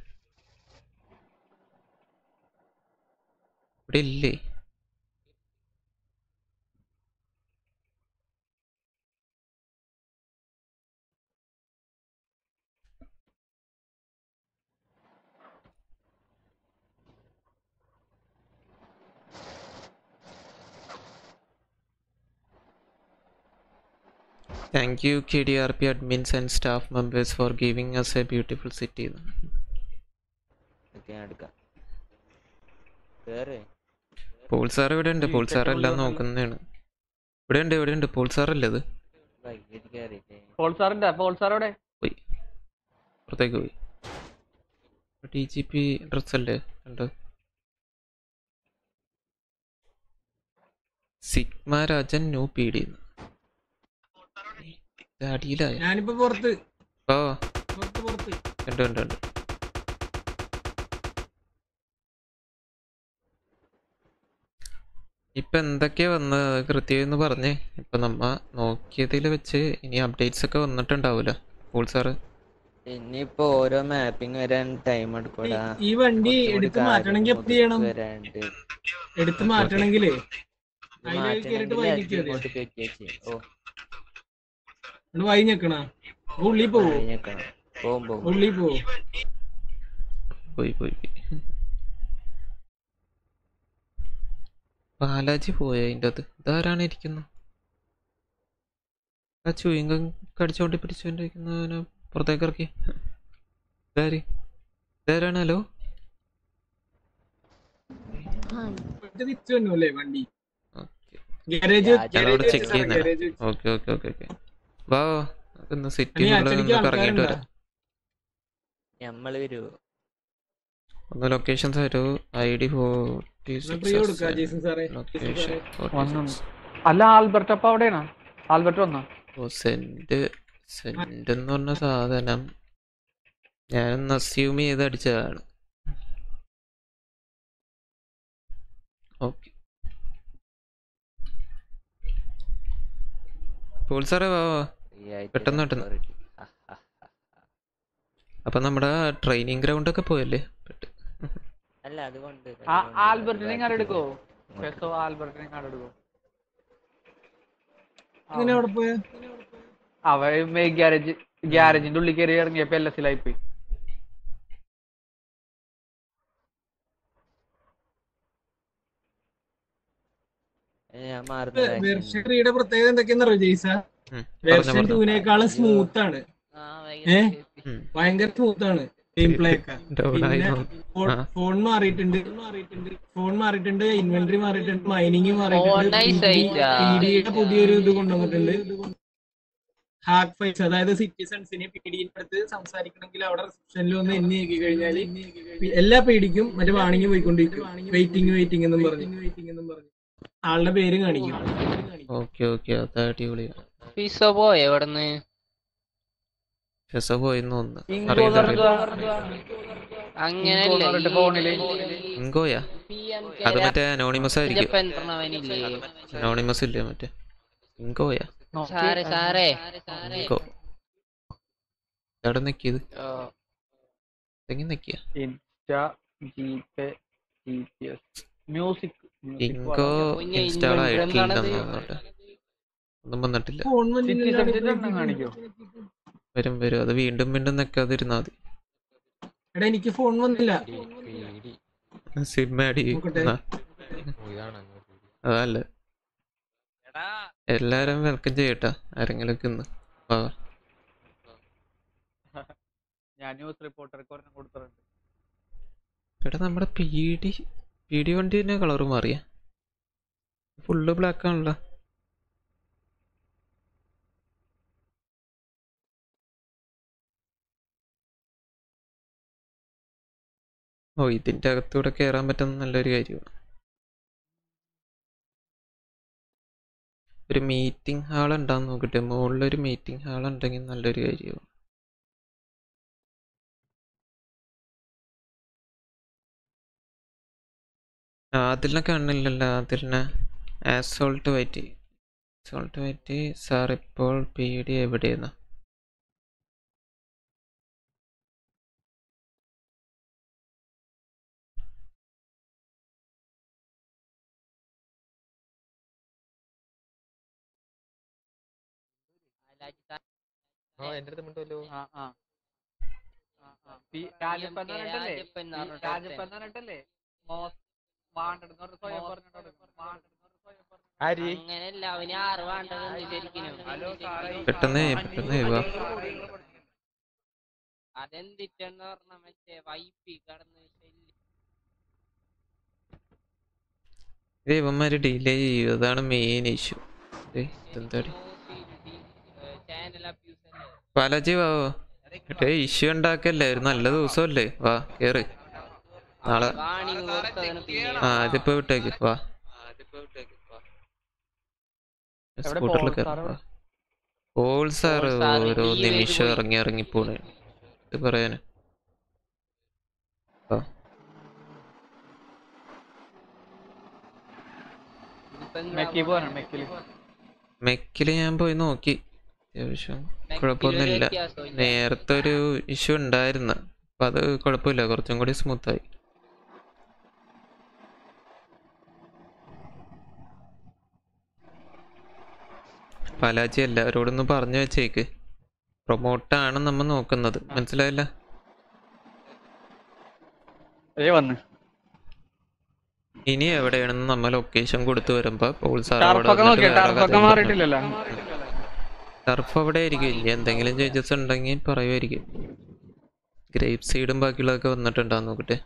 ഇവിടെ ഇല്ലേ Thank you KDRP admins and staff members for giving us a beautiful city. ഒക്കെ ഞാൻ എടുക്കാം കേറ് പോൾ സാർ ഇവിടെ ഉണ്ട് പോൾ സാർ എല്ലാം നോക്കുന്നതാണ് ഇവിടെ ഉണ്ട് ഇവിടെ ഉണ്ട് പോൾ സാർ അല്ലേ അത് വൈകിട്ട് കയറിയിട്ടേ പോൾ സാറിന്റെ പോൾ സാർ എവിടെ പോയി പുറത്തേക്ക് പോയി ടി ജി പി ഡ്രസ് അല്ലേ ഉണ്ട് sigma Rajan new P D അടിയിലായ ഞാനിപ്പോ പുറത്ത് ഓ പുറത്ത് പുറത്ത് ഉണ്ട് ഉണ്ട് ഉണ്ട് ഇപ്പൊ എന്തൊക്കെയാ വന്നത് കൃത്യമെന്ന് പറഞ്ഞേ ഇപ്പൊ നമ്മ നോക്കിയതിൽ വെച്ച് ഇനി അപ്ഡേറ്റ്സ് ഒക്കെ വന്നിട്ടുണ്ടാവൂല പോൾ സാറ് ഇനിയിപ്പോ ഓരോ മാപ്പിംഗ് വരാൻ ടൈം എടുക്കൂടാ ഈ വണ്ടി എടുത്ത് മാറ്റണമെങ്കിൽ എന്ത് ചെയ്യണം വരാണ്ട് എടുത്ത് മാറ്റണമെങ്കിലേ ഇത് അതിലേക്ക് കേറിട്ട് മാറ്റണമെങ്കിൽ വൈകിട്ട് അത് ഇങ്ങോട്ട് കയറ്റി വെച്ച് ഓ എന്നിട്ട് വൈ ഞെക്കണ ഉള്ളി പോവോ ഞെക്കണം പോവും പോവും ഉള്ളി പോവോ പോയി പോയി പോയി ബാലാജി പോയ അതിൻ്റെ അത് ഇതാരാണ് ഇരിക്കുന്നത് ആ ചുയിങ്കം കടിച്ചോണ്ടി പിടിച്ചോണ്ടിരിക്കുന്നവന് പുറത്തേക്ക് ഇറക്കി ഇതാര് ഇതാരാണ് ഹലോ തിരിച്ചു വന്നു അല്ലേ വണ്ടി ഗാരേജ് ഞാനവിടെ ചെക്ക് ചെയ്യുന്ന garage okay okay okay okay വാ വാ. ഒന്ന് സിറ്റി ഇനി അച്ചടിക്ക് കറങ്ങിയിട്ട് ആൾക്കാരുണ്ടോ? വരാം ഞമ്മള് വരുവോ ഒന്ന് ലൊക്കേഷൻസ് തരൂ ഐ ഡി ഫോർട്ടി പ്രിയ കൊടുക്കാം ജേസൺ സാറേ ലൊക്കേഷൻ വന്നു അല്ല ആൽബർട്ട് അപ്പൊ അവിടെയാണോ ആൽബർട്ട് വന്നോ ഓ സെന്റ് സെന്റ് എന്ന് പറഞ്ഞ സാധനം ഞാനൊന്ന് അസ്യൂം ചെയ്ത് അടിച്ചതാണ് ഓക്കെ പോൾ സാറേ വാ വാ പെട്ടെന്ന് പെട്ടെന്ന് അപ്പൊ നമ്മുടെ ട്രെയിനിങ് ഗ്രൗണ്ട് ഒക്കെ പോയല്ലേ പെട്ട് അല്ല അതുകൊണ്ട് ആ ആൽബർട്ടിനെ ഇങ്ങോട്ട് എടുക്കോ ഫെസോ ആൽബർട്ടിനെ ഇങ്ങോട്ട് എടുക്കോ എങ്ങനെ അവിടെ പോയ അവ ഗ്യാരേജ് ഗ്യാരേജിന്റെ ഉള്ളിൽ കയറി ഇറങ്ങിയപ്പോ എൽ എസ് പോയി ഞാൻ മാറുന്ന വെർഷൻ ത്രീയുടെ പ്രത്യേകത എന്തൊക്കെയാണെന്നറിയോ ജെയ്സ പറഞ്ഞോ, വെർഷൻ പറഞ്ഞോ. ടൂവിനേക്കാളും സ്മൂത്ത് ആണ് ഏ ഭയങ്കര സ്മൂത്ത് ആണ് ഗെയിം പ്ലേ ഒക്കെ Down പിന്നെ ആയിരുന്നു. ഫോൺ- ആ. ഫോൺ മാറിയിട്ടുണ്ട് ഫോൺ മാറിയിട്ടുണ്ട് ഇൻവെന്ററി മാറിയിട്ടുണ്ട് മൈനിങ് മാറിയിട്ടുണ്ട് nice ആയിട്ടാ. പിഡിയുടെ പുതിയൊരു ഇത് കൊണ്ടുവന്നിട്ടുണ്ട് ഹാക്ക് ഫൈസ് അതായത് സിറ്റിസൺസിനെ പിടിയുടെ അടുത്ത് സംസാരിക്കണമെങ്കിൽ അവിടെ റിസപ്ഷനിൽ വന്ന് എന്നെ ആക്കി കഴിഞ്ഞാൽ എല്ലാ പേടിക്കും മറ്റേ വാണിങ് പോയിക്കൊണ്ടിരിക്കും വെയിറ്റിംഗ് വെയിറ്റിംഗ് എന്നും പറഞ്ഞു ആളുടെ പേര് കാണിക്കും ഓക്കെ ഓക്കെ അത് അടിപൊളിയാണ് പിസോ പോയോ എവിടുന്ന് ഫെസ പോയെന്ന് തോന്നുന്നു ഇങ്കോ അറിയില്ല പറഞ്ഞിട്ട് അറിയില്ല അങ്ങനെയല്ലേ പറഞ്ഞിട്ട് ഫോണില് ഇങ്കോയാ അത് മറ്റേ അനോണിമസ് ആയിരിക്കും അവനില്ലേ അനോണിമസ് ഇല്ലേ മറ്റേ ഇങ്കോയാ സാറേ സാറേ ഇങ്കോ എവിടെ നിക്കിയത് ഓ, എങ്ങനെ നിക്കിയ Insta GPay G P S music ഇങ്കോ കുഞ്ഞ് ഇൻസ്റ്റാൾ ഇൻവെന്റർ ആയിട്ടില്ലെന്ന് എന്താണത്? തോന്നുന്നുണ്ട് ഒന്നും വന്നിട്ടില്ല ഫോൺ സിറ്റിസൺസിന്റെ എണ്ണം കാണിക്കോ വരും വരും അത് വീണ്ടും വീണ്ടും നിക്കാതിരുന്നാ മതി എടാ എനിക്ക് ഫോൺ വന്നില്ല സിം ആഡ് ചെയ്യും നോക്കട്ടെ. എന്നാ. ഇതാണ് അതല്ല എല്ലാരും വെൽക്കം ചെയ്യട്ടാ ആരെങ്കിലും ഒക്കെ ഇന്ന് വാ ഞാൻ ന്യൂസ് റിപ്പോർട്ടർക്ക് ഒരെണ്ണം കൊടുത്തിട്ടുണ്ട് എടാ നമ്മുടെ പി ഡി പി ഡി വണ്ടി തന്നെ കളർ മാറിയ ഫുള്ള് ബ്ലാക്ക് ആണല്ലോ ഓ ഇതിന്റെ അകത്തൂടെ കയറാൻ പറ്റുന്ന നല്ലൊരു കാര്യമാണ് ഒരു മീറ്റിംഗ് ഹാൾ ഉണ്ടാന്ന് നോക്കട്ടെ മുകളിലൊരു മീറ്റിംഗ് ഹാൾ ഉണ്ടെങ്കിൽ നല്ലൊരു കാര്യമാവും ആദിലിനെ കാണില്ലല്ലോ ആദിലിനെ ആസോൾട്ട് വൈറ്റി ആസോൾട്ട് വൈറ്റി സാർ ഇപ്പോൾ പി ഡി എവിടെയെന്ന് ആ എന്റെ അടുത്ത് മിണ്ടുമല്ലോ ആ ആ ആ, ആ. പി രാജപ്പൻ എന്ന് പറഞ്ഞിട്ടല്ലേ രാജപ്പൻ എന്ന് ഈ പറഞ്ഞിട്ട് രാജപ്പൻ എന്ന് പറഞ്ഞിട്ടല്ലേ മോസ്റ്റ് വാണ്ടഡ് എന്ന് പറഞ്ഞിട്ട് സ്വയം പറഞ്ഞിട്ട് wanted എന്ന് പറഞ്ഞിട്ട് സ്വയം ആര് അങ്ങനെയല്ല അവന് ആറ് വേണ്ടതെന്ന് ശരിക്കും പെട്ടെന്ന് പെട്ടെന്ന് വാ അതെന്തിട്ടെന്ന് പറഞ്ഞ മറ്റേ വൈപ്പി കടന്ന് ശല്യം ഇത് ഇവന്മാര് ഡിലേ ചെയ്യും അതാണ് മെയിൻ ഇഷ്യൂ എന്താടി ചാനൽ അബ്യൂസ് അല്ലേ ബാലാജി വാവോ ഏട്ടേ ഇഷ്യൂ ഉണ്ടാക്കല്ലേ ഒരു നല്ല ദിവസമല്ലേ വാ കേറ് നാളെ വാണിംഗ് കൊടുത്തതിന് പിന്നെ ആ ഇതിപ്പോ വിട്ടേക്ക് വാ സ്കൂട്ടറിൽ കയറാം വാ പോൾ സാറ് പോൾ സാറ് ഓരോ leave ചെയ്ത് നിമിഷം പോയി. ഇറങ്ങി ഇറങ്ങി പോണേ ഇത് പറയാന് വാ ഇതിപ്പോ എന്താ മെക്കി പോരാ മെക്കില് മെക്കില് ഞാൻ പോയി നോക്കി അത്യാവശ്യം മെക്കില് കുഴപ്പമൊന്നുമില്ല ഒരു വ്യത്യാസവും ഇല്ല. നേരത്തെ ഒരു ഇഷ്യൂ ഉണ്ടായിരുന്നു അപ്പൊ അത് കുഴപ്പമില്ല കുറച്ചും കൂടി സ്മൂത്ത് ആയി പാലാജി എല്ലാവരോടും ഒന്ന് പറഞ്ഞു വെച്ചേക്ക് പ്രൊമോട്ടാണ് നമ്മ നോക്കുന്നത് മനസ്സിലായില്ല ഏ വന്ന് ഇനി എവിടെയാണെന്ന് നമ്മ ലൊക്കേഷൻ കൊടുത്തു വരുമ്പോ പോൾ സാർ ടർഫൊക്കെ നോക്കിയാ ടർഫൊക്കെ മാറിയിട്ടില്ലല്ലോ ടർഫ് അവിടെ ആയിരിക്കും ഇനി എന്തെങ്കിലും ചേഞ്ചസ് ഉണ്ടെങ്കിൽ പറയുമായിരിക്കും ഗ്രേപ്പ് സീഡും ബാക്കിയുള്ളതൊക്കെ വന്നിട്ടുണ്ടാന്ന് നോക്കട്ടെ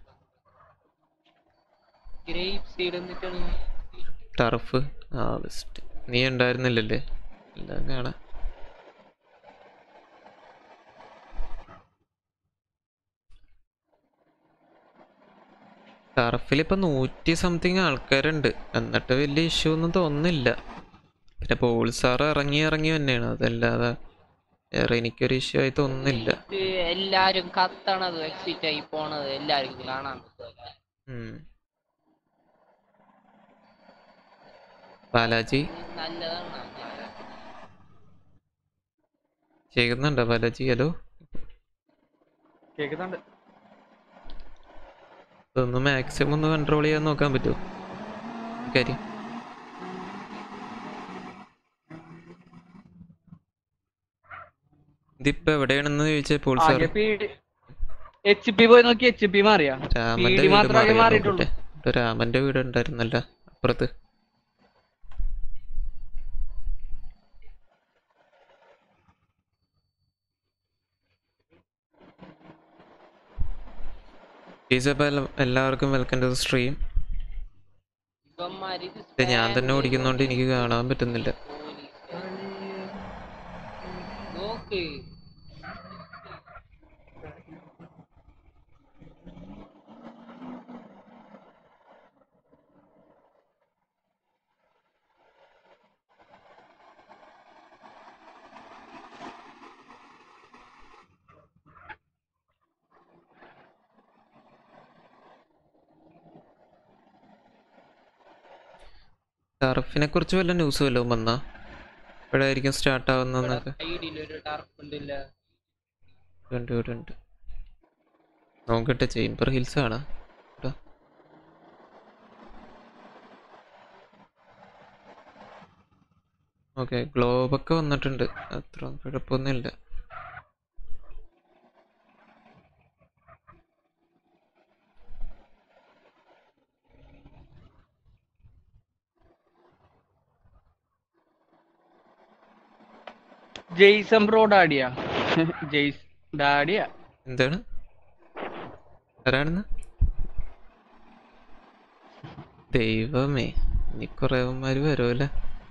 ഗ്രേപ്പ് സീഡ് എന്നിട്ടാണ് ടർഫ് ആ ബെസ്റ്റ് നീ ഉണ്ടായിരുന്നില്ലല്ലേ എല്ലാം കാണാം ടർഫിൽ ഇപ്പൊ നൂറ്റി സംതിങ് ആൾക്കാരുണ്ട് എന്നിട്ട് വലിയ ഇഷ്യൂ ഒന്നും തോന്നുന്നില്ല പിന്നെ പോൾ സാർ ഇറങ്ങി ഇറങ്ങി തന്നെയാണ് അതല്ലാതെ വേറെ എനിക്കൊരു ഇഷ്യൂ ആയി തോന്നുന്നില്ല ഇത് എല്ലാരും കത്തണത് എക്സിറ്റ് ആയി പോണത് എല്ലാരും കാണാൻ പറ്റുമല്ലോ. ഉം. ബാലാജി നല്ലതാണ് ചെയ്യുന്നുണ്ടോ ബാലാജി ഹലോ കേക്കുന്നുണ്ട് ഇതൊന്ന് മാക്സിമം ഒന്ന് കൺട്രോൾ ചെയ്യാൻ നോക്കാൻ പറ്റുമോ കാര്യം ഇതിപ്പോ എവിടെയാണെന്ന് ചോദിച്ചാൽ പോൾ സാർ ആകെ എച്ച് പി പോയി നോക്കി എച്ച് പി മാറിയാ രാമന്റെ PD വീട് മാത്രമേ മാറിയോ മാറിയിട്ടുള്ളൂ നോക്കട്ടെ. ഇവിടെ രാമന്റെ വീട് ഉണ്ടായിരുന്നല്ല അപ്പുറത്ത് Peace up എല്ലാ- എല്ലാവർക്കും വെൽക്കം ടു സ്ട്രീം ഇവന്മാര് ഇത് ഇത് ഞാൻ തന്നെ ഓടിക്കുന്നോണ്ട് എനിക്ക് കാണാൻ പറ്റുന്നില്ല നോക്ക് ടർഫിനെ കുറിച്ച് വല്ല ന്യൂസ് വല്ലതും വന്നാ എപ്പോഴായിരിക്കും സ്റ്റാർട്ട് ആവുന്നതെന്നൊക്കെ സൈഡിൽ ഒരു ടർഫ് ഉണ്ടല്ല ഉണ്ട് ഇവിടെ ഉണ്ട് നോക്കട്ടെ ചേംബർ ഹിൽസ് ആണ് ഇവിടെ. ഓക്കെ ഗ്ലോബൊക്കെ വന്നിട്ടുണ്ട് അത്ര കുഴപ്പമൊന്നുമില്ല ജെയ്സൺ ബ്രോ ഡാഡിയാ ജെയ്സ് ഡാഡിയാ എന്താണ് ആരാണെന്ന് ദൈവമേ ഇനി കുറേവന്മാര് വരുമല്ലേ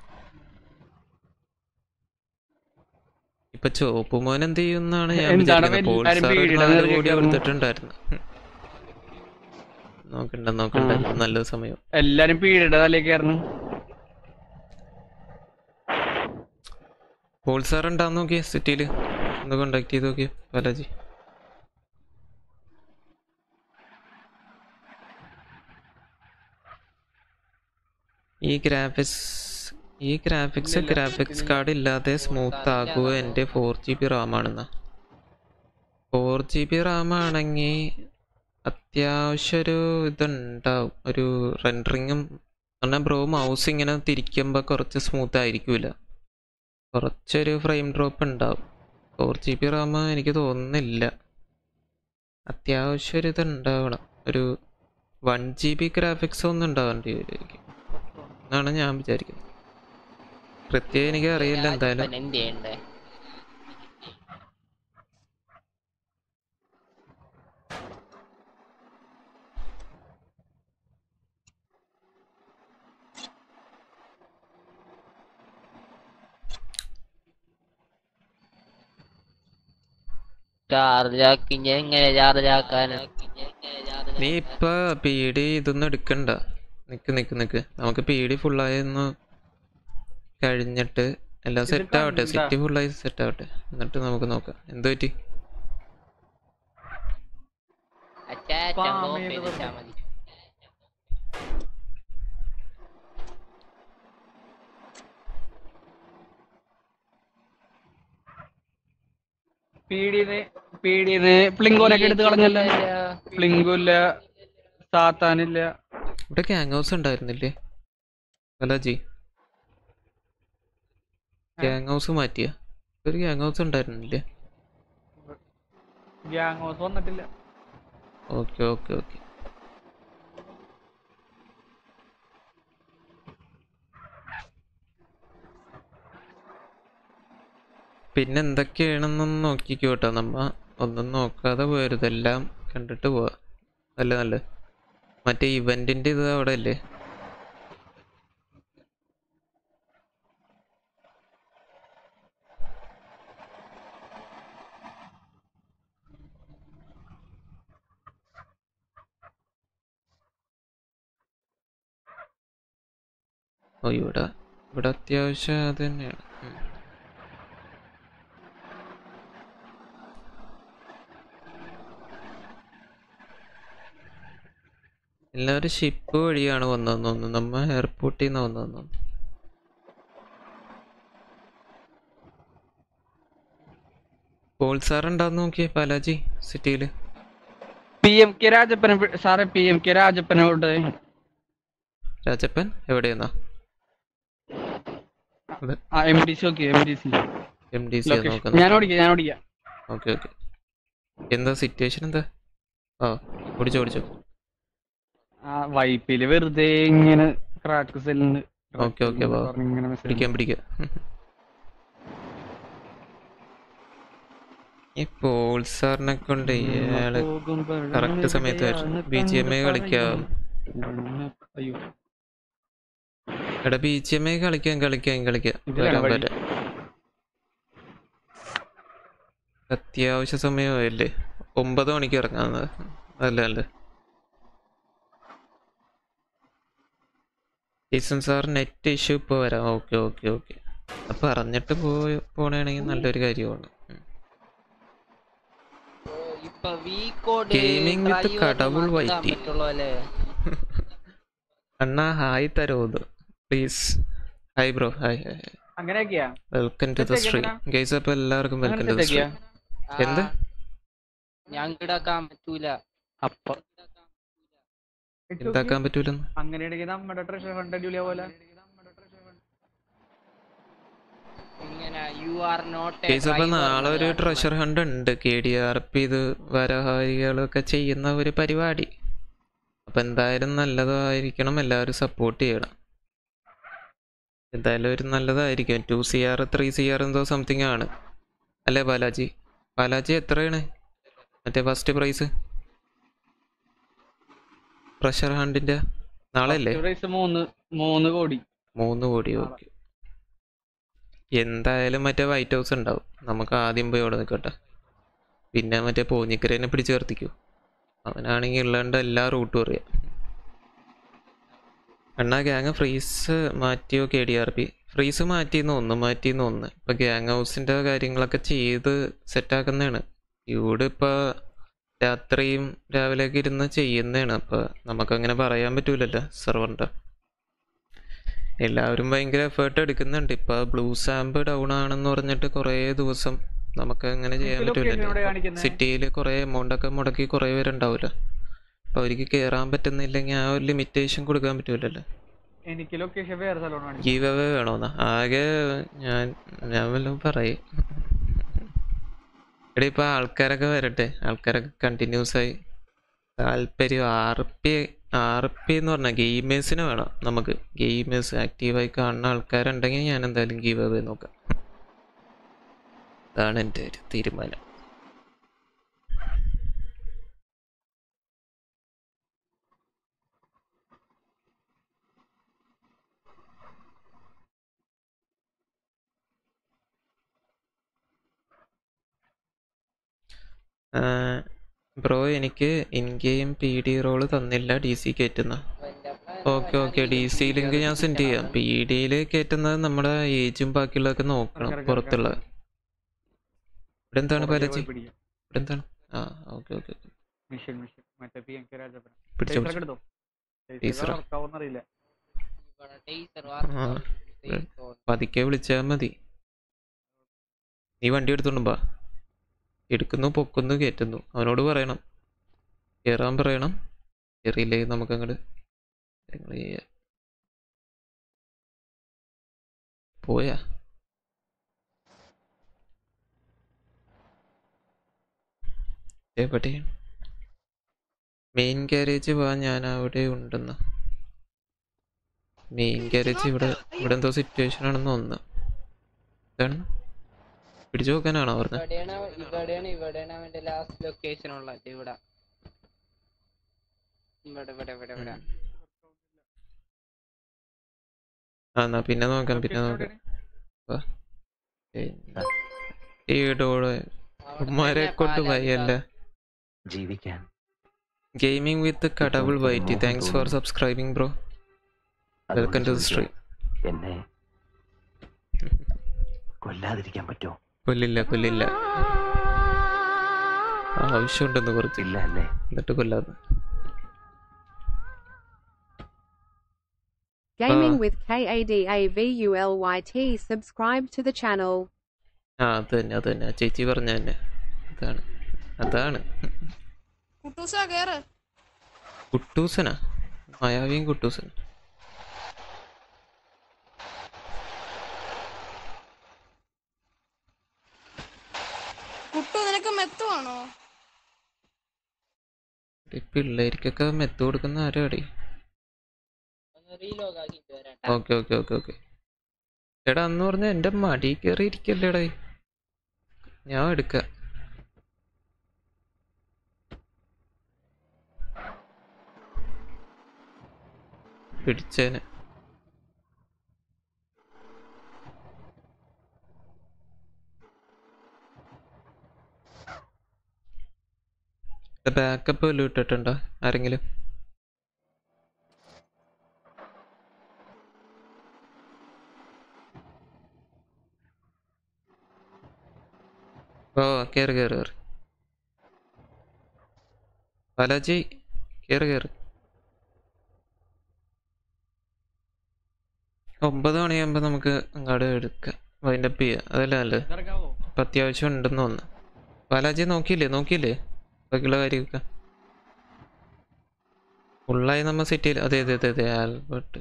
ഇപ്പൊ ചോപ്പ് മോൻ എന്ത് ചെയ്യുന്നാണ് ഞാൻ എന്താണ് വിചാരിക്കുന്നത് പോൾ എല്ലാരും സാർ ഒരു വീടിടാൻ നാല് നേരം കോടി കേൾക്കുന്നു. കൊടുത്തിട്ടുണ്ടായിരുന്നു നോക്കണ്ട നോക്കണ്ട ആ. നല്ല സമയം എല്ലാരും പീഡിയുടെ തലേക്കായിരുന്നു പോൾ സാർ ഉണ്ടാന്ന് നോക്കിയേ സിറ്റിയിൽ ഒന്ന് കോണ്ടാക്ട് ചെയ്ത് നോക്കിയേ ബാലാജി ഈ ഗ്രാഫിക്സ് ഈ ഗ്രാഫിക്സ് ഗ്രാഫിക്സ് കാർഡ് ഇല്ലാതെ സ്മൂത്ത് ആകുമോ എൻ്റെ ഫോർ ജി ബി റാം ആണെന്ന ഫോർ ജി ബി റാം ആണെങ്കിൽ അത്യാവശ്യം ഒരു ഇതുണ്ടാവും ഒരു റെൻഡറിങ്ങും പറഞ്ഞാൽ ബ്രോ മൗസ് ഇങ്ങനെ തിരിക്കുമ്പോൾ കുറച്ച് സ്മൂത്ത് ആയിരിക്കൂല കുറച്ചൊരു ഫ്രെയിം ഡ്രോപ്പ് ഉണ്ടാവും ഫോർ ജി ബി റാം എനിക്ക് തോന്നുന്നില്ല അത്യാവശ്യം ഒരു ഇത് ഉണ്ടാവണം ഒരു വൺ ജി ബി ഗ്രാഫിക്സ് ഒന്നും ഉണ്ടാവേണ്ടി വരും എന്നാണ് ഞാൻ വിചാരിക്കുന്നത് പ്രത്യേകം എനിക്ക് അറിയില്ല എന്തായാലും ഇപ്പൊ എന്ത് ചെയ്യണ്ടേ ചാർജ് ആക്കി ഞാൻ എങ്ങനെ ചാർജ് ആക്കാൻ നീ ഇപ്പൊ പി ഡി ഇതൊന്നും എടുക്കണ്ട നിക്ക് നിക്ക് നിക്ക് നമുക്ക് പി ഡി ഫുള്ളായെന്ന് കഴിഞ്ഞിട്ട് എല്ലാം ഇത് സെറ്റ് ആവട്ടെ കണ്ടാ? സിറ്റി ഫുള്ളായി സെറ്റ് ആവട്ടെ എന്നിട്ട് നമുക്ക് നോക്കാം എന്ത് പറ്റി അച്ചാച്ചൻ കോപ്പി ചെയ്തിട്ടാ മതി പീടിയത് പീടിയത് പ്ലിങ്കോനൊക്കെ എടുത്ത് കളഞ്ഞല്ലോ പ്ലിങ്കോല്ല സാത്താനില്ല ഇവിടെ ഗ്യാങ് ഹൗസ് ഉണ്ടായിരുന്നില്ലേ ബാലാജി ഗ്യാങ് ഹൗസ് മാറ്റിയ ഒരു ഗ്യാങ് ഹൗസ് ഉണ്ടായിരുന്നില്ലേ ഗ്യാങ് ഹൗസ് വന്നിട്ടില്ല ഓക്കെ ഓക്കെ ഓക്കെ പിന്നെ എന്തൊക്കെയാണെന്നൊന്ന് നോക്കിക്കോ കേട്ടോ നമ്മ ഒന്നും നോക്കാതെ പോയരുത് എല്ലാം കണ്ടിട്ട് പോവാ നല്ല നല്ല മറ്റേ ഇവന്റിന്റെ ഇത് അവിടെ അല്ലേ ഓ ഇവിടെ ഇവിടെ അത്യാവശ്യം അത് തന്നെയാണ് ഉം. എല്ലാവരും ഷിപ്പ് വഴിയാണ് വന്നതെന്ന് തോന്നുന്നു നമ്മ എയർപോർട്ടിൽ നിന്ന് വന്നതെന്ന് തോന്നുന്നു പോൾ സാർ ഉണ്ടാന്ന് നോക്കിയേ ബാലാജി സിറ്റിയിൽ പി എം കെ രാജപ്പനെ വി- സാറേ പി എം കെ രാജപ്പനോട് രാജപ്പൻ എവിടെയെന്നാ ആ M D C okay M D C M D C ഞാൻ ഓടിക്കാം ഞാൻ ഓടിക്കാം ഓക്കെ ഓക്കെ എന്താ സിറ്റുവേഷൻ എന്താ ആ ഓടിച്ചോ ഓടിച്ചോ ആ വൈപ്പില് വെറുതെ ഇങ്ങനെ ക്രാക്ക് സെല്ലുണ്ട് ഓക്കെ ഓക്കെ വാ ഇങ്ങനെ message പിടിക്കാം പിടിക്കാം ഈ പോൾ സാറിനെ കൊണ്ട് ഇയാള് കറക്റ്റ് സമയത്ത് വരും ബി ജി എം ഐ കളിക്കാം അയ്യോ എടാ ബി ജി എം ഐ കളിക്കാം കളിക്കാം കളിക്കാം ഇതിലാണ് വരാൻ വഴി. വരാം അത്യാവശ്യ സമയമല്ലേ ഒമ്പത് മണിക്ക് ഇറങ്ങാവുന്നത് അല്ല അല്ല ടീസൺ സാർ നെറ്റ് ഇഷ്യൂ ഇപ്പോൾ വരാം ഓക്കെ ഓക്കെ ഓക്കെ അപ്പം പറഞ്ഞിട്ട് പോയി പോണേണെങ്കിൽ നല്ലൊരു കാര്യമാണ് ഉം. ഇപ്പൊ വി കോഡ് Gaming with കടവുൾ വൈറ്റി. പറ്റുള്ളൂ അണ്ണാ ഹായ് തരോത് please hi bro hi hi അങ്ങനെയൊക്കെയാ welcome to the Set stream ആക്കിയാ? ഗൈസ് അപ്പോൾ എല്ലാവർക്കും വെൽക്കം അങ്ങനെ ടു ദ set ആക്കിയാ? സ്ട്രീം എന്ത് ഞാൻ കിടക്കാൻ പറ്റൂല അപ്പൊ എന്താക്കാൻ പറ്റൂലെന്ന് അങ്ങനെയാണെങ്കിൽ നമ്മുടെ ട്രഷർ ഫണ്ട് അടിപൊളിയാ പോലെ ഇങ്ങനെ യു ആർ നോട്ട് ഗൈസ് അപ്പോൾ നാളെ ഒരു ട്രഷർ ഹണ്ട് ഉണ്ട് കെ ഡി ആർ പി ഇത് വരഹാരികളൊക്കെ ചെയ്യുന്ന ഒരു പരിപാടി അപ്പം എന്തായാലും നല്ലതായിരിക്കണം എല്ലാവരും സപ്പോർട്ട് ചെയ്യണം എന്തായാലും ഒരു നല്ലതായിരിക്കും two C R three C R എന്തോ സംതിങ് ആണ് അല്ലേ ബാലാജി ബാലാജി എത്രയാണ് മറ്റേ ഫസ്റ്റ് പ്രൈസ് ട്രഷർ ഹണ്ടിന്റെ നാളെ അല്ലേ പ്രൈസ് മൂന്ന് മൂന്ന് കോടി മൂന്ന് കോടി ഓക്കെ എന്തായാലും മറ്റേ വൈറ്റ് ഹൗസ് ഉണ്ടാവും നമുക്ക് ആദ്യം പോയി അവിടെ നിൽക്കട്ടെ പിന്നെ മറ്റേ പോഞ്ഞിക്കരേനെ പിടിച്ച് ചേർത്തിക്കൂ അവനാണെങ്കിൽ ഉള്ളതുകൊണ്ട് എല്ലാ റൂട്ടും അറിയാം അണ്ണാ ഗ്യാങ് ഫ്രീസ് മാറ്റിയോ K D R P freeze മാറ്റിന്ന് ഒന്ന് മാറ്റിന്ന് ഒന്ന് ഇപ്പൊ ഗ്യാങ് ഹൗസിന്റെ കാര്യങ്ങളൊക്കെ ചെയ്ത് സെറ്റാക്കുന്നതാണ് ഇവിടെ ഇപ്പൊ രാത്രിയും രാവിലെയൊക്കെ ഇരുന്ന് ചെയ്യുന്നതാണ് അപ്പൊ നമുക്കങ്ങനെ പറയാൻ പറ്റൂലല്ലോ സെർവറിന്റെ എല്ലാവരും ഭയങ്കര എഫേർട്ട് എടുക്കുന്നുണ്ട് ഇപ്പൊ ബ്ലൂ സാമ്പ് ഡൗൺ ആണെന്ന് പറഞ്ഞിട്ട് കുറേ ദിവസം നമുക്ക് അങ്ങനെ ചെയ്യാൻ location എവിടെ പറ്റൂലല്ലോ കാണിക്കുന്നെ? സിറ്റിയിൽ കുറേ എമൗണ്ട് ഒക്കെ മുടക്കി കുറേ പേരുണ്ടാവില്ല അപ്പൊ അവർക്ക് കയറാൻ പറ്റുന്നില്ലെങ്കിൽ ആ ഒരു ലിമിറ്റേഷൻ കൊടുക്കാൻ പറ്റൂലല്ലോ എനിക്ക് ലൊക്കേഷൻ വേറെ സ്ഥലമാണ് കാണിക്കുന്നത് ഗീവ് അവേ വേണോന്നാ ആകെ ഞാൻ ഞാൻ വല്ലതും പറയും ഇവിടെ ഇപ്പൊ ആൾക്കാരൊക്കെ വരട്ടെ ആൾക്കാരൊക്കെ കണ്ടിന്യൂസ് ആയി താല്പര്യം ആർ പി ആർ പി എന്ന് പറഞ്ഞാൽ ഗെയിമേഴ്സിന് വേണം നമുക്ക് ഗെയിമേഴ്സ് ആക്റ്റീവായി കാണുന്ന ആൾക്കാരുണ്ടെങ്കിൽ ഞാൻ എന്തായാലും ഗീവ് അവേ നോക്കാം അതാണ് എൻ്റെ ഒരു തീരുമാനം ബ്രോ എനിക്ക് in game P D role തന്നില്ല ഡി സി കയറ്റുന്ന okay okay D C link ഞാൻ സെൻഡ് ചെയ്യാം പി ഡിയിൽ കയറ്റുന്നത് നമ്മുടെ ഏജും ബാക്കിയുള്ളതൊക്കെ നോക്കണം പുറത്തുള്ള ഇവിടെ എന്താണ് പലജി ഇവിടെ എന്താണ് ആ ഓക്കെ ഓക്കെ മിഷൻ മിഷൻ മറ്റേ പി എം കെ രാജപ്പൻ പിടിച്ചോ, ടേസറൊക്കെ പിടിച്ചോ. എടുത്തോ ടേസറോ? വർക്കാവുന്നറിയില്ല ആ പതുക്കെ വിളിച്ചാൽ മതി നീ വണ്ടി എടുത്തോണ്ടും വാ എടുക്കുന്നു പൊക്കുന്നു കയറ്റുന്നു അവനോട് പറയണം കയറാൻ പറയണം കയറിയില്ലേ നമുക്ക് അങ്ങോട്ട് പോയാ എവിടെ മെയിൻ ഗാരേജ് വാ ഞാൻ അവിടെ ഉണ്ടെന്ന് മെയിൻ ഗാരേജ് ഇവിടെ ഇവിടെ എന്തോ സിറ്റുവേഷൻ ആണെന്ന് തോന്നുന്നു എന്താണ് പിടിച്ചു നോക്കാനാണോ പറഞ്ഞത് ഇവിടെയാണ് ഇവിടെയാണ് ഇവിടെയാണ് അവന്റെ ലാസ്റ്റ് ലൊക്കേഷൻ ഉള്ളത് ഇവിടെ ഇവിടെ ഇവിടെ ഇവിടെ ഇവിടെ ആ എന്നാ പിന്നെ നോക്കാം പിന്നെ നോക്കാം വാ. പിന്നെ ഈടോടെ ഉമ്മാരെ കൊണ്ട് വയ്യല്ല ജീവിക്കാൻ ഗെയിമിംഗ് വിത്ത് കടവുൾ വൈറ്റി thanks for subscribing bro welcome to the stream എന്നെ കൊല്ലാതിരിക്കാൻ പറ്റുമോ കൊല്ലില്ല കൊല്ലില്ല ആവശ്യമുണ്ടെന്ന് കുറച്ച് ഇല്ല അല്ലേ എന്നിട്ട് കൊല്ലാതെ Gaming Ah. with KADAVULYT. Subscribe to the channel. ആ അത് തന്നെ അത് തന്നെ ആ ചേച്ചി പറഞ്ഞ തന്നെ അതാണ് അതാണ് കുട്ടൂസാ കേറ് കുട്ടൂസനാ മായാവിയും കുട്ടൂസൻ കുട്ടു നിനക്ക് മെത്തുവാണോ ഈ പിള്ളേർക്കൊക്കെ മെത്ത് കൊടുക്കുന്ന ആരാടി റീലോഗ് ആക്കിട്ട് വരാം ഓക്കെ ഓക്കെ ഓക്കെ ഓക്കെ എടാ അന്ന് പറഞ്ഞ എന്റെ മടി കയറി ഇരിക്കല്ലേടാ ഞാൻ എടുക്കാം പിടിച്ചേനെ ബാക്കപ്പ് വല്ലതും ഇട്ടിട്ടുണ്ടോ ആരെങ്കിലും ഓ കേറ് കേറ് കേറ് ബാലാജി കേറ് കേറ് ഒമ്പത് മണിയാകുമ്പോൾ നമുക്ക് അങ്ങോട്ട് എടുക്കാം വൈൻഡപ്പ് ചെയ്യാം അതല്ല നല്ലത് ഇറക്കാവോ ഇപ്പം അത്യാവശ്യം ഉണ്ടെന്ന് തോന്നുന്നു ബാലാജി നോക്കിയില്ലേ നോക്കിയില്ലേ ബാക്കിയുള്ള കാര്യമൊക്കെ ഫുള്ളായി നമ്മൾ സെറ്റ് ചെയ്യില്ല അതെ അതെ അതെ അതെ ആൽബർട്ട്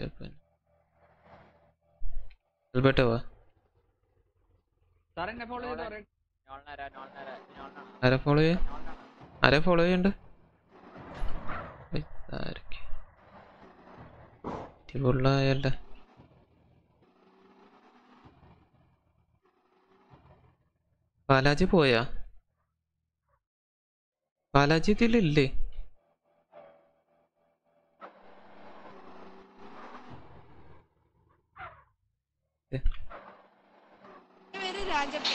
ആൽബർട്ട് വാ സാർ എന്നെ ഫോളോ ചെയ്ത് പറയാം ആരാ ഫോളോ ചെയ്യാ ആരാ ഫോളോ ചെയ്യണ്ട് ഫുള്ളായല്ലേ ബാലാജി പോയാ ബാലാജി ഇതിലില്ലേ പേര് രാജപ്പൻ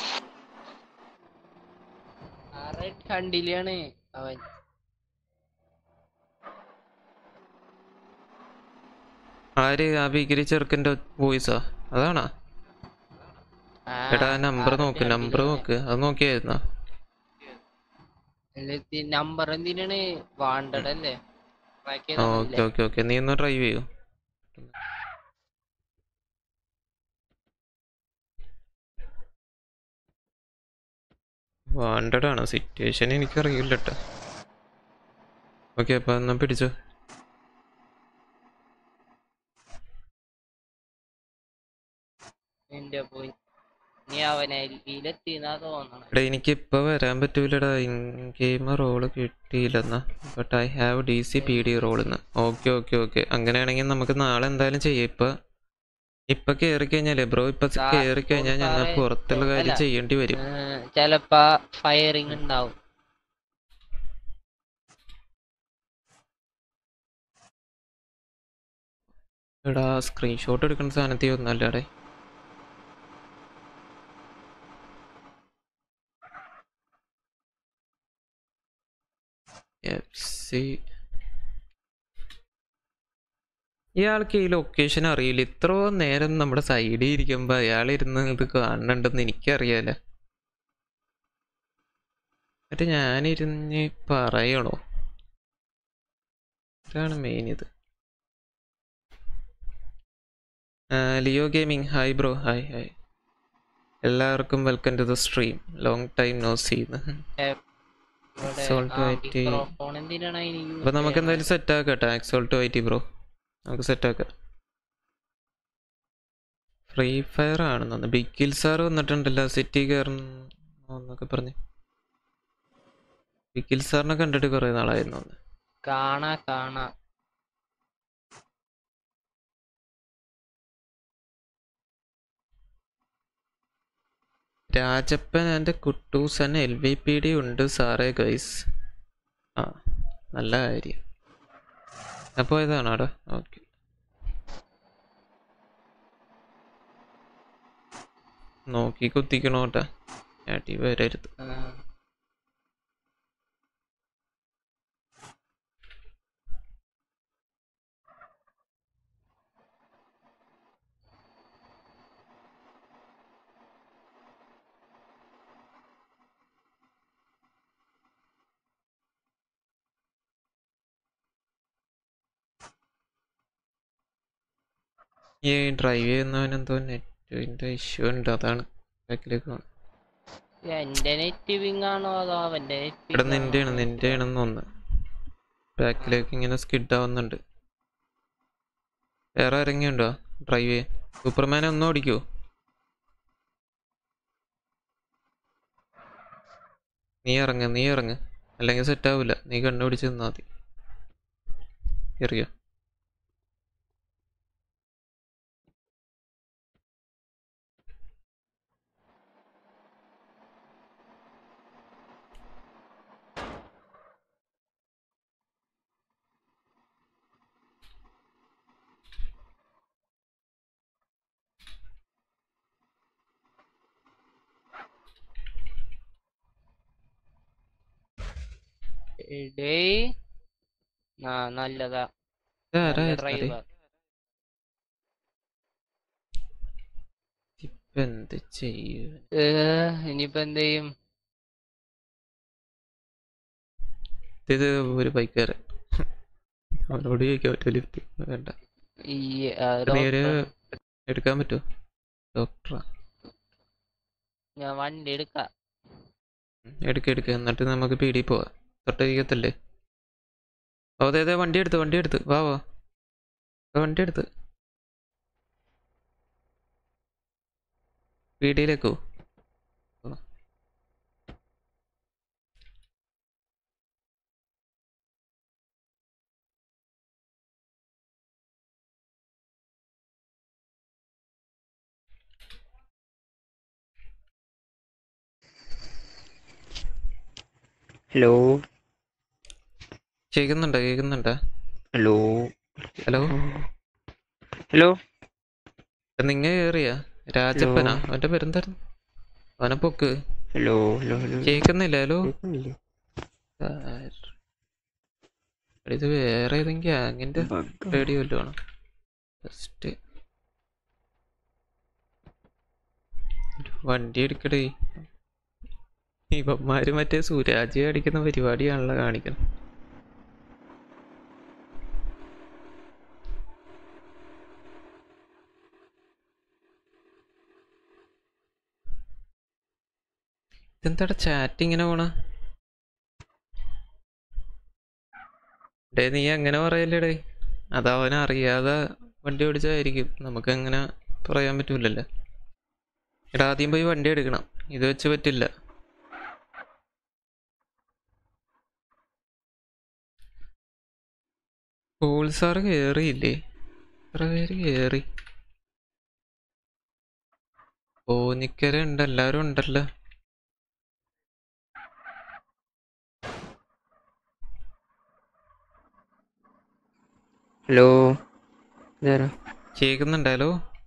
റെഡ് ഹണ്ടിലാണ് അവൻ ആര് ആ വികിരി ചെറുക്കൻ്റെ വോയിസാ അതാണോ എടാ നമ്പർ നോക്ക് നമ്പർ നോക്ക് അത് നോക്കിയായിരുന്നോ നമ്പർ എന്തിനാണ് വാണ്ടഡ് അല്ലേ Track ചെയ്താ ഓക്കെ മതില്ലേ? ഓക്കെ ഓക്കെ നീ ഒന്ന് ഡ്രൈവ് ചെയ്യൂ വാണ്ടഡ് ആണ് സിറ്റുവേഷൻ എനിക്കറിയില്ല കേട്ടോ ഓക്കെ അപ്പൊ എന്നാ പിടിച്ചോ എന്റെ പോയി നീ അവനെ ഇതിലെത്തിന്നാ തോന്നണം എടാ എനിക്ക് ഇപ്പൊ വരാൻ പറ്റൂലടാ ഇൻ ഗെയിം റോള് കിട്ടിയില്ലെന്നാ but I have D C P D റോളിന്ന് ഓക്കെ ഓക്കെ ഓക്കെ അങ്ങനെയാണെങ്കിൽ നമുക്ക് നാളെ എന്തായാലും ചെയ്യാം ഇപ്പൊ ഇപ്പൊ കേറി കഴിഞ്ഞാലേ ബ്രോ ഇപ്പൊ സാ- കേറി കഴിഞ്ഞാൽ ഞങ്ങൾ സാറേ, പുറത്തുള്ള കാര്യം അല്ല, ചെയ്യേണ്ടി വരും ഏർ, ചെലപ്പോ ഫയറിങ് ഉണ്ടാവും എടാ സ്ക്രീൻഷോട്ട് എടുക്കുന്ന സാധനത്തിൽ ഒന്നല്ലടേ ഇയാൾക്ക് ഈ ലൊക്കേഷൻ അറിയില്ല ഇത്ര നേരം നമ്മുടെ സൈഡിൽ ഇരിക്കുമ്പോ അയാൾ ഇരുന്ന് ഇത് കാണുന്നുണ്ടെന്ന് എനിക്കറിയാലോ എന്നിട്ട് ഞാനിരുന്ന് പറയണോ ഇതാണ് മെയിൻ ഇത് ആ, Leo gaming hi bro hi hi എല്ലാവർക്കും welcome to the stream long time no സീന്ന് ഇവിടെ Salt ആ white. microphone എന്തിനാണ് അതിന് use അപ്പൊ നമുക്ക് ചെയ്യണത്? എന്തായാലും സെറ്റ് ആക്കാം കേട്ടോ ആക്സോൾട്ട് വൈറ്റി ബ്രോ നമുക്ക് സെറ്റ് ആക്കാം ഫ്രീ ഫയർ ആണെന്നു ബിഗ് കിൽ സാർ വന്നിട്ടുണ്ടല്ലോ സിറ്റി കയറുന്നു എന്നൊക്കെ പറഞ്ഞ് ബിഗ് കിൽ സാറിനെ കണ്ടിട്ട് കുറെ നാളായിരുന്നു തോന്നുന്നു. കാണാ കാണാ Rajappan and Kuttoosan L V P D ഉണ്ട് സാറേ ഗൈസ് ആ നല്ല കാര്യം അപ്പോൾ ഇതാണോ അവിടെ ഓക്കെ നോക്കി കുത്തിക്കണോട്ടാ അടി വരരുത് ഈ ഡ്രൈവ് ചെയ്യുന്നവൻ എന്തോ നെറ്റിന്റെ ഇഷ്യൂ ഉണ്ട് അതാണ് ബാക്കിലേക്ക് പോകുന്നത് എന്റെ നെറ്റ് വിങ് ആണോ അതോ അവന്റെ നെറ്റ് ഇവിടെ നിന്റെയാണ് നിന്റെയാണെന്ന് ഒന്ന് ബാക്കിലേക്ക് ഇങ്ങനെ സ്കിഡ് ആവുന്നുണ്ട് വേറെ ആരെങ്കിലും ഡ്രൈവ് ചെയ്യാൻ സൂപ്പർമാനെ ഒന്നും ഓടിക്കോ നീ ഇറങ്ങ് നീ ഇറങ്ങ് അല്ലെങ്കിൽ സെറ്റ് ആവില്ല നീ കണ്ണുപിടിച്ച് നിന്നാ മതി എറിയോ ഡേയ് ആ നല്ലതാ ഇതാരാ നല്ല ഇത് ഡ്രൈവർ ഇപ്പൊ എന്ത് ചെയ്യും ഇനിയിപ്പോ എന്ത് ചെയ്യും ഇത് ഒരു ബൈക്കുകാരൻ അവനോട് ചോദിക്കാൻ പറ്റുമോ ലിഫ്റ്റ് വേണ്ട ഈ ആ, നീ ഒരു ഡോക്ടർ എടുക്കാൻ പറ്റുമോ ഡോക്ടറാ ഞാൻ വണ്ടി എടുക്കാം എടുക്ക എടുക്ക എന്നിട്ട് നമുക്ക് പീടി പോവാം തൊട്ടരികത്തല്ലേ ഓ അതെ അതെ വണ്ടി എടുത്ത് വണ്ടി എടുത്ത് വാ വാ ആ, വണ്ടി എടുത്ത് പീടിയിലേക്കോ ഹലോ കേൾക്കുന്നുണ്ടോ കേൾക്കുന്നുണ്ടോ ഹലോ ഹലോ ഹലോ നിങ്ങ കേറിയാ രാജപ്പനാ അവന്റെ പേരെന്തായിരുന്നു അവനെ പൊക്ക് ഹലോ ഹലോ ഹലോ കേക്കുന്നില്ല ഹലോ കേൾക്കുന്നില്ലേ ആര്? എടാ, ഇത് വേറെ ഏതെങ്കിലും ഗ്യാങ്ങിന്റെ റേഡിയോ വല്ലതും ആണോ ഫസ്റ്റ് വണ്ടി എടുക്കടേ ഇവന്മാര് മറ്റേ സുരാജ് അടിക്കുന്ന പരിപാടിയാണല്ലോ കാണിക്കണം ഇതെന്താടാ ചാറ്റ് ഇങ്ങനെ പോണ ഡേ നീ അങ്ങനെ പറയല്ലേടേ അത് അവൻ അറിയാതെ വണ്ടി ഓടിച്ചതായിരിക്കും നമുക്ക് അങ്ങനെ പറയാൻ പറ്റൂലല്ലോ എടാ ആദ്യം പോയി വണ്ടി എടുക്കണം ഇത് വെച്ച് പറ്റില്ല പോൾ സാറ് കേറിയില്ലേ എത്ര പേര് കേറി ഓനിക്കര ഉണ്ട് എല്ലാരും ഉണ്ടല്ലോ ഹലോ ഇതാരാ കേക്കുന്നുണ്ടല്ലോ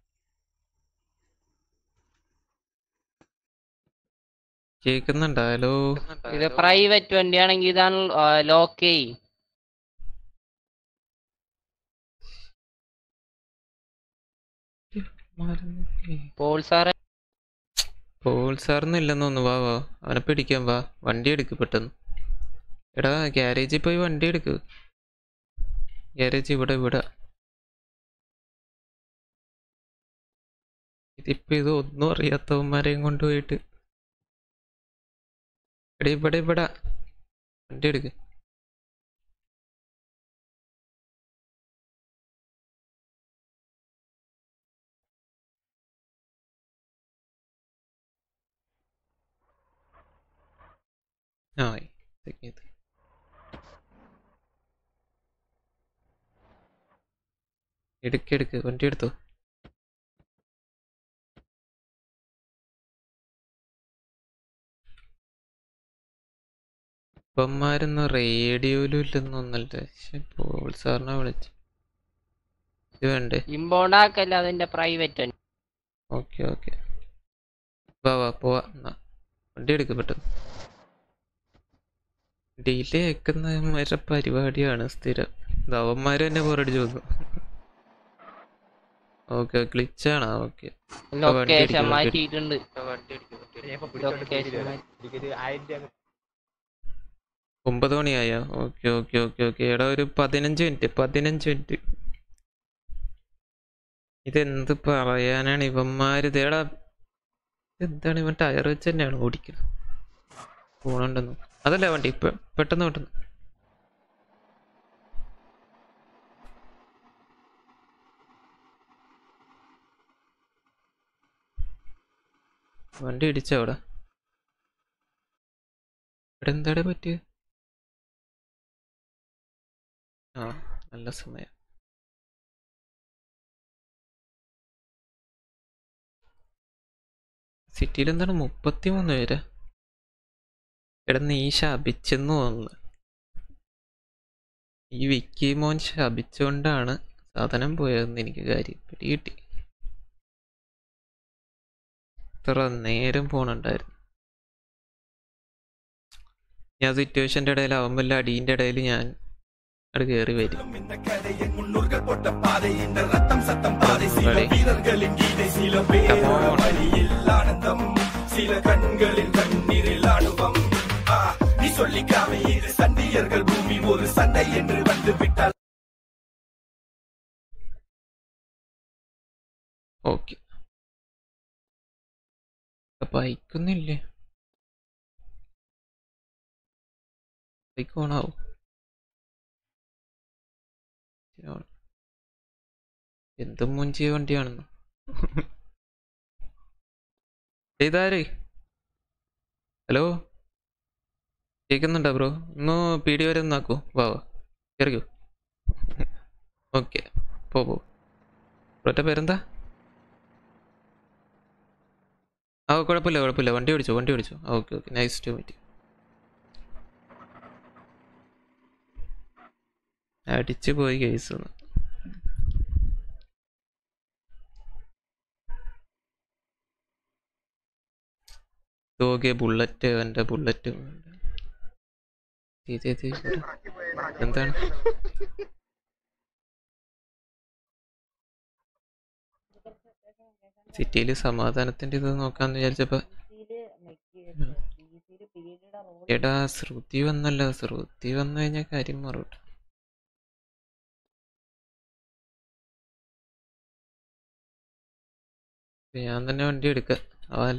കേക്കുന്നുണ്ടല്ലോ ഇത് പ്രൈവറ്റ് വണ്ടിയാണെങ്കിൽ ഇതാണ് ലോക്ക് പോൾ സാറെ പോൾ സാറിന് ഇല്ലെന്ന് തോന്നുന്നു വാ വാ അവനെ പിടിക്കാൻ വാ വണ്ടി എടുക്ക് പെട്ടെന്ന് എടാ ഗ്യാരേജിൽ പോയി വണ്ടി എടുക്ക് ഗ്യാരേജ് ഇവിടെ ഇവിടെ ഇതിപ്പോ ഇത് ഒന്നും അറിയാത്തവന്മാരെയും കൊണ്ടുപോയിട്ട് എടാ ഇവിടെ ഇവിടെ വണ്ടി എടുക്ക് ആ ഇതൊക്കെ ഇത് എടുക്ക് എടുക്ക് വണ്ടി എടുത്തോ ഇപ്പന്മാരൊന്നും റേഡിയോയിലും ഇല്ലെന്നൊന്നല്ലേ പക്ഷെ പോൾ സാറിനെ വിളിച്ചു ഇത് വേണ്ടേ ഇമ്പോണ്ട് ആക്കല്ല അതിന്റെ പ്രൈവറ്റ് വണ്ടി ഓക്കെ ഓക്കെ വാ വാ പോവാ എന്നാ വണ്ടി എടുക്ക് പെട്ടെന്ന് ഡിലേ ആക്കുന്നവരുടെ പരിപാടിയാണ് സ്ഥിരം ഇത് അവന്മാര് തന്നെ ബോറടിച്ചു വന്നു ഓക്കെ ഗ്ലിച്ചാണോ ഓക്കെ ലൊക്കേഷൻ മാറ്റിയിട്ടുണ്ട് ലൊക്കേഷൻ ഒമ്പത് മണിയായോ ഓക്കെ ഓക്കെ ഓക്കെ ഓക്കെ എടാ ഒരു പതിനഞ്ച് മിനിറ്റ് പതിനഞ്ച് മിനിറ്റ് ഇതെന്ത് പറയാനാണ് ഇവന്മാര് ഇതേടാ എന്താണ് ഇവൻ ടയർ വെച്ച് തന്നെയാണ് ഓടിക്കുന്നത് പോണുണ്ടെന്ന് അതല്ല വണ്ടി ഇപ്പൊ പെട്ടെന്ന് പെട്ടെന്ന് വണ്ടി ഇടിച്ച അവിടെ ഇവിടെ എന്താടെ പറ്റിയത് ആ നല്ല സമയം സിറ്റിയിൽ എന്താണ് മുപ്പത്തി മൂന്ന് പേര് എടാ നീ ശപിച്ചെന്ന് തോന്നുന്നു ഈ വിക്കി മോൻ ശപിച്ചുകൊണ്ടാണ് സാധനം പോയതെന്ന് എനിക്ക് കാര്യം പിടികിട്ടി ഇത്ര നേരം പോണുണ്ടായിരുന്നു ഞാൻ സിറ്റുവേഷൻ്റെ ഇടയിൽ അവൻ വല്ല അടീൻ്റെ ഇടയിൽ ഞാൻ അവിടെ കയറി വരും சில கண்களில் கண்ணீரில் ஆணுவம் ஆ, நீ சொல்லிக்காம இது சண்டியர்கள் பூமி ஒரு சண்டை என்று வந்து விட்டால் ഓക്കെ ബൈക്കൊന്നുമില്ലേ ബൈക്ക് ഓണാവോ എന്തും മുഞ്ചിയ വണ്ടിയാണെന്ന് ഇതാരേ ഹലോ കേൾക്കുന്നുണ്ടോ ബ്രോ ഒന്ന് പി ഡി വരെ ഒന്നാക്കൂ വാ വാ കയറിക്കോ ഓക്കെ പോ പോ ബ്രോന്റെ പേരെന്താ ആ കുഴപ്പമില്ല കുഴപ്പമില്ല വണ്ടി ഓടിച്ചോ വണ്ടി ഓടിച്ചോ okay okay nice to meet അടിച്ചു പോയി കേസ് ഒന്ന് നോക്കിയ ബുള്ളറ്റ് എൻ്റെ ബുള്ളറ്റ് എന്താണ് സിറ്റിയിൽ സമാധാനത്തിന്റെ ഇത് നോക്കാന്ന് വിചാരിച്ചപ്പോ എടാ ശ്രുതി വന്നല്ലോ ശ്രുതി വന്നു കഴിഞ്ഞാൽ കാര്യം മാറും ഞാൻ തന്നെ വണ്ടി എടുക്ക അതല്ല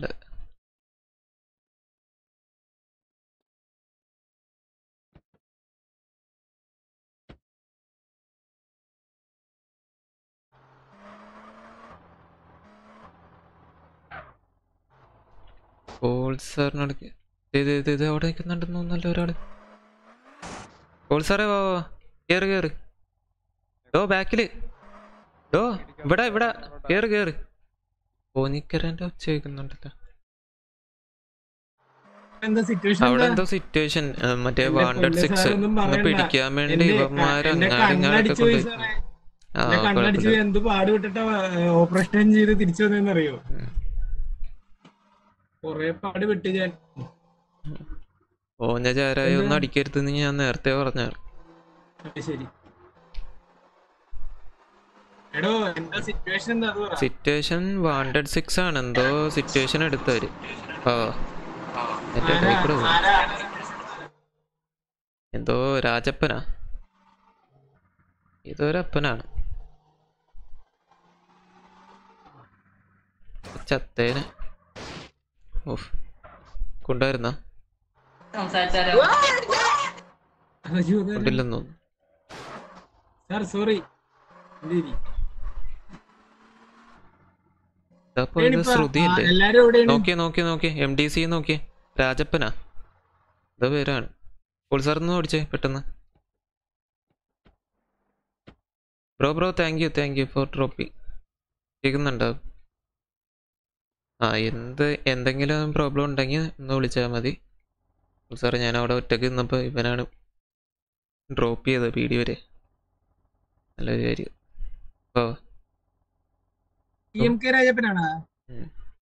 പോൾ സാറിനടുക്ക് ഇത് ഇത് ഇത് അവിടെ നിൽക്കുന്നുണ്ടെന്ന് തോന്നുന്നല്ലോ ഒരാള് പോൾ സാറേ വാ വാ കേറ് കേറ് ഡോ ബാക്കില് ഡോ ഇവിടെ ഇവിടെ കേറ് കേറ് പോനിക്കരന്റെ ഒച്ച കേൾക്കുന്നുണ്ടല്ലോ എന്താ സിറ്റുവേഷൻ അവിടെ എന്തോ സിറ്റുവേഷൻ മറ്റേ എന്റെ വാണ്ടഡ് പൊന്ന് സിക്സ് സാർ ഒന്നും ഒന്ന് പറയണ്ട. പിടിക്കാൻ വേണ്ടി എന്റെ ഇവന്മാര് എന്റെ അങ്ങാടി ഇങ്ങാടൊക്കെ കണ്ണടിച്ചു പോയി കൊണ്ടുപോയി സാറേ. ആ എന്റെ കണ്ണടിച്ചു കുഴപ്പമില്ല എന്ത് പാട് വിട്ടിട്ടാ ഓപ്പറേഷൻ ചെയ്ത് തിരിച്ചു വന്നറിയോ കൊറേ പാട് വിട്ട് ഞാൻ ഓഞ്ഞ ചാരായ ഒന്നും എന്താ? അടിക്കരുതെന്ന് ഞാൻ നേരത്തെ പറഞ്ഞാണ് അത് ശരി എടോ എന്താ സിറ്റുവേഷൻ എന്താ അത് പറ സിറ്റുവേഷൻ വാണ്ടഡ് സിക്സ് ആണ് എന്തോ സിറ്റുവേഷൻ എടുത്തവര് ആ എന്റെ ആരാ? കൈ കൂടെ പോയി. ആരാ? എന്തോ രാജപ്പനാ ഇതൊരപ്പനാണ് ചത്തേന് ഓഫ് കൊണ്ടായിരുന്ന അയ്യോ, ഇതാരാ? കൊണ്ടില്ലെന്ന് തോന്നുന്നു സാർ സോറി ശരി ഇതപ്പോ ഇത് എവിടെയാണിപ്പോ? ശ്രുതിയല്ലേ ആ, എല്ലാരും എവിടെയാണ്? നോക്കിയേ നോക്കിയേ നോക്കിയേ എം ഡി സി നോക്കിയേ രാജപ്പനാ ഇത് പേരാണ് പോൾ സാറിന്ന് ഓടിച്ചേ പെട്ടെന്ന് bro bro thank you thank you for ഡ്രോപ്പി കേൾക്കുന്നുണ്ടോ ആ എന്ത് എന്തെങ്കിലും പ്രോബ്ലം ഉണ്ടെങ്കിൽ ഒന്ന് വിളിച്ചാൽ മതി പോൾ സാറേ ഞാൻ അവിടെ ഒറ്റയ്ക്ക് നിന്നപ്പോൾ ഇവനാണ് ഡ്രോപ്പ് ചെയ്തത് പീടി വരെ നല്ലൊരു കാര്യം ഓ പി എം കെ രാജപ്പനാണ് ഉം.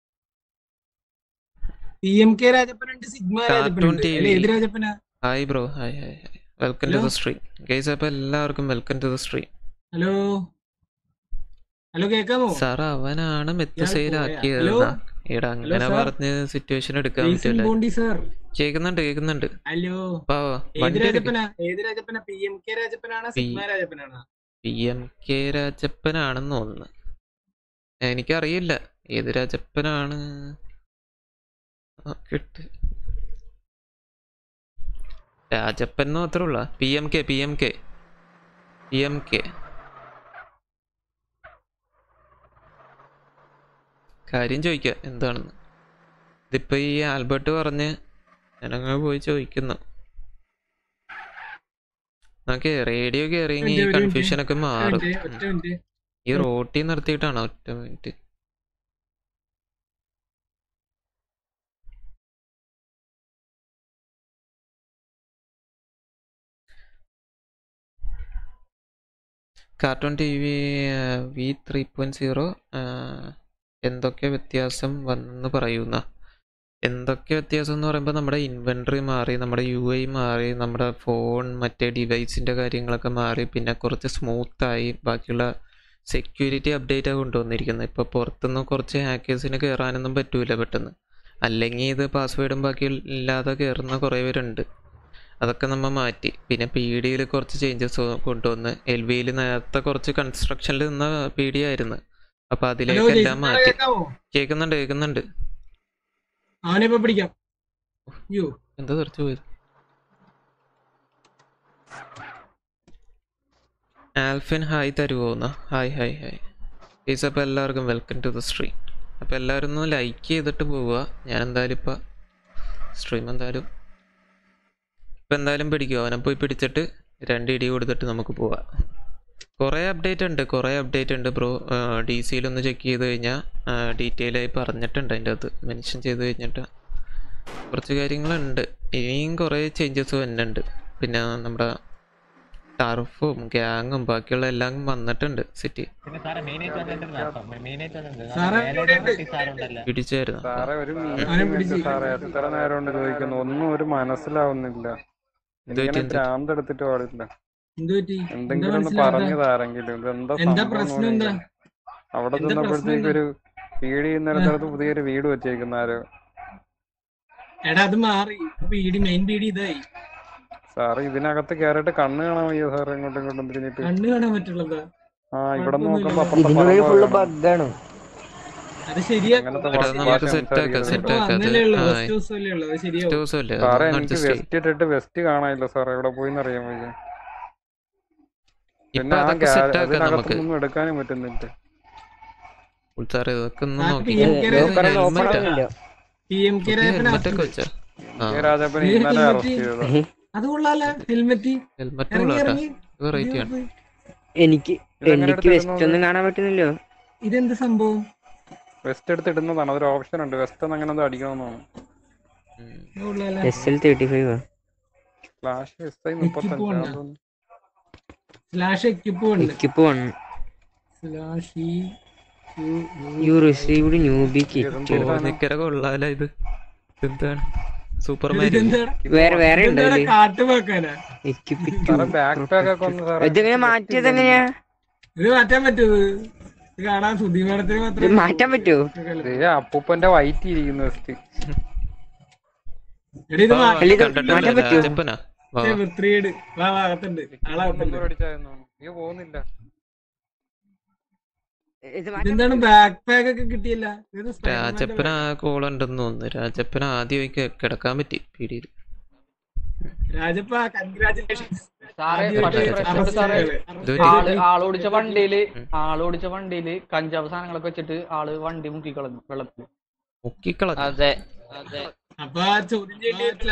പി എം കെ രാജപ്പനുണ്ട് സിഗ്മ കാർട്ടൂൺ രാജപ്പനുണ്ട് ടി അല്ല, വി ഏത് രാജപ്പനാ hi bro hi hi hi welcome to Hello? The stream guys അപ്പോൾ എല്ലാവർക്കും welcome to the stream hello hello കേക്കാമോ സാർ അവനാണ് മെത്തസൈലാക്കിയത് ഹലോ? എടാ ഹലോ, അങ്ങനെ സാർ? പറഞ്ഞ് സിറ്റുവേഷൻ എടുക്കാൻ ജെയ്സൺ പറ്റൂല ബോണ്ടി സാർ കേൾക്കുന്നുണ്ട് കേൾക്കുന്നുണ്ട് ഹലോ വാ വാ ഏത് വണ്ടി എടുക്ക് രാജപ്പനാ ഏത് രാജപ്പനാ പി എം കെ രാജപ്പനാണോ പി- സിഗ്മ രാജപ്പനാണോ പി എം കെ രാജപ്പനാണെന്ന് തോന്നുന്നു എനിക്കറിയില്ല ഏത് രാജപ്പനാണ് ആ, കിട്ട് രാജപ്പൻ എന്ന് മാത്രമേ ഉള്ള P M K P M K P M K കാര്യം ചോദിക്കുക എന്താണെന്ന് ഇതിപ്പോ ഈ ആൽബർട്ട് പറഞ്ഞ് ഞാനങ്ങ് പോയി ചോദിക്കുന്നു നമുക്ക് റേഡിയോ കയറിയെങ്കിൽ ഈ ഒരു മിനിറ്റ്, കൺഫ്യൂഷൻ ഒക്കെ ഒറ്റ മാറും മിനിറ്റ്, ഒറ്റ മിനിറ്റ്. ഈ റോട്ടിൽ നിർത്തിയിട്ടാണോ ഒറ്റ minute cartoon T V V three point zero എന്തൊക്കെ വ്യത്യാസം വന്നെന്ന് പറയുന്ന എന്തൊക്കെ വ്യത്യാസം എന്ന് പറയുമ്പോൾ നമ്മുടെ ഇൻവെൻട്രി മാറി നമ്മുടെ യു ഐ മാറി നമ്മുടെ ഫോൺ മറ്റേ ഡിവൈസിൻ്റെ കാര്യങ്ങളൊക്കെ മാറി പിന്നെ കുറച്ച് സ്മൂത്തായി ബാക്കിയുള്ള സെക്യൂരിറ്റി അപ്ഡേറ്റ് കൊണ്ടുവന്നിരിക്കുന്നത് ഇപ്പോൾ പുറത്തുനിന്ന് കുറച്ച് ഹാക്കേഴ്സിന് കയറാനൊന്നും പറ്റൂല പെട്ടെന്ന് അല്ലെങ്കിൽ ഇത് പാസ്വേഡും ബാക്കി ഇല്ലാതെ കയറുന്ന കുറേ പേരുണ്ട് അതൊക്കെ നമ്മൾ മാറ്റി പിന്നെ പി ഡിയിൽ കുറച്ച് ചേഞ്ചസ് കൊണ്ടുവന്ന് എൽ വിയിൽ നേരത്തെ കുറച്ച് കൺസ്ട്രക്ഷനിൽ നിന്ന പി ഡി ആയിരുന്നു അപ്പോൾ അതിലേക്കെല്ലാം ജെയ്സൺ സാറേ മാറ്റി കേക്കാമോ? കേൾക്കുന്നുണ്ട് കേൾക്കുന്നുണ്ട് അവനെ ഇപ്പൊ പിടിക്കാം അയ്യോ എന്താ തെറിച്ചു പോയത് ആൽഫിൻ ഹായ് തരുമോന്ന് ഹായ് ഹായ് ഹായ് പ്ലീസ് അപ്പോൾ എല്ലാവർക്കും വെൽക്കം ടു ദ സ്ട്രീം അപ്പോൾ എല്ലാവരും ഒന്ന് ലൈക്ക് ചെയ്തിട്ട് പോവുക ഞാൻ എന്തായാലും ഇപ്പോൾ സ്ട്രീം എന്തായാലും ഇപ്പം എന്തായാലും പിടിക്കും അവനെ പോയി പിടിച്ചിട്ട് രണ്ട് ഇടി കൊടുത്തിട്ട് നമുക്ക് പോവാം കുറേ അപ്ഡേറ്റ് ഉണ്ട് കുറേ അപ്ഡേറ്റ് ഉണ്ട് ബ്രോ ഡി സിയിലൊന്ന് ചെക്ക് ചെയ്ത് കഴിഞ്ഞാൽ ഡീറ്റെയിൽ ആയി പറഞ്ഞിട്ടുണ്ട് അതിൻ്റെ അകത്ത് മെൻഷൻ ചെയ്ത് കഴിഞ്ഞിട്ട് കുറച്ച് കാര്യങ്ങളുണ്ട് ഇനിയും കുറേ ചേഞ്ചസ് വരുന്നുണ്ട് പിന്നെ നമ്മുടെ ടർഫും ഗ്യാങ്ങും ബാക്കിയുള്ള എല്ലാം വന്നിട്ടുണ്ട് സിറ്റി പിന്നെ സാറേ മെയിനായിട്ട് വന്നിട്ടുണ്ട് മെയിനായിട്ട് വന്നിട്ടുണ്ട് സാറേ, മേലെ സാറുണ്ടല്ലോ പിടിച്ചായിരുന്നു സാറേ ഒരു അവനെ മീറ്റിംഗ് പിടിച്ച്. സാറേ എത്ര നേരം കൊണ്ട് ചോദിക്കുന്നു ഒന്നും ഒരു മനസ്സിലാവുന്നില്ല എന്ത് ഇങ്ങനെ പറ്റി, എന്ത് പറ്റി? ഭ്രാന്ത് എടുത്തിട്ട് പാടില്ല എന്ത് പറ്റി എന്താ എന്തെങ്കിലും ഒന്ന് മനസ്സിലാവാത്ത പറഞ്ഞു താരെങ്കിലും ഇതെന്താ എന്താ സംഭവം പ്രശ്നം എന്ന് എന്താ പറഞ്ഞാ. അവിടെ എന്താ പ്രശ്നം ചെന്നപ്പോഴത്തേക്ക് ഒരു പീടി ചെയ്യുന്നിടത്ത് പുതിയൊരു വീട് വെച്ചേക്കുന്ന ആരോ എടാ അത് മാറി ഇപ്പൊ പീടി മെയിൻ പീടി ഇതായി സാറ് ഇതിനകത്ത് കയറിയിട്ട് കണ്ണ് കാണാൻ വയ്യ സാർ ഇങ്ങോട്ടും ഇങ്ങോട്ടും തിരിഞ്ഞിട്ട് കണ്ണു കാണാൻ പറ്റുള്ളത് ആ ഇവിടെ കുഴപ്പമൊന്നുമില്ല. നോക്കുമ്പോ അപ്പുറത്തെ ഇതിനുള്ളിൽ പറമ്പ് ഫുള്ള് കാണാം. ബഗ്ഗാണ് അത് ശരിയാ അങ്ങനത്തെ എടാ, ഭാഷ നമുക്ക് സെറ്റ് ആക്കാം സംസാരിക്കുന്നത്. സെറ്റ് ആക്കാം അത് വന്നല്ലേ ഉള്ളൂ ആ ഫസ്റ്റ് ദിവസമല്ലേ ഉള്ളൂ അത് ശരിയാവും ദിവസമല്ലേ സാറേ അതൊന്ന് എനിക്ക് അഡ്ജസ്റ്റ് ചെയ്യും വെസ്റ്റ് ഇട്ടിട്ട് വെസ്റ്റ് കാണാനില്ല സാറേ എവിടെ പോയിന്ന് അറിയാൻ വയ്യ ഇപ്പൊ പിന്നെ ആ അതൊക്കെ ഗ്യാ- സെറ്റ് ആക്കാം നമുക്ക് അതിനകത്തൊന്നും എടുക്കാനും പറ്റുന്നില്ല സാറേ ഇതൊക്കെ ഒന്ന് ആ, നോക്കി PMK യുടെ ലോക്കറൊന്നും ഓപ്പൺ ഹെൽമെറ്റാ ആവുന്നില്ല പി എം കെ ഹെൽമെറ്റ് ഒക്കെ വെച്ചാ ആ കെ രാജപ്പൻ ഏ, ഇന്നലെ helmet. അറസ്റ്റ് ചെയ്തതാ അത് കൊള്ളാല ഹെൽമെറ്റ് ഹെൽമെറ്റ് ഇറങ്ങി കൊള്ളാട്ടാ ഇറങ്ങി വെറൈറ്റി ആണ് എനിക്ക് ഇതെങ്ങനെ എനിക്ക് എടുത്തിടുന്നത്? വെസ്റ്റ് ഒന്നും കാണാൻ പറ്റുന്നില്ലോ ഇതെന്ത് സംഭവം വെസ്റ്റ് എടുത്ത് ഇടുന്നതാണ് അതൊരു ഓപ്ഷൻ ഉണ്ട് വെസ്റ്റ് ഒന്ന് അങ്ങനെ എന്തോ അടിക്കണമെന്നാണ് ഉം. ഇത് കൊള്ളാല S L thirty five flash S I Equip മുപ്പത്തഞ്ചാണ് ഉണ്ട്. സ്ലാഷ് എക്യുപ്പ് ഉണ്ട് എക്യുപ്പ് വൺ സ്ലാഷ് ഈ യു റിസീവ്ഡ് ന്യൂബി കിറ്റ് നിക്കര കൊള്ളാല ഇത് എന്താണ് സൂപ്പർ മാരി ഇതെന്താടാ വേറെ വേറെ ഉണ്ട് ഇതെന്താടാ അതില് കാട്ടുപോക്കാനാ എക്യുപ്പ് സാറേ ബാക്ക് പാക്ക് ഒക്കെ ഒന്ന് സാറേ ഇതെങ്ങനെ മാറ്റിയത് എങ്ങനെയാ ഇത് മാറ്റാൻ പറ്റുമോ ഇത് കാണാൻ സുധി മേഡത്തിന് ഇത് മാത്രമേ മാറ്റാൻ പറ്റുമോ ദേ അപ്പൂപ്പന്റെ വൈറ്റ് ഇരിക്കുന്നു വെസ്റ്റ് എടി ഇത് മാ- അല്ല, ഇത് കണ്ടിട്ടില്ല മാറ്റാൻ പറ്റുമോ? രാജപ്പനാ വാ ഇത് വൃത്തികേട് വാ വാ അകത്തുണ്ട് ആളകത്തുണ്ട് അടിച്ചായിരുന്നു നീ പോകുന്നില്ല ഇത് മാറ്റാൻ ഇതെന്താണ് ബാക്ക് പാക്ക് ഒക്കെ കിട്ടിയല്ല ഇത് സ്പൈഡർമാന്റെ രാജപ്പന ആ കോൾ ഉണ്ടെന്ന് തോന്നുന്നു രാജപ്പന ആദ്യം കിടക്കാൻ പറ്റി പീടിയിൽ രാജപ്പ കൺഗ്രാചുലേഷൻസ് സാറേ ആദ്യമായിട്ട് പക്ഷേ രാജപ്പൻ. പ്രശ്നം സാറേ ഇത് ആള് ആളോടിച്ച വണ്ടിയില് ആളോടിച്ച വണ്ടിയില് കഞ്ചാവ് സാധനങ്ങളൊക്കെ വെച്ചിട്ട് ആള് വണ്ടി മുക്കിക്കളഞ്ഞു വെള്ളത്തില് മുക്കിക്കളഞ്ഞു അതെ അതെ അപ്പൊ ആ ചോദ്യം ചെയ്യേണ്ടി വരില്ല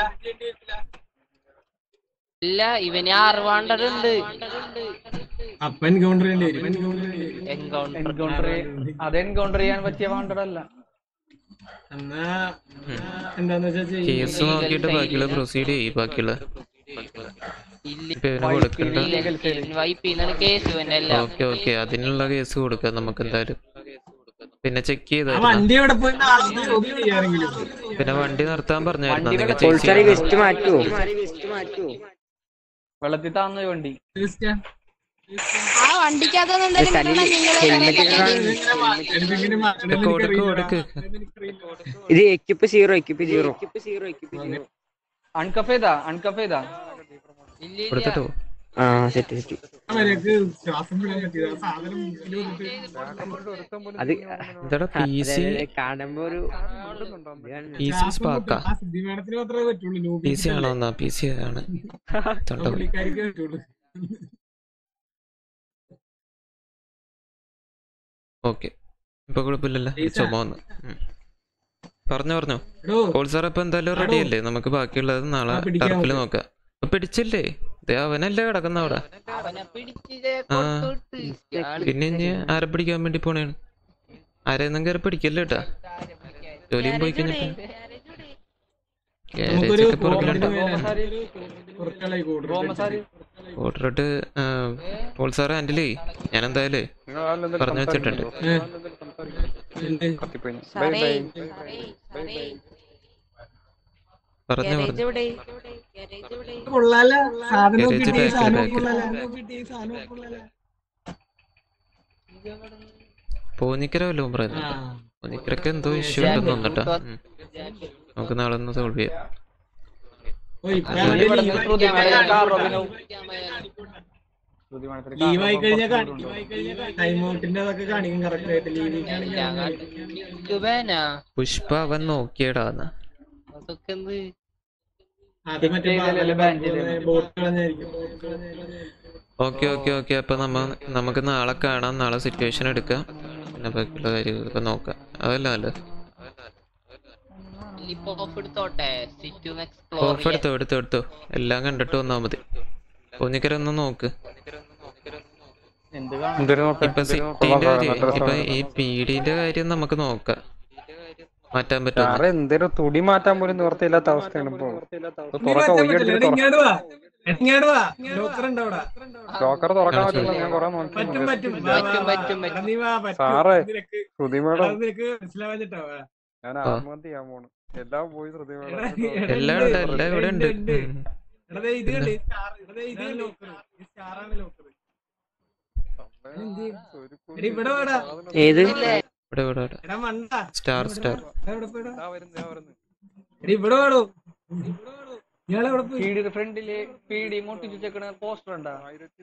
ഇല്ല ഇവന് ആറുവാണ്ടറുണ്ട് അപ്പൊ എൻകൗണ്ടർ ചെയ്യേണ്ടി വരും എൻകൗണ്ടർ ചെയ്യേണ്ടി വരും എൻകൗണ്ടർ എൻകൗണ്ടർ അത് എൻകൗണ്ടർ ചെയ്യാൻ പറ്റിയ വാണ്ടറല്ല എന്നാ എന്താന്ന് വെച്ചാ ചെയ്യ്. കേസ് നോക്കിയിട്ട് ബാക്കിയുള്ള പ്രൊസീഡ് ചെയ്യും ബാക്കിയുള്ള ഇപ്പൊ ഇവന് കൊടുക്കണ്ട വൈപ്പ് ചെയ്യുന്നതാണ് കേസ് ഇവന്റെ എല്ലാം ഓക്കെ ഓക്കെ അതിനുള്ള കേസ് കൊടുക്കാം നമുക്ക് എന്തായാലും പിന്നെ ചെക്ക് ആ ചെയ്തായിരുന്നു വണ്ടി എവിടെ പോയി നാളെ ചോദ്യം ചെയ്യാറെങ്കിലും പിന്നെ വണ്ടി നിർത്താൻ പറഞ്ഞായിരുന്നു വണ്ടി നിങ്ങൾ ഇവിടെ ചേച്ചി വെസ്റ്റ് മാറ്റുമോ വെള്ളത്തിൽ താന്ന വണ്ടി ആ വണ്ടിക്കകത്തൊന്നും എന്തായാലും തലയിൽ നിങ്ങളെ ഹെൽമെറ്റ് ഒക്കെ കാണുന്നു കൊടുക്ക് കൊടുക്ക് ഇത് equip zero equip zero equip zero uncuff ചെയ്താ അൺകഫ് ചെയ്താ കൊടുത്തിട്ടോ ആ സെറ്റ് സെറ്റ് അവരൊക്കെ ശ്വാസം വിടാൻ പറ്റിയത് ആ സാധനം മുന്നിൽ വന്നിട്ട് അത് എന്താടാ പി സി കാണുമ്പോ ഒരു പി സി സ്പാക്കാ ആ സിദ്ധി മേഡത്തിന് മാത്രമേ പറ്റുള്ളൂ പി സി ആണോ എന്നാ പി സി ആണ് തൊണ്ട വിളി. പുള്ളിക്കാരിക്ക് പറ്റുള്ളൂ ഓക്കെ ഇപ്പൊ കുഴപ്പമില്ലല്ലോ ചുമ വന്നു ഉം. പറഞ്ഞോ പറഞ്ഞോ എടോ കോൾ സാർ ഇപ്പൊ എന്തായാലും റെഡി അല്ലേ നമുക്ക് ബാക്കിയുള്ളത് നാളെ ആ, പിടിക്കാം ടർഫിൽ നമുക്ക്. നോക്കാം ഇപ്പൊ പിടിച്ചില്ലേ ദേ അവനല്ലേ കിടക്കുന്ന അവിടെ അവനെ പിടിച്ച് ആ കൊടുത്തിട്ട് പിന്നെ ഇനി ആരെ പിടിക്കാൻ വേണ്ടി പോണേണ് ആരെയൊന്നും കയറി പിടിക്കല്ലേ കേട്ടാ ജോലിയും പോയി കഴിഞ്ഞിട്ട് നമുക്കൊരു ഗ്യാരേജൊക്കെ പുറകിലുണ്ട് പുറക്കളായി റോമസാരി ഓർഡർ ഇട്ട് പോൾ സാർ ഹാൻഡിൽ ചെയ്യ് ഞാൻ എന്തായാലും പറഞ്ഞു വെച്ചിട്ടുണ്ട് കത്തിപ്പോയി ബൈ സാറേ ബൈ സാറേ സാറേ പറഞ്ഞു ഗാരേജ് പറഞ്ഞു എവിടെ ഗാരേജ് എവിടെ കൊള്ളാല സാധനം ഗാരേജ് കിട്ടി back ല്, സാധനം back ല്. കൊള്ളാല കിട്ടി സാധനം കൊള്ളാല പോന്നിക്കര വല്ലതും പറയുന്നുണ്ട് ആ. പോന്നിക്കരക്ക് എന്തോ ഇഷ്യൂ ഉണ്ടെന്ന് തോന്നട്ടാ നമുക്ക് നാളെ ഒന്ന് സോൾവ് ചെയ്യാം ഓ ഇപ്പൊ അത് അവന്റെ ഇവിടെ leave നിന്ന് ആയി ശ്രുതി കഴിഞ്ഞാൽ മേഡം കാർ റോബിനും ലീവ് ആയി കഴിഞ്ഞാൽ ടൈം ഔട്ടിന്റെ അതൊക്കെ കാണിക്കും കറക്റ്റ് ആയിട്ട് ലീവ് വേനാ പുഷ്പ അവൻ നോക്കിയടാന്ന് അതൊക്കെ എന്ത് അത് മറ്റേ ചെയ്തല്ലേ ban ചെയ്തല്ലേ? ബോട്ട് കളഞ്ഞായിരിക്കും ഓക്കെ ഓക്കെ ഓക്കെ അപ്പൊ നമ്മ നമുക്ക് നാളെ കാണാം നാളെ സിറ്റുവേഷൻ എടുക്കാം പിന്നെ ബാക്കിയുള്ള കാര്യങ്ങളൊക്കെ നോക്കാം അതല്ല നല്ലത് ഇപ്പൊ ഓഫ് എടുത്തോട്ടെ സിറ്റി ഒന്ന് എക്സ്പ്ലോർ ഓഫ് എടുത്തോ എടുത്തോ എടുത്തോ എല്ലാം കണ്ടിട്ട് വന്നാ മതി പോന്നിക്കര ഒന്ന് നോക്ക് എന്ത് കാണാൻ എന്തൊരു നോക്കാം ഇപ്പൊ എന്തൊരു നോക്കാം. സിറ്റിന്റെ കൊള്ളാം, കാര്യം നല്ല ഇപ്പൊ രസമാണ്. ഈ പീഡിന്റെ കാര്യം നമുക്ക് നോക്കാം മാറ്റാൻ പറ്റുമോ സാറേ എന്തേലും തുടി മാറ്റാൻ പോലും നിവർത്തിയില്ലാത്ത അവസ്ഥയാണ് ഇപ്പൊ ഇത് തുറക്ക ഒയ്യടിച്ചിട്ട് ഇങ്ങോട്ട് വാ ഇങ്ങോട്ട് വാ ലോക്കർ ഉണ്ട് അവിടെ ലോക്കർ തുറക്കാൻ പറ്റില്ല ഞാൻ കൊറേ നോക്കി പറ്റും പറ്റും വാ, വാ, പറ്റും, വാ. പറ്റും, എടാ, നീ വാ പറ്റും സാറേ നിനക്ക് ശ്രുതി എടാ, മേഡം നിനക്ക് മനസ്സിലാവാഞ്ഞിട്ടാ വാ. ഞാൻ ആ. ആത്മഹത്യ ചെയ്യാൻ പോണു എല്ലാം പോയി ശ്രുതി എടാ, മേഡം എടാ, എല്ലാം ഉണ്ട്, ഉണ്ട് എല്ലാം ഇവിടെ ഉണ്ട് ഉണ്ട്, ഉണ്ട്. ഉം. എടാ, ദേ ഇത് കണ്ട് ഈ സ്റ്റാർ എടാ, ദേ ഇത് ലോക്കർ ഈ സ്റ്റാറാണ് ലോക്കർ എന്ത്? എടി ഇവിടെ വേടാ ഏത് ഇവിടെ ഇവിടെ ഇവിടെ എടാ മണ്ട സ്റ്റാർ സ്റ്റാർ എവിടെ പോയിടാ എടി ഇവിടെ വേടോ ഇയാളെ എവിടെ പോയി പീഡിയുടെ ഫ്രണ്ടില് പീഡി മുട്ടിച്ച് വെക്കണ പോസ്റ്റർ ഉണ്ടാ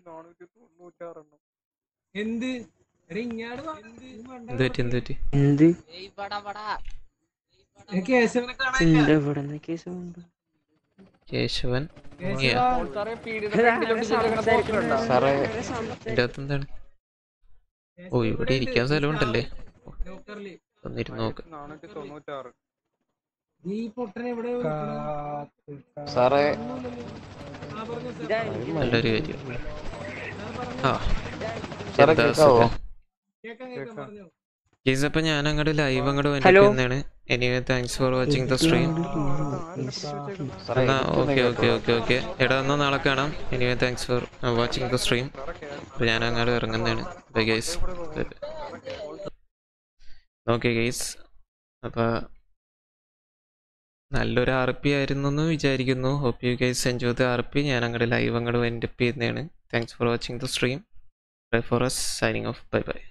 എന്ത് എടി ഇങ്ങാട് വാ. എന്ത്? ഈ മണ്ട എന്ത് പറ്റി എന്ത് പറ്റി എന്ത് എനിക്ക് കേശവനെ കാണാൻ എന്റെ ഇവിടെ നിന്ന് കേസ് ഉണ്ട് കേശവൻ കേശവ. സാറേ പീഡിയുടെ ഫ്രണ്ടിൽ ഒട്ടിച്ച് വെക്കണ പോസ്റ്റർ ഉണ്ടാ സാറേ ഇതിന്റെ അകത്ത് എന്താണ് ഓ ഇവിടെ ഇരിക്കാൻ സ്ഥലമുണ്ടല്ലേ ലോക്കറില്. ഒന്നിരുന്ന് നോക്ക് നാനൂറ്റി തൊണ്ണൂറ്റാറ് ഈ പൊട്ടനെ ഇവിടെ സാറേ ആ പറഞ്ഞു സാർ നല്ലൊരു കാര്യം ആ സാറേ എന്താ കേൾക്കാവോ? സുഖം കേക്കാം കേക്കാം പറഞ്ഞു ഗീസ് അപ്പൊ ഞാൻ അങ്ങോട്ട് ലൈവ് അങ്ങോട്ട് ഹലോ. വന്നിരിക്കുന്നതാണ് anyway thanks for watching the stream സാറേ എന്നാ എനിക്കൊന്നും ഓക്കെ ഓക്കെ കേൾക്കാം. ഓക്കെ ഓക്കെ എടാ എന്നാ നാളെ കാണാം anyway thanks for watching the stream അപ്പൊ ഞാൻ അങ്ങോട്ട് ഇറങ്ങുന്നതാണ് ബൈ ഗൈസ് ഓക്കെ ഗൈസ് അപ്പൊ നല്ലൊരു ആർ പി ആയിരുന്നു എന്ന് വിചാരിക്കുന്നു hope you guys enjoy the R P ഞാൻ അങ്ങോട്ട് ലൈവ് അങ്ങോട്ട് വെൻഡപ്പ് ചെയ്യുന്നതാണ് thanks for watching the stream bye for S signing off bye by